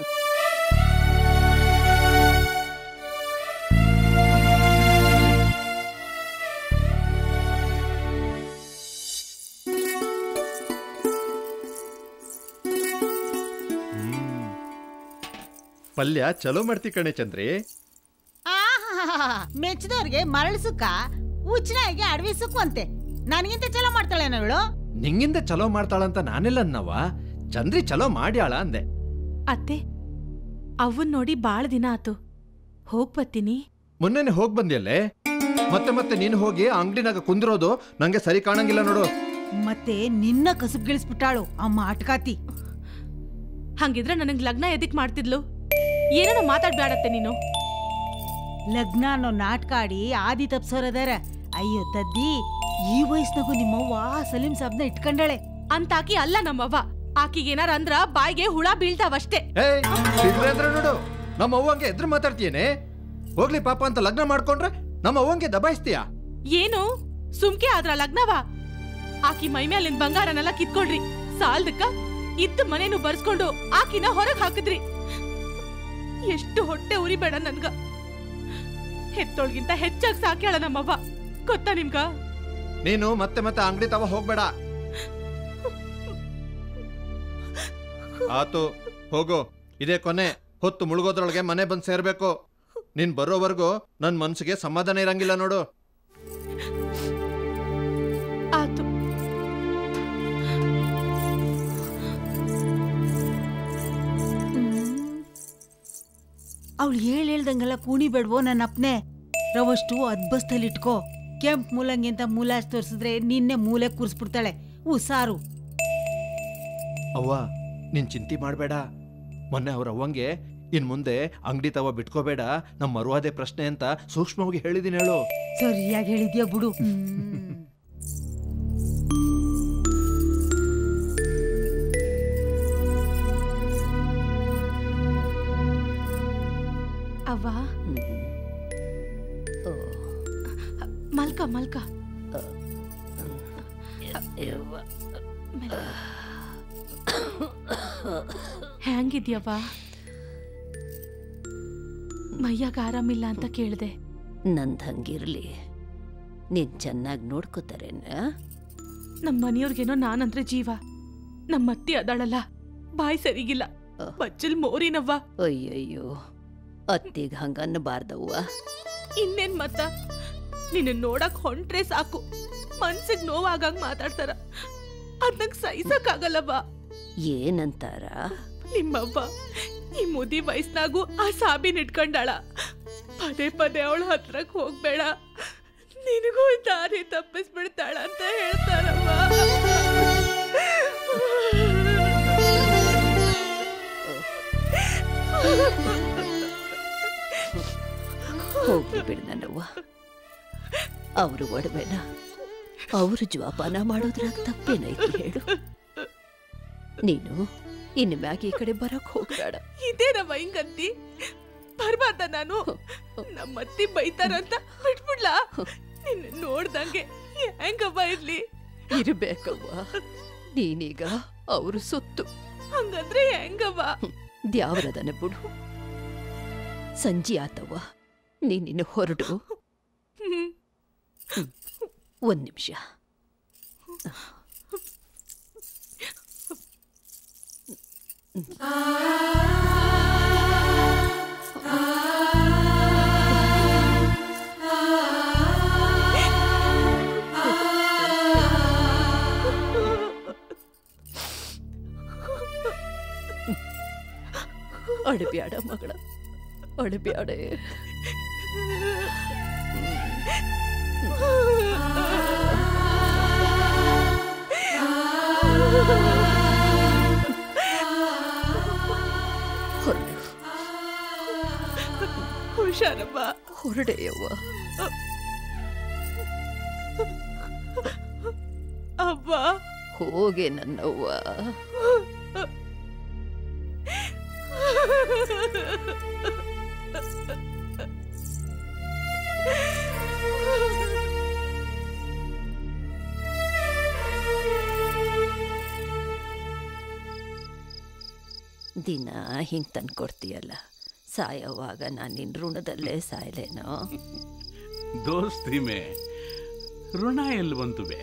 ಪಲ್ಯ ಚಲೋ ಮಾಡ್ತಿ ಕಣೆ ಚಂದ್ರಿ ಆಹಾಹಾಹಾ. ಮೆಚ್ಚಿದವ್ರಿಗೆ ಮರಳು ಸುಕ್ಕ ಉಚ್ಚನಾಯಿಗೆ ಅಡವಿ ಸುಕ್ಕು ಅಂತೆ ನನಗಿಂತ ಚಲೋ ಮಾಡ್ತಾಳೇನೋ ಇವಳು ನಿಂಗಿಂದ ಚಲೋ ಮಾಡ್ತಾಳಂತ ನಾನೆಲ್ಲ ಅನ್ನವ ಚಂದ್ರಿ ಚಲೋ ಮಾಡ್ಯಾಳ ಅಂದೆ ಅತ್ತೆ ಅವನ್ ನೋಡಿ ಬಾಳ ದಿನ ಆತು ಹೋಗ್ ಬರ್ತೀನಿ ಮೊನ್ನೆನೆ ಹೋಗ್ ಬಂದ್ಯಲ್ಲೇ ಮತ್ತೆ ಮತ್ತೆ ನೀನು ಹೋಗಿ ಅಂಗಡಿನಾಗ ಕುಂದಿರೋದು ನಂಗೆ ಸರಿ ಕಾಣಂಗಿಲ್ಲ ನೋಡು ಮತ್ತೆ ನಿನ್ನ ಕಸುಬ್ಗಿಳಿಸ್ಬಿಟ್ಟಾಳು ಅಮ್ಮ ಅಟ್ಕಾತಿ ಹಂಗಿದ್ರೆ ನನಗ್ ಲಗ್ನ ಎದಿಕ್ ಮಾಡ್ತಿದ್ಲು ಏನೇನೋ ಮಾತಾಡ್ಬ್ಯಾಡತ್ತೆ ನೀನು ಲಗ್ನ ಅನ್ನೋ ನಾಟಕ ಆಡಿ ಆದಿ ತಪ್ಸೋರದಾರ ಅಯ್ಯೋ ದದ್ದಿ ಈ ವಯಸ್ಸಿನಾಗೂ ನಿಮ್ಮವ್ವ ಸಲೀಂ ಸಾಬ್ನ ಇಟ್ಕೊಂಡಾಳೆ ಅಂತಾಕಿ ಅಲ್ಲ ನಮ್ಮವ್ವ ಆಕಿಗೆ ಏನಾರ ಅಂದ್ರ ಬಾಯಿಗೆ ಹುಳ ಬೀಳ್ತಾವಷ್ಟೇ ಏಯ್ ಸಿದ್ರೇಂದ್ರ ನೋಡು ನಮ್ಮ ಅವ್ವಂಗೆ ಎದ್ರು ಮಾತಾಡ್ತೀಯೇನೆ ಹೋಗ್ಲಿ ಪಾಪ ಅಂತ ಲಗ್ನ ಮಾಡ್ಕೊಂಡ್ರೆ ನಮ್ಮ ಅವ್ವಂಗೆ ದಬಾಯಿಸ್ತೀಯಾ ಏನು ಸುಮ್ಕೆ ಆದ್ರ ಲಗ್ನವ ಆಕಿ ಮೈ ಮೇಲಿನ ಬಂಗಾರನೆಲ್ಲ ಕಿತ್ಕೊಂಡ್ರಿ ಸಾಲ್ದಕ್ಕ ಇದ್ದ ಮನೇನು ಬರ್ಸ್ಕೊಂಡು ಆಕಿನ ಹೊರಗ್ ಹಾಕಿದ್ರಿ ಎಷ್ಟು ಹೊಟ್ಟೆ ಉರಿಬೇಡ ನನ್ಗ ಹೆತ್ತೋಳ್ಗಿಂತ ಹೆಚ್ಚಾಗಿ ಸಾಕ್ಯಾಳ ನಮ್ಮವ್ವ ಗೊತ್ತಾ ನಿಮ್ಗ ನೀನು ಮತ್ತೆ ಮತ್ತೆ ಅಂಗಡಿ ತವ ಹೋಗ್ಬೇಡ ಆತು ಹೋಗು ಇದೇ ಕೊನೆ ಹೊತ್ತು ಮುಳುಗೋದ್ರೊಳಗೆ ಮನೆ ಬಂದು ಸೇರ್ಬೇಕು ನೀನ್ ಬರೋವರೆಗೂ ನನ್ ಮನ್ಸಿಗೆ ಸಮಾಧಾನ ಇರಂಗಿಲ್ಲ ನೋಡು ಆತು ಅವಳು ಹೇಳ್ ಹೇಳ್ದಂಗೆಲ್ಲ ಕೂಣಿ ಬೇಡ್ವೋ ನನ್ನ ಅಪ್ನೆ ರವಷ್ಟು ಅದ್ಬಸ್ತಲ್ಲಿ ಇಟ್ಕೋ ಕೆಂಪ್ ಮೂಲಂಗಿ ಅಂತ ಮೂಲ ತೋರಿಸಿದ್ರೆ ನಿನ್ನೆ ಮೂಲೆ ಕೂರಿಸ್ಬಿಡ್ತಾಳೆ ಉಸಾರು ಅವ್ವ ನೀನ್ ಚಿಂತೆ ಮಾಡಬೇಡ ಮೊನ್ನೆ ಅವ್ರ ಅವ್ವಂಗೆ ಇನ್ ಮುಂದೆ ಅಂಗಡಿ ತವ ಬಿಟ್ಕೋಬೇಡ ನಮ್ಮ ಮರುವಾದೆ ಪ್ರಶ್ನೆ ಅಂತ ಸೂಕ್ಷ್ಮವಾಗಿ ಹೇಳಿದೀನಿ ಹೇಳು ಸರಿಯಾಗಿ ಹೇಳಿದ್ಯಾ ಬಿಡು ಅವ್ವ ಮಲ್ಕ ಮಲ್ಕ ಹೆಂಗಿದ್ಯವ್ವ ಮೈಯಾಗ ಆರಾಮಿಲ್ಲ ಅಂತ ಕೇಳ್ದೆ ನಂದ್ ಹಂಗಿರ್ಲಿ ನೀನ್ ಚೆನ್ನಾಗಿ ನೋಡ್ಕೋತಾರೇನ ನಮ್ಮ ಮನೆಯವ್ರಿಗೇನೋ ನಾನಂದ್ರೆ ಜೀವ ನಮ್ಮ ಅತ್ತಿ ಅದಾಳಲ್ಲ ಬಾಯಿ ಸರಿಗಿಲ್ಲ ಬಚ್ಚಲ್ ಮೋರಿನವ್ವ ಅಯ್ಯಯ್ಯೋ ಅತ್ತಿಗೆ ಹಂಗ ಅನ್ನಬಾರ್ದವ್ವ ಇನ್ನೇನ್ ಮತ್ತ ನಿನ್ನ ನೋಡಕ್ ಹೊಂಟ್ರೆ ಸಾಕು ಮನ್ಸಿಗ್ ನೋವಾಗಂಗ್ ಮಾತಾಡ್ತಾರ ಅದ್ ನಂಗ್ ಸಹಿಸಕ್ಕಾಗಲ್ಲವ್ವ ಏನಂತಾರ ನಿಮ್ಮವ್ವ ಈ ಮುದಿ ವಯಸ್ನಾಗೂ ಆ ಸಾಬಿನ ಇಟ್ಕೊಂಡಾಳ ಪದೇ ಪದೇ ಅವಳ ಹತ್ರಕ್ ಹೋಗ್ಬೇಡ ನಿನಗೂ ದಾರಿ ತಪ್ಪಿಸ್ಬಿಡ್ತಾಳ ಅಂತ ಹೇಳ್ತಾರವ್ವ ಹೋಗ್ಲಿ ಬಿಡು ನನ್ನವ್ವ ಅವರು ಒಡವೆನ ಅವರು ಜೋಪಾನ ಮಾಡೋದ್ರಾಗ ತಪ್ಪೇನೈತಿ ಹೇಳು ನೀನು ಇನ್ನು ಮ್ಯಾಗ ಈ ಕಡೆ ಬರಕ್ ಹೋಗ್ಬೇಡ ಇದೇನಮ್ಮ ಹಿಂಗಂತಿ ಬರ್ಬಾರ್ದ ನಾನು ನಮ್ಮತ್ತಿ ಬೈತಾರಂತ ಬಿಟ್ಬಿಡ್ಲಾ ನಿನ್ನ ನೋಡ್ದಂಗೆ ಹೆಂಗವ್ವ ಇರ್ಲಿ ಇರ್ಬೇಕವ್ವ ನೀನೀಗ ಅವರು ಸೊತ್ತು ಹಂಗಂದ್ರೆ ಹೆಂಗವ್ವ ದ್ಯಾವರದನ ಬಿಡು ಸಂಜೆ ಆತವ್ವ ನೀನಿನ್ನು ಹೊರಡು ಹ್ಮ್. ಒಂದ್ ನಿಮಿಷ ಅಳಬ್ಯಾಡ ಮಗಳ ಅಳಬ್ಯಾಡ ಹೊರಡು ಹುಷಾರಮ್ಮ ಹೊರಡೆಯವ್ವ ಅಬ್ಬ ಹೋಗೆ ನನ್ನವ್ವ ದಿನ ಹಿಂಗೆ ತಂದು ಕೊಡ್ತೀಯಲ್ಲ ಸಾಯೋವಾಗ ನಾನು ನಿನ್ನ ಋಣದಲ್ಲೇ ಸಾಯಲೇನೋ ದೋಸ್ತಿ ಮೇ ಋಣ ಎಲ್ಲಿ ಬಂತು ಬೇ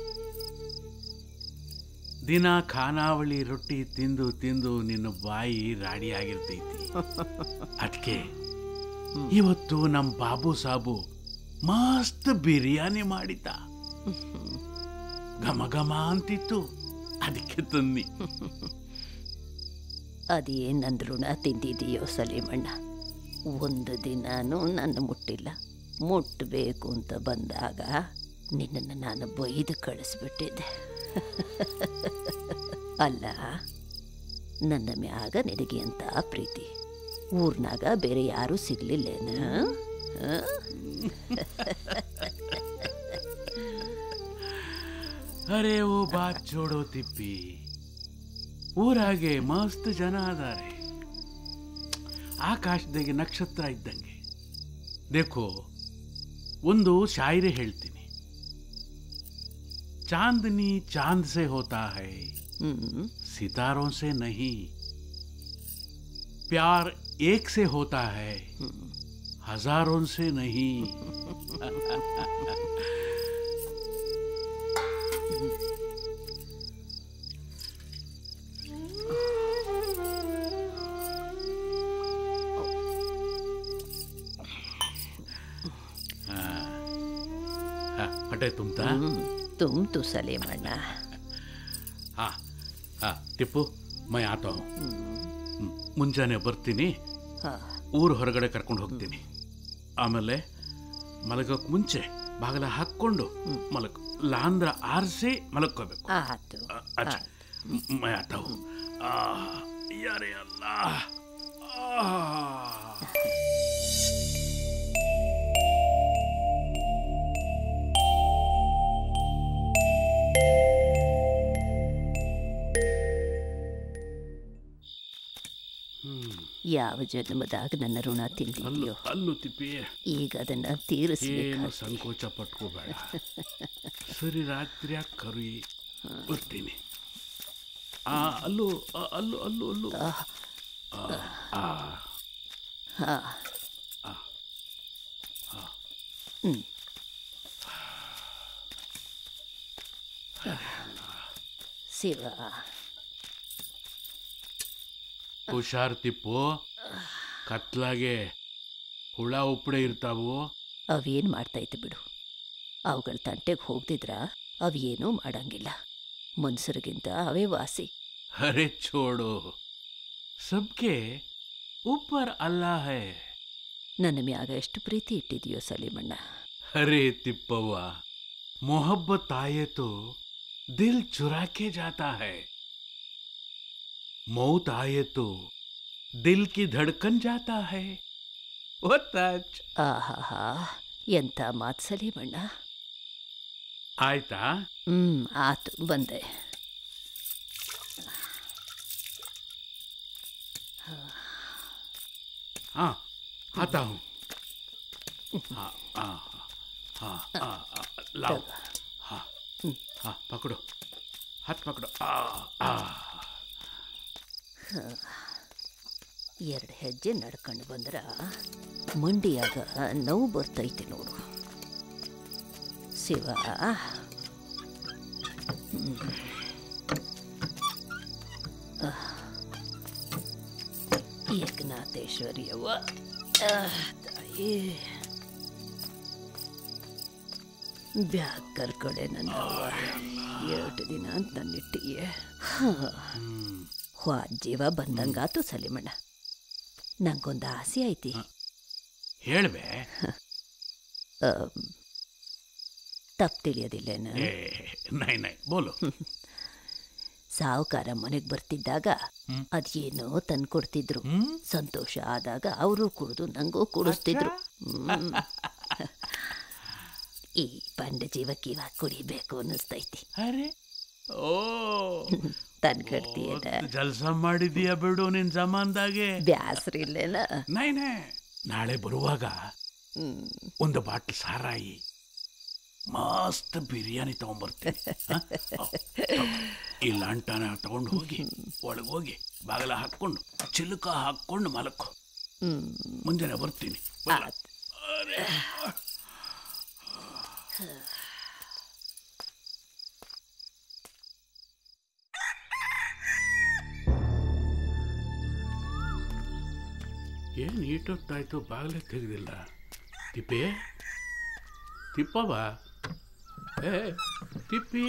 ದಿನ ಖಾನಾವಳಿ ರೊಟ್ಟಿ ತಿಂದು ತಿಂದು ನಿನ್ನ ಬಾಯಿ ರಾಡಿ ಆಗಿರ್ತೈತಿ ಅದಕ್ಕೆ ಇವತ್ತು ನಮ್ಮ ಬಾಬು ಸಾಬು ಮಸ್ತ್ ಬಿರಿಯಾನಿ ಮಾಡಿದ್ದ ಘಮ ಘಮ ಅಂತಿತ್ತು ಅದಕ್ಕೆ ತನ್ನಿ ಅದೇನು ನನ್ನ ಋಣ ತಿಂದಿದೆಯೋ ಸಲೀಮಣ್ಣ ಒಂದು ದಿನಾನೂ ನನ್ನ ಮುಟ್ಟಿಲ್ಲ ಮುಟ್ಟಬೇಕು ಅಂತ ಬಂದಾಗ ನಿನ್ನನ್ನು ನಾನು ಬೈದು ಕಳಿಸ್ಬಿಟ್ಟಿದ್ದೆ ಅಲ್ಲ ನನ್ನ ಮ್ಯಾಗ ನಿನಗೆ ಅಂತ ಪ್ರೀತಿ ಊರ್ನಾಗ ಬೇರೆ ಯಾರೂ ಸಿಗ್ಲಿಲ್ಲೇನ ಆ? ಅರೆ ಓ ಬಾತ್ ಜೋಡೋ ತಿಪ್ಪಿ ಊರಾಗೆ ಮಸ್ತ್ ಜನ ಅದಾರೆ ಆಕಾಶದಾಗೆ ನಕ್ಷತ್ರ ಇದ್ದಂಗೆ ದೇಖೋ ಒಂದು ಶಾಯರಿ ಹೇಳ್ತೀನಿ चांदनी चांद से होता है सितारों से नहीं प्यार एक से होता है हजारों से नहीं हाँ, हटे तुम था तुम तो सलीमಣ್ಣ ಹಾ ಹಾ ಟಿಪ್ಪು ಮೈ ಆತ ಹ್ಮ್. ಮುಂಜಾನೆ ಬರ್ತೀನಿ ಹಾ. ಊರು ಹೊರಗಡೆ ಕರ್ಕೊಂಡು ಹೋಗ್ತೀನಿ ಆಮೇಲೆ ಮಲಗೋಕ್ ಮುಂಚೆ ಬಾಗಲ ಹಾಕ್ಕೊಂಡು ಮಲಕ್ ಲಾಂದ್ರ ಆರಿಸಿ ಮಲಕ್ಕೋಬೇಕು ಆತು ಅಚ್ಚ ಮೈ ಆತಾವು ಯಾರೇ ಅಲ್ಲ ಆ. ಯಾವ ಜನ್ಮದಾಗ ನನ್ನ ಋಣ ತಿಂದಿದೆಯೋ ಅಲ್ಲು ತಿಪ್ಪಿ ಈಗ ಅದನ್ನ ಏನು ತೀರಿಸ್ಬೇಕು ಸಂಕೋಚ ಪಟ್ಕೋಬೇಡ ಸರಿ ರಾತ್ರಿ ಕರಿ ಬರ್ತೀನಿ ಆ ಅಲ್ಲೂ ಆ, ಅಲ್ಲೂ ಅಲ್ಲೂ ಅಲ್ಲೂ ಆ, ಆ. ಹಾ ಹ್ಮ್ ಶಿವ ಹುಷಾರ್ ತಿಪ್ಪು ಕತ್ಲಾಗೆ ಹುಳ ಉಪ್ಪಡೆ ಇರ್ತಾವು ಅವೇನು ಮಾಡ್ತೈತೆ ಬಿಡು ಅವುಗಳ ತಂಟೆಗೆ ಹೋಗ್ದಿದ್ರ ಅವೇನೂ ಮಾಡಂಗಿಲ್ಲ ಮನ್ಸರಿಗಿಂತ ಅವೇ ವಾಸಿ ಅರೆ ಚೋಡು ಸಬ್ಕೆ ऊपर अल्लाह है ನನ್ನ ಮ್ಯಾಗ ಎಷ್ಟು ಪ್ರೀತಿ ಇಟ್ಟಿದೆಯೋ ಸಲೀಮಣ್ಣ अरे तिप्पवा मोहब्बत आए तो दिल चुरा के जाता है मौत आए तो दिल की धड़कन जाता है वो टच ಆಹಾಹಾ ಎಂಥ ಮಾತು ಸಲೀಮಣ್ಣ ಆಯ್ತಾ ಹ್ಮ್ ಆತು ಬಂದೆ हाँ आता हूँ हाँ हाँ हाँ हाँ हाँ, लाओ हाँ हाँ पकड़ो हाथ पकड़ो आ आ ಎರಡು ಹೆಜ್ಜೆ ನಡ್ಕೊಂಡು ಬಂದ್ರ ಮಂಡಿಯಾಗ ನೋವು ಬರ್ತೈತೆ ನೋಡು ಶಿವ ಹ್ಮ್. ಆಹ್. ಏಕನಾಥೇಶ್ವರಿಯವ್ವ ಆಹ್, ತಾಯಿ ಬ್ಯಾಗ್ ಕರ್ಕೊಡೆ ನನ್ನವ್ವ ಎರಡು ದಿನ ಅಂತ ನನ್ನಿಟ್ಟಿಗೆ ಹ್ವಾ ಜೀವ ಬಂದಂಗಾತು ಸಲಿಮಣ್ಣ ನಂಗೊಂದು ಆಸೆ ಐತಿ ಹೇಳ್ಬೆ ತಪ್ಪು ತಿಳಿಯೋದಿಲ್ಲೇನ ಏ ನೈ ನೈ ಬೋಲು ಸಾವುಕಾರ ಮನೆಗೆ ಬರ್ತಿದ್ದಾಗ ಅದೇನೋ ತಂದು ಕೊಡ್ತಿದ್ರು ಸಂತೋಷ ಆದಾಗ ಅವರು ಕುಡಿದು ನಂಗೂ ಕುಡಿಸ್ತಿದ್ರು ಹ್ಮ್. ಈ ಬಂಡ ಜೀವಕ್ಕೆ ಇವಾಗ ಕುಡಿಬೇಕು ಅನ್ನಿಸ್ತೈತಿ ಅರೆ ಓ ತಂದ್ಕೊಡ್ತೀಯನ ಜಲ್ಸ ಮಾಡಿದೀಯ ಬಿಡು ನಿನ್ ಜಮಾನ್ದಾಗೆ ಬ್ಯಾಸ್ರಿ ಇಲ್ಲೇನ ನೈ ನೈ ನಾಳೆ ಬರುವಾಗ ಒಂದು ಬಾಟ್ಲ್ ಸಾರಾಯಿ ಮಸ್ತ್ ಬಿರಿಯಾನಿ ತಗೊಂಬರ್ತೀನಿ ಹ? ಅವ್, ತಗೋ. ಈ ಲಾಂಟನ ತಗೊಂಡು ಹೋಗಿ ಒಳಗೆ ಹೋಗಿ ಬಾಗಿಲ ಹಾಕೊಂಡು ಚಿಲುಕ ಹಾಕೊಂಡು ಮಲಕ್ಕೋ ಮುಂಜಾನೆ ಬರ್ತೀನಿ ಬಲ್ಲ? ಅರೆ. ಏನು ಈಟೊತ್ತಾಯ್ತು ಬಾಗಿಲೇ ತೆಗೆದಿಲ್ಲ ತಿಪ್ಪೆ ತಿಪ್ಪವ ಏ ತಿಪ್ಪಿ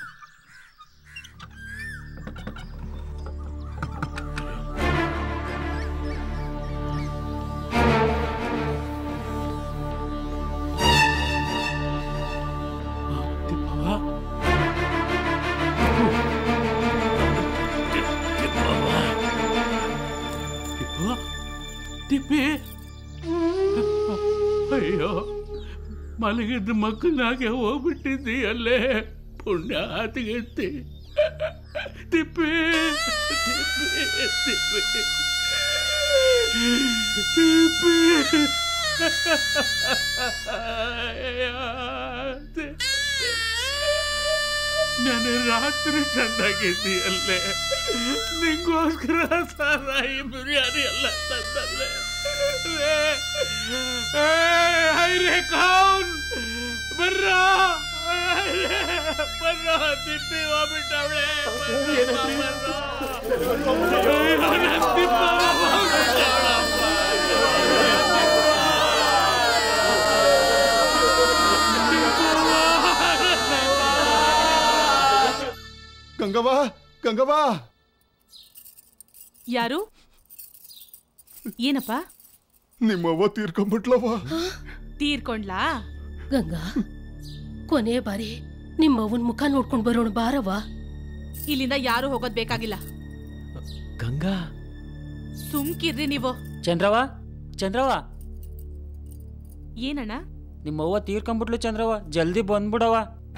ತಿಪ್ಪವ ತಿಪ್ಪ ತಿಪ್ಪಿ ಅಯ್ಯೋ ಮಲಗಿದ್ದ ಮಕ್ಕಳಾಗೆ ಹೋಗ್ಬಿಟ್ಟಿದ್ದಿ ಅಲ್ಲೇ ಪುಣ್ಯ ಆತಿಗೆತ್ತಿ ತಿಪ್ಪಿ ತಿಪ್ಪಿ ತಿಪ್ಪಿ ತಿಪ್ಪಿ ನಾನು ರಾತ್ರಿ ಚೆನ್ನಾಗಿದ್ದಿ ಅಲ್ಲೇ ನಿಂಗೋಸ್ಕರ ಸಾರಾಯಿ ಬಿರಿಯಾನಿ ಎಲ್ಲ ತಂದಲ್ಲೇ ರೇ ಏ, ಹೈ ರೇ ಕೌನ್ ಬರ್ರೋ ಬರ್ರೋ ತಿಪ್ಪಿ ಹೋಗ್ಬಿಟ್ಟವಳೆ ಗಂಗವ್ವ ಗಂಗವ್ವ ಯಾರು ಏನಪ್ಪ ನಿಮ್ಮವ್ವ ತೀರ್ಕೊಂಡ್ಬಿಟ್ಲವ್ವ ತೀರ್ಕೊಂಡ್ಲಾ ಗಂಗಾ ಕೊನೆ ಬಾರಿ ನಿಮ್ಮವ್ವನ್ ಮುಖ ನೋಡ್ಕೊಂಡ್ ಬರೋಣ ಬಾರವ್ವ ಇಲ್ಲಿಂದ ಯಾರು ಹೋಗೋದ್ ಬೇಕಾಗಿಲ್ಲ ಗಂಗಾ ಸುಮ್ಕಿರ್ರಿ ನೀವು ಚಂದ್ರವ ಚಂದ್ರವ ಏನಣ್ಣ ನಿಮ್ಮವ್ವ ತೀರ್ಕೊಂಬಿಟ್ಲು ಚಂದ್ರವ ಜಲ್ದಿ ಬಂದ್ಬಿಡವ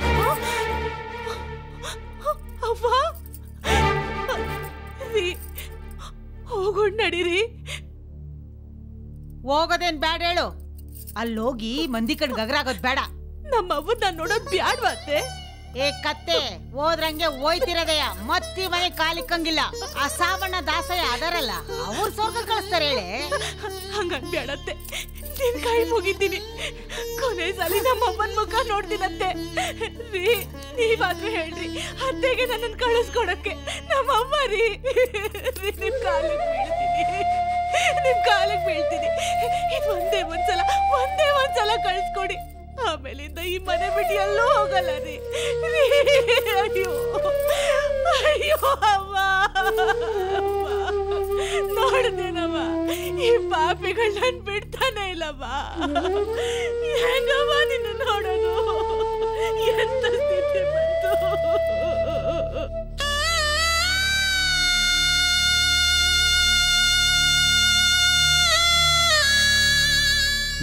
ಅವ್ವ ರೀ, ಹೋಗೋಣ್ ನಡೀರಿ ಹೋಗೋದೇನ್ ಬ್ಯಾಡ ಹೇಳು ಅಲ್ಲೋಗಿ ಮಂದಿ ಕಣ್ ಗಗರಾಗೋದ್ ಬೇಡ ನಮ್ಮ ಅವ್ವನ್ನ ನೋಡೋದ್ ಬ್ಯಾಡ್ವಾತೆ ಏ ಕತ್ತೆ ಹೋದ್ರಂಗೆ ಹೋಯ್ತಿರೋದಯ್ಯ ಮತ್ತಿ ಮನೆ ಕಾಲಿಕ್ಕಂಗಿಲ್ಲ ಆ ಸಾವಣ್ಣ ದಾಸಯ್ಯ ಅದರಲ್ಲ ಅವ್ರ ಸ್ವರ್ಗ ಕಳಿಸ್ತಾರೆ ಹೇಳಿ ಹಂಗನ್ ಬ್ಯಾಡತ್ತೆ ನಿನ್ ಕೈ ಮುಗಿತೀನಿ ಕೊನೆ ಸಲಿ ನಮ್ಮ ಅಮ್ಮನ್ ಮುಖ ನೋಡ್ತೀನಂತೆ ರೀ ನೀವಾದ್ರೂ ಹೇಳ್ರಿ ಅತ್ತೆಗೆ ನನ್ನನ್ ಕಳಿಸ್ಕೊಡಕ್ಕೆ ನಮ್ಮ ಅಮ್ಮ ರೀ ರೀ, ನಿಮ್ ಕಾಲಿಗೆ ಬೀಳ್ತೀನಿ ನಿಮ್ ಕಾಲಿಗೆ ಬೀಳ್ತೀನಿ ಇದು ಒಂದೇ ಒಂದ್ಸಲ ಒಂದೇ ಒಂದ್ಸಲ ಕಳಿಸ್ಕೊಡಿ ಆಮೇಲಿಂದ ಈ ಮನೆ ಬಿಟ್ಟು ಎಲ್ಲೂ ಹೋಗಲ್ಲ ರೀ ರೀ, ಅಯ್ಯೋ ಅಯ್ಯೋ ಅವ್ವ ಅವ್ವ. ನೋಡ್ದೇನವ್ವ ಈ ಪಾಪಿಗಳು ನನ್ ಬಿಡ್ತಾನೆ ಇಲ್ಲವ್ವ ಹೆಂಗವ್ವ ನಿನ್ನ ನೋಡೋದು ಎಂತ ಸ್ಥಿತಿ ಬಂತು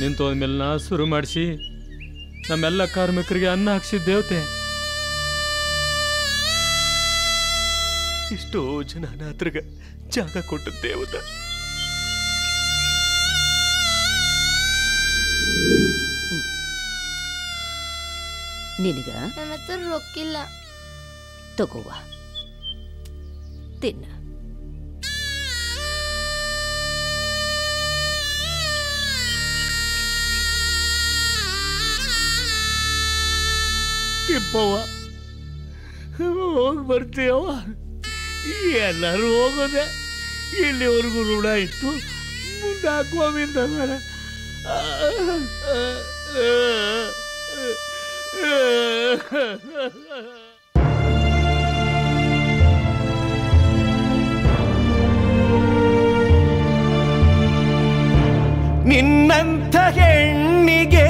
ನಿಂತು ಹೋದ್ಮೇಲೆ ನಾ ಶುರು ಮಾಡಿಸಿ ನಮ್ಮೆಲ್ಲ ಕಾರ್ಮಿಕರಿಗೆ ಅನ್ನ ಹಾಕ್ಸಿದ ದೇವತೆ ಎಷ್ಟೋ ಜನ ಅನಾಥರಿಗೆ ಜಾಗ ಕೊಟ್ಟ ದೇವತ ನಿನಗ ನನ್ನ ಹತ್ರ ರೊಕ್ಕಿಲ್ಲ ತಗೋವ ತಿನ್ನ ತಿಪ್ಪವ್ವ ಹೋಗಿ ಬರ್ತೀಯವ್ವ ಎಲ್ಲರೂ ಹೋಗೋದೆ ಇಲ್ಲಿವರೆಗೂ ಋಣ ಇತ್ತು ಮುಂದೆ ಹಾಕುವಿಂದ ಬೇಡ ನಿನ್ನಂಥ ಹೆಣ್ಣಿಗೆ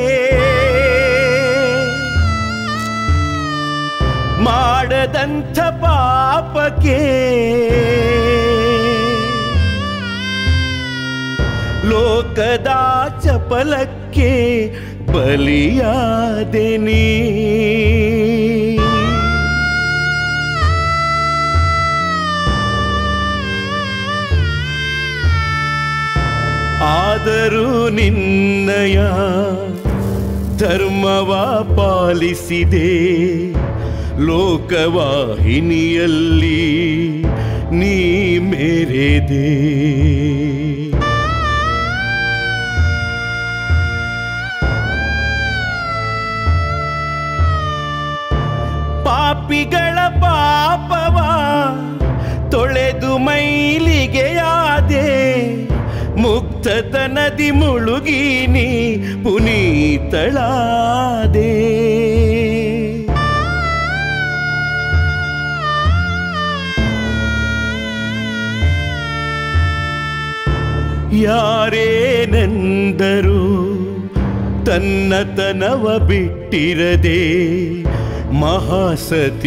ಮಾಡದಂಥ ಪಾಪಕ್ಕೆ ಲೋಕದ ಚಪಲಕ್ಕೆ ಬಲಿಯಾದೆನಿ ಆದರೂ ನಿನ್ನಯ ಧರ್ಮವ ಪಾಲಿಸಿದೆ ಲೋಕವಾಹಿನಿಯಲ್ಲಿ ನೀ ಮೇರೆದೆ ಪಾಪಿಗಳ ಪಾಪವ ತೊಳೆದು ಮೈಲಿಗೆಯಾದೆ ಮುಕ್ತತನದಿ ಮುಳುಗೀನಿ ಪುನೀತಳಾದೆ ಯಾರೇನೆಂದರು ತನ್ನತನವ ಬಿಟ್ಟಿರದೆ ಮಹಾಸತಿಯಾಗಿ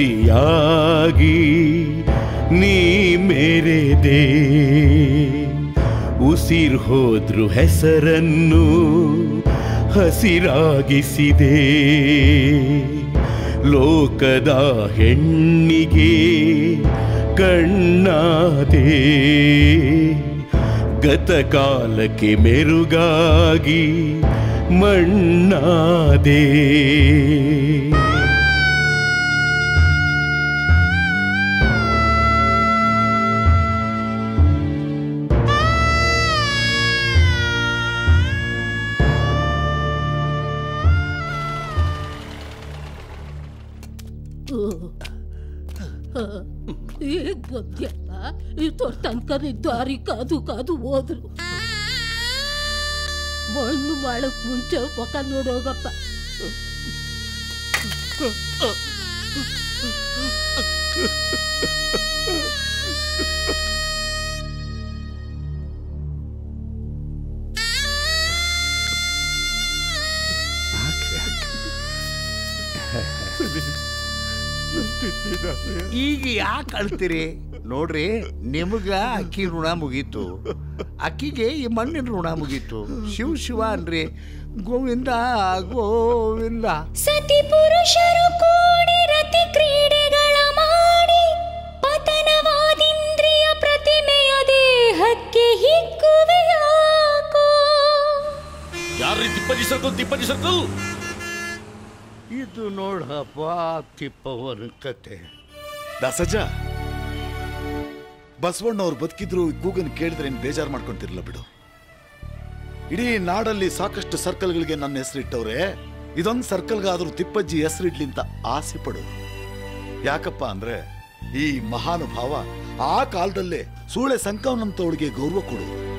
ನೀ ಮೇರೆದೆ ಉಸಿರ್ ಹೋದ್ರು ಹೆಸರನ್ನು ಹಸಿರಾಗಿಸಿದೆ ಲೋಕದ ಹೆಣ್ಣಿಗೆ ಕಣ್ಣಾದೆ ಗತಕಾಲಕ್ಕೆ ಮೆರುಗಾಗಿ ಮಣ್ಣಾದೆ ಈಗ ಬಂದ್ಯಲ್ಲ ಇಷ್ಟೊರ್ ತನಕ ನಿನ್ ದಾರಿ ಕಾದು ಕಾದು ಹೋದ್ರು ಮಣ್ಣು ಮಾಡಕ್ ಮುಂಚೆ ಮುಖ ನೋಡೋಗಪ್ಪ ಈಗ ಯಾಕೆ ಅಳ್ತೀರಿ ನೋಡ್ರಿ ನಿಮಗ ಅಕ್ಕಿ ಋಣ ಮುಗೀತು ಅಕ್ಕಿಗೆ ಈ ಮಣ್ಣಿನ ಋಣ ಮುಗೀತು ಶಿವ ಶಿವ ಅನ್ರಿ ಗೋವಿಂದ ಗೋವಿಂದ ಸತಿ ಪುರುಷರು ಕೂಡಿ ರತಿ ಕ್ರೀಡೆಗಳ ಮಾಡಿ ಪತನವಾದಿಂದ್ರಿಯ ಪ್ರತಿಮೆಯ ದೇಹಕ್ಕೆ ಹಿಕ್ಕುವೆಯಾಕೋ ಯಾರ್ರೀ ತಿಪ್ಪಜಿ ಸರ್ಕಲ್ ತಿಪ್ಪಜಿ ಸರ್ಕಲ್ ಇದು ನೋಡಪ್ಪ ತಿಪ್ಪವನ ಕತೆ ದಾಸಜ್ಜ ಬಸವಣ್ಣವ್ರು ಬದುಕಿದ್ರು ಕೂಗನ್ ಕೇಳಿದ್ರೆ ಏನ್ ಬೇಜಾರು ಮಾಡ್ಕೊಂತಿರ್ಲಿಲ್ಲ ಬಿಡು ಇಡೀ ನಾಡಲ್ಲಿ ಸಾಕಷ್ಟು ಸರ್ಕಲ್ಗಳಿಗೆ ನನ್ನ ಹೆಸರಿಟ್ಟವ್ರೆ ಇದೊಂದು ಸರ್ಕಲ್ಗಾದ್ರೂ ತಿಪ್ಪಜ್ಜಿ ಹೆಸರಿಡ್ಲಿ ಅಂತ ಆಸೆ ಪಡು ಯಾಕಪ್ಪ ಅಂದ್ರೆ ಈ ಮಹಾನುಭಾವ ಆ ಕಾಲದಲ್ಲೇ ಸೂಳೆ ಸಂಕವನಂತವಳಿಗೆ ಗೌರವ ಕೊಡು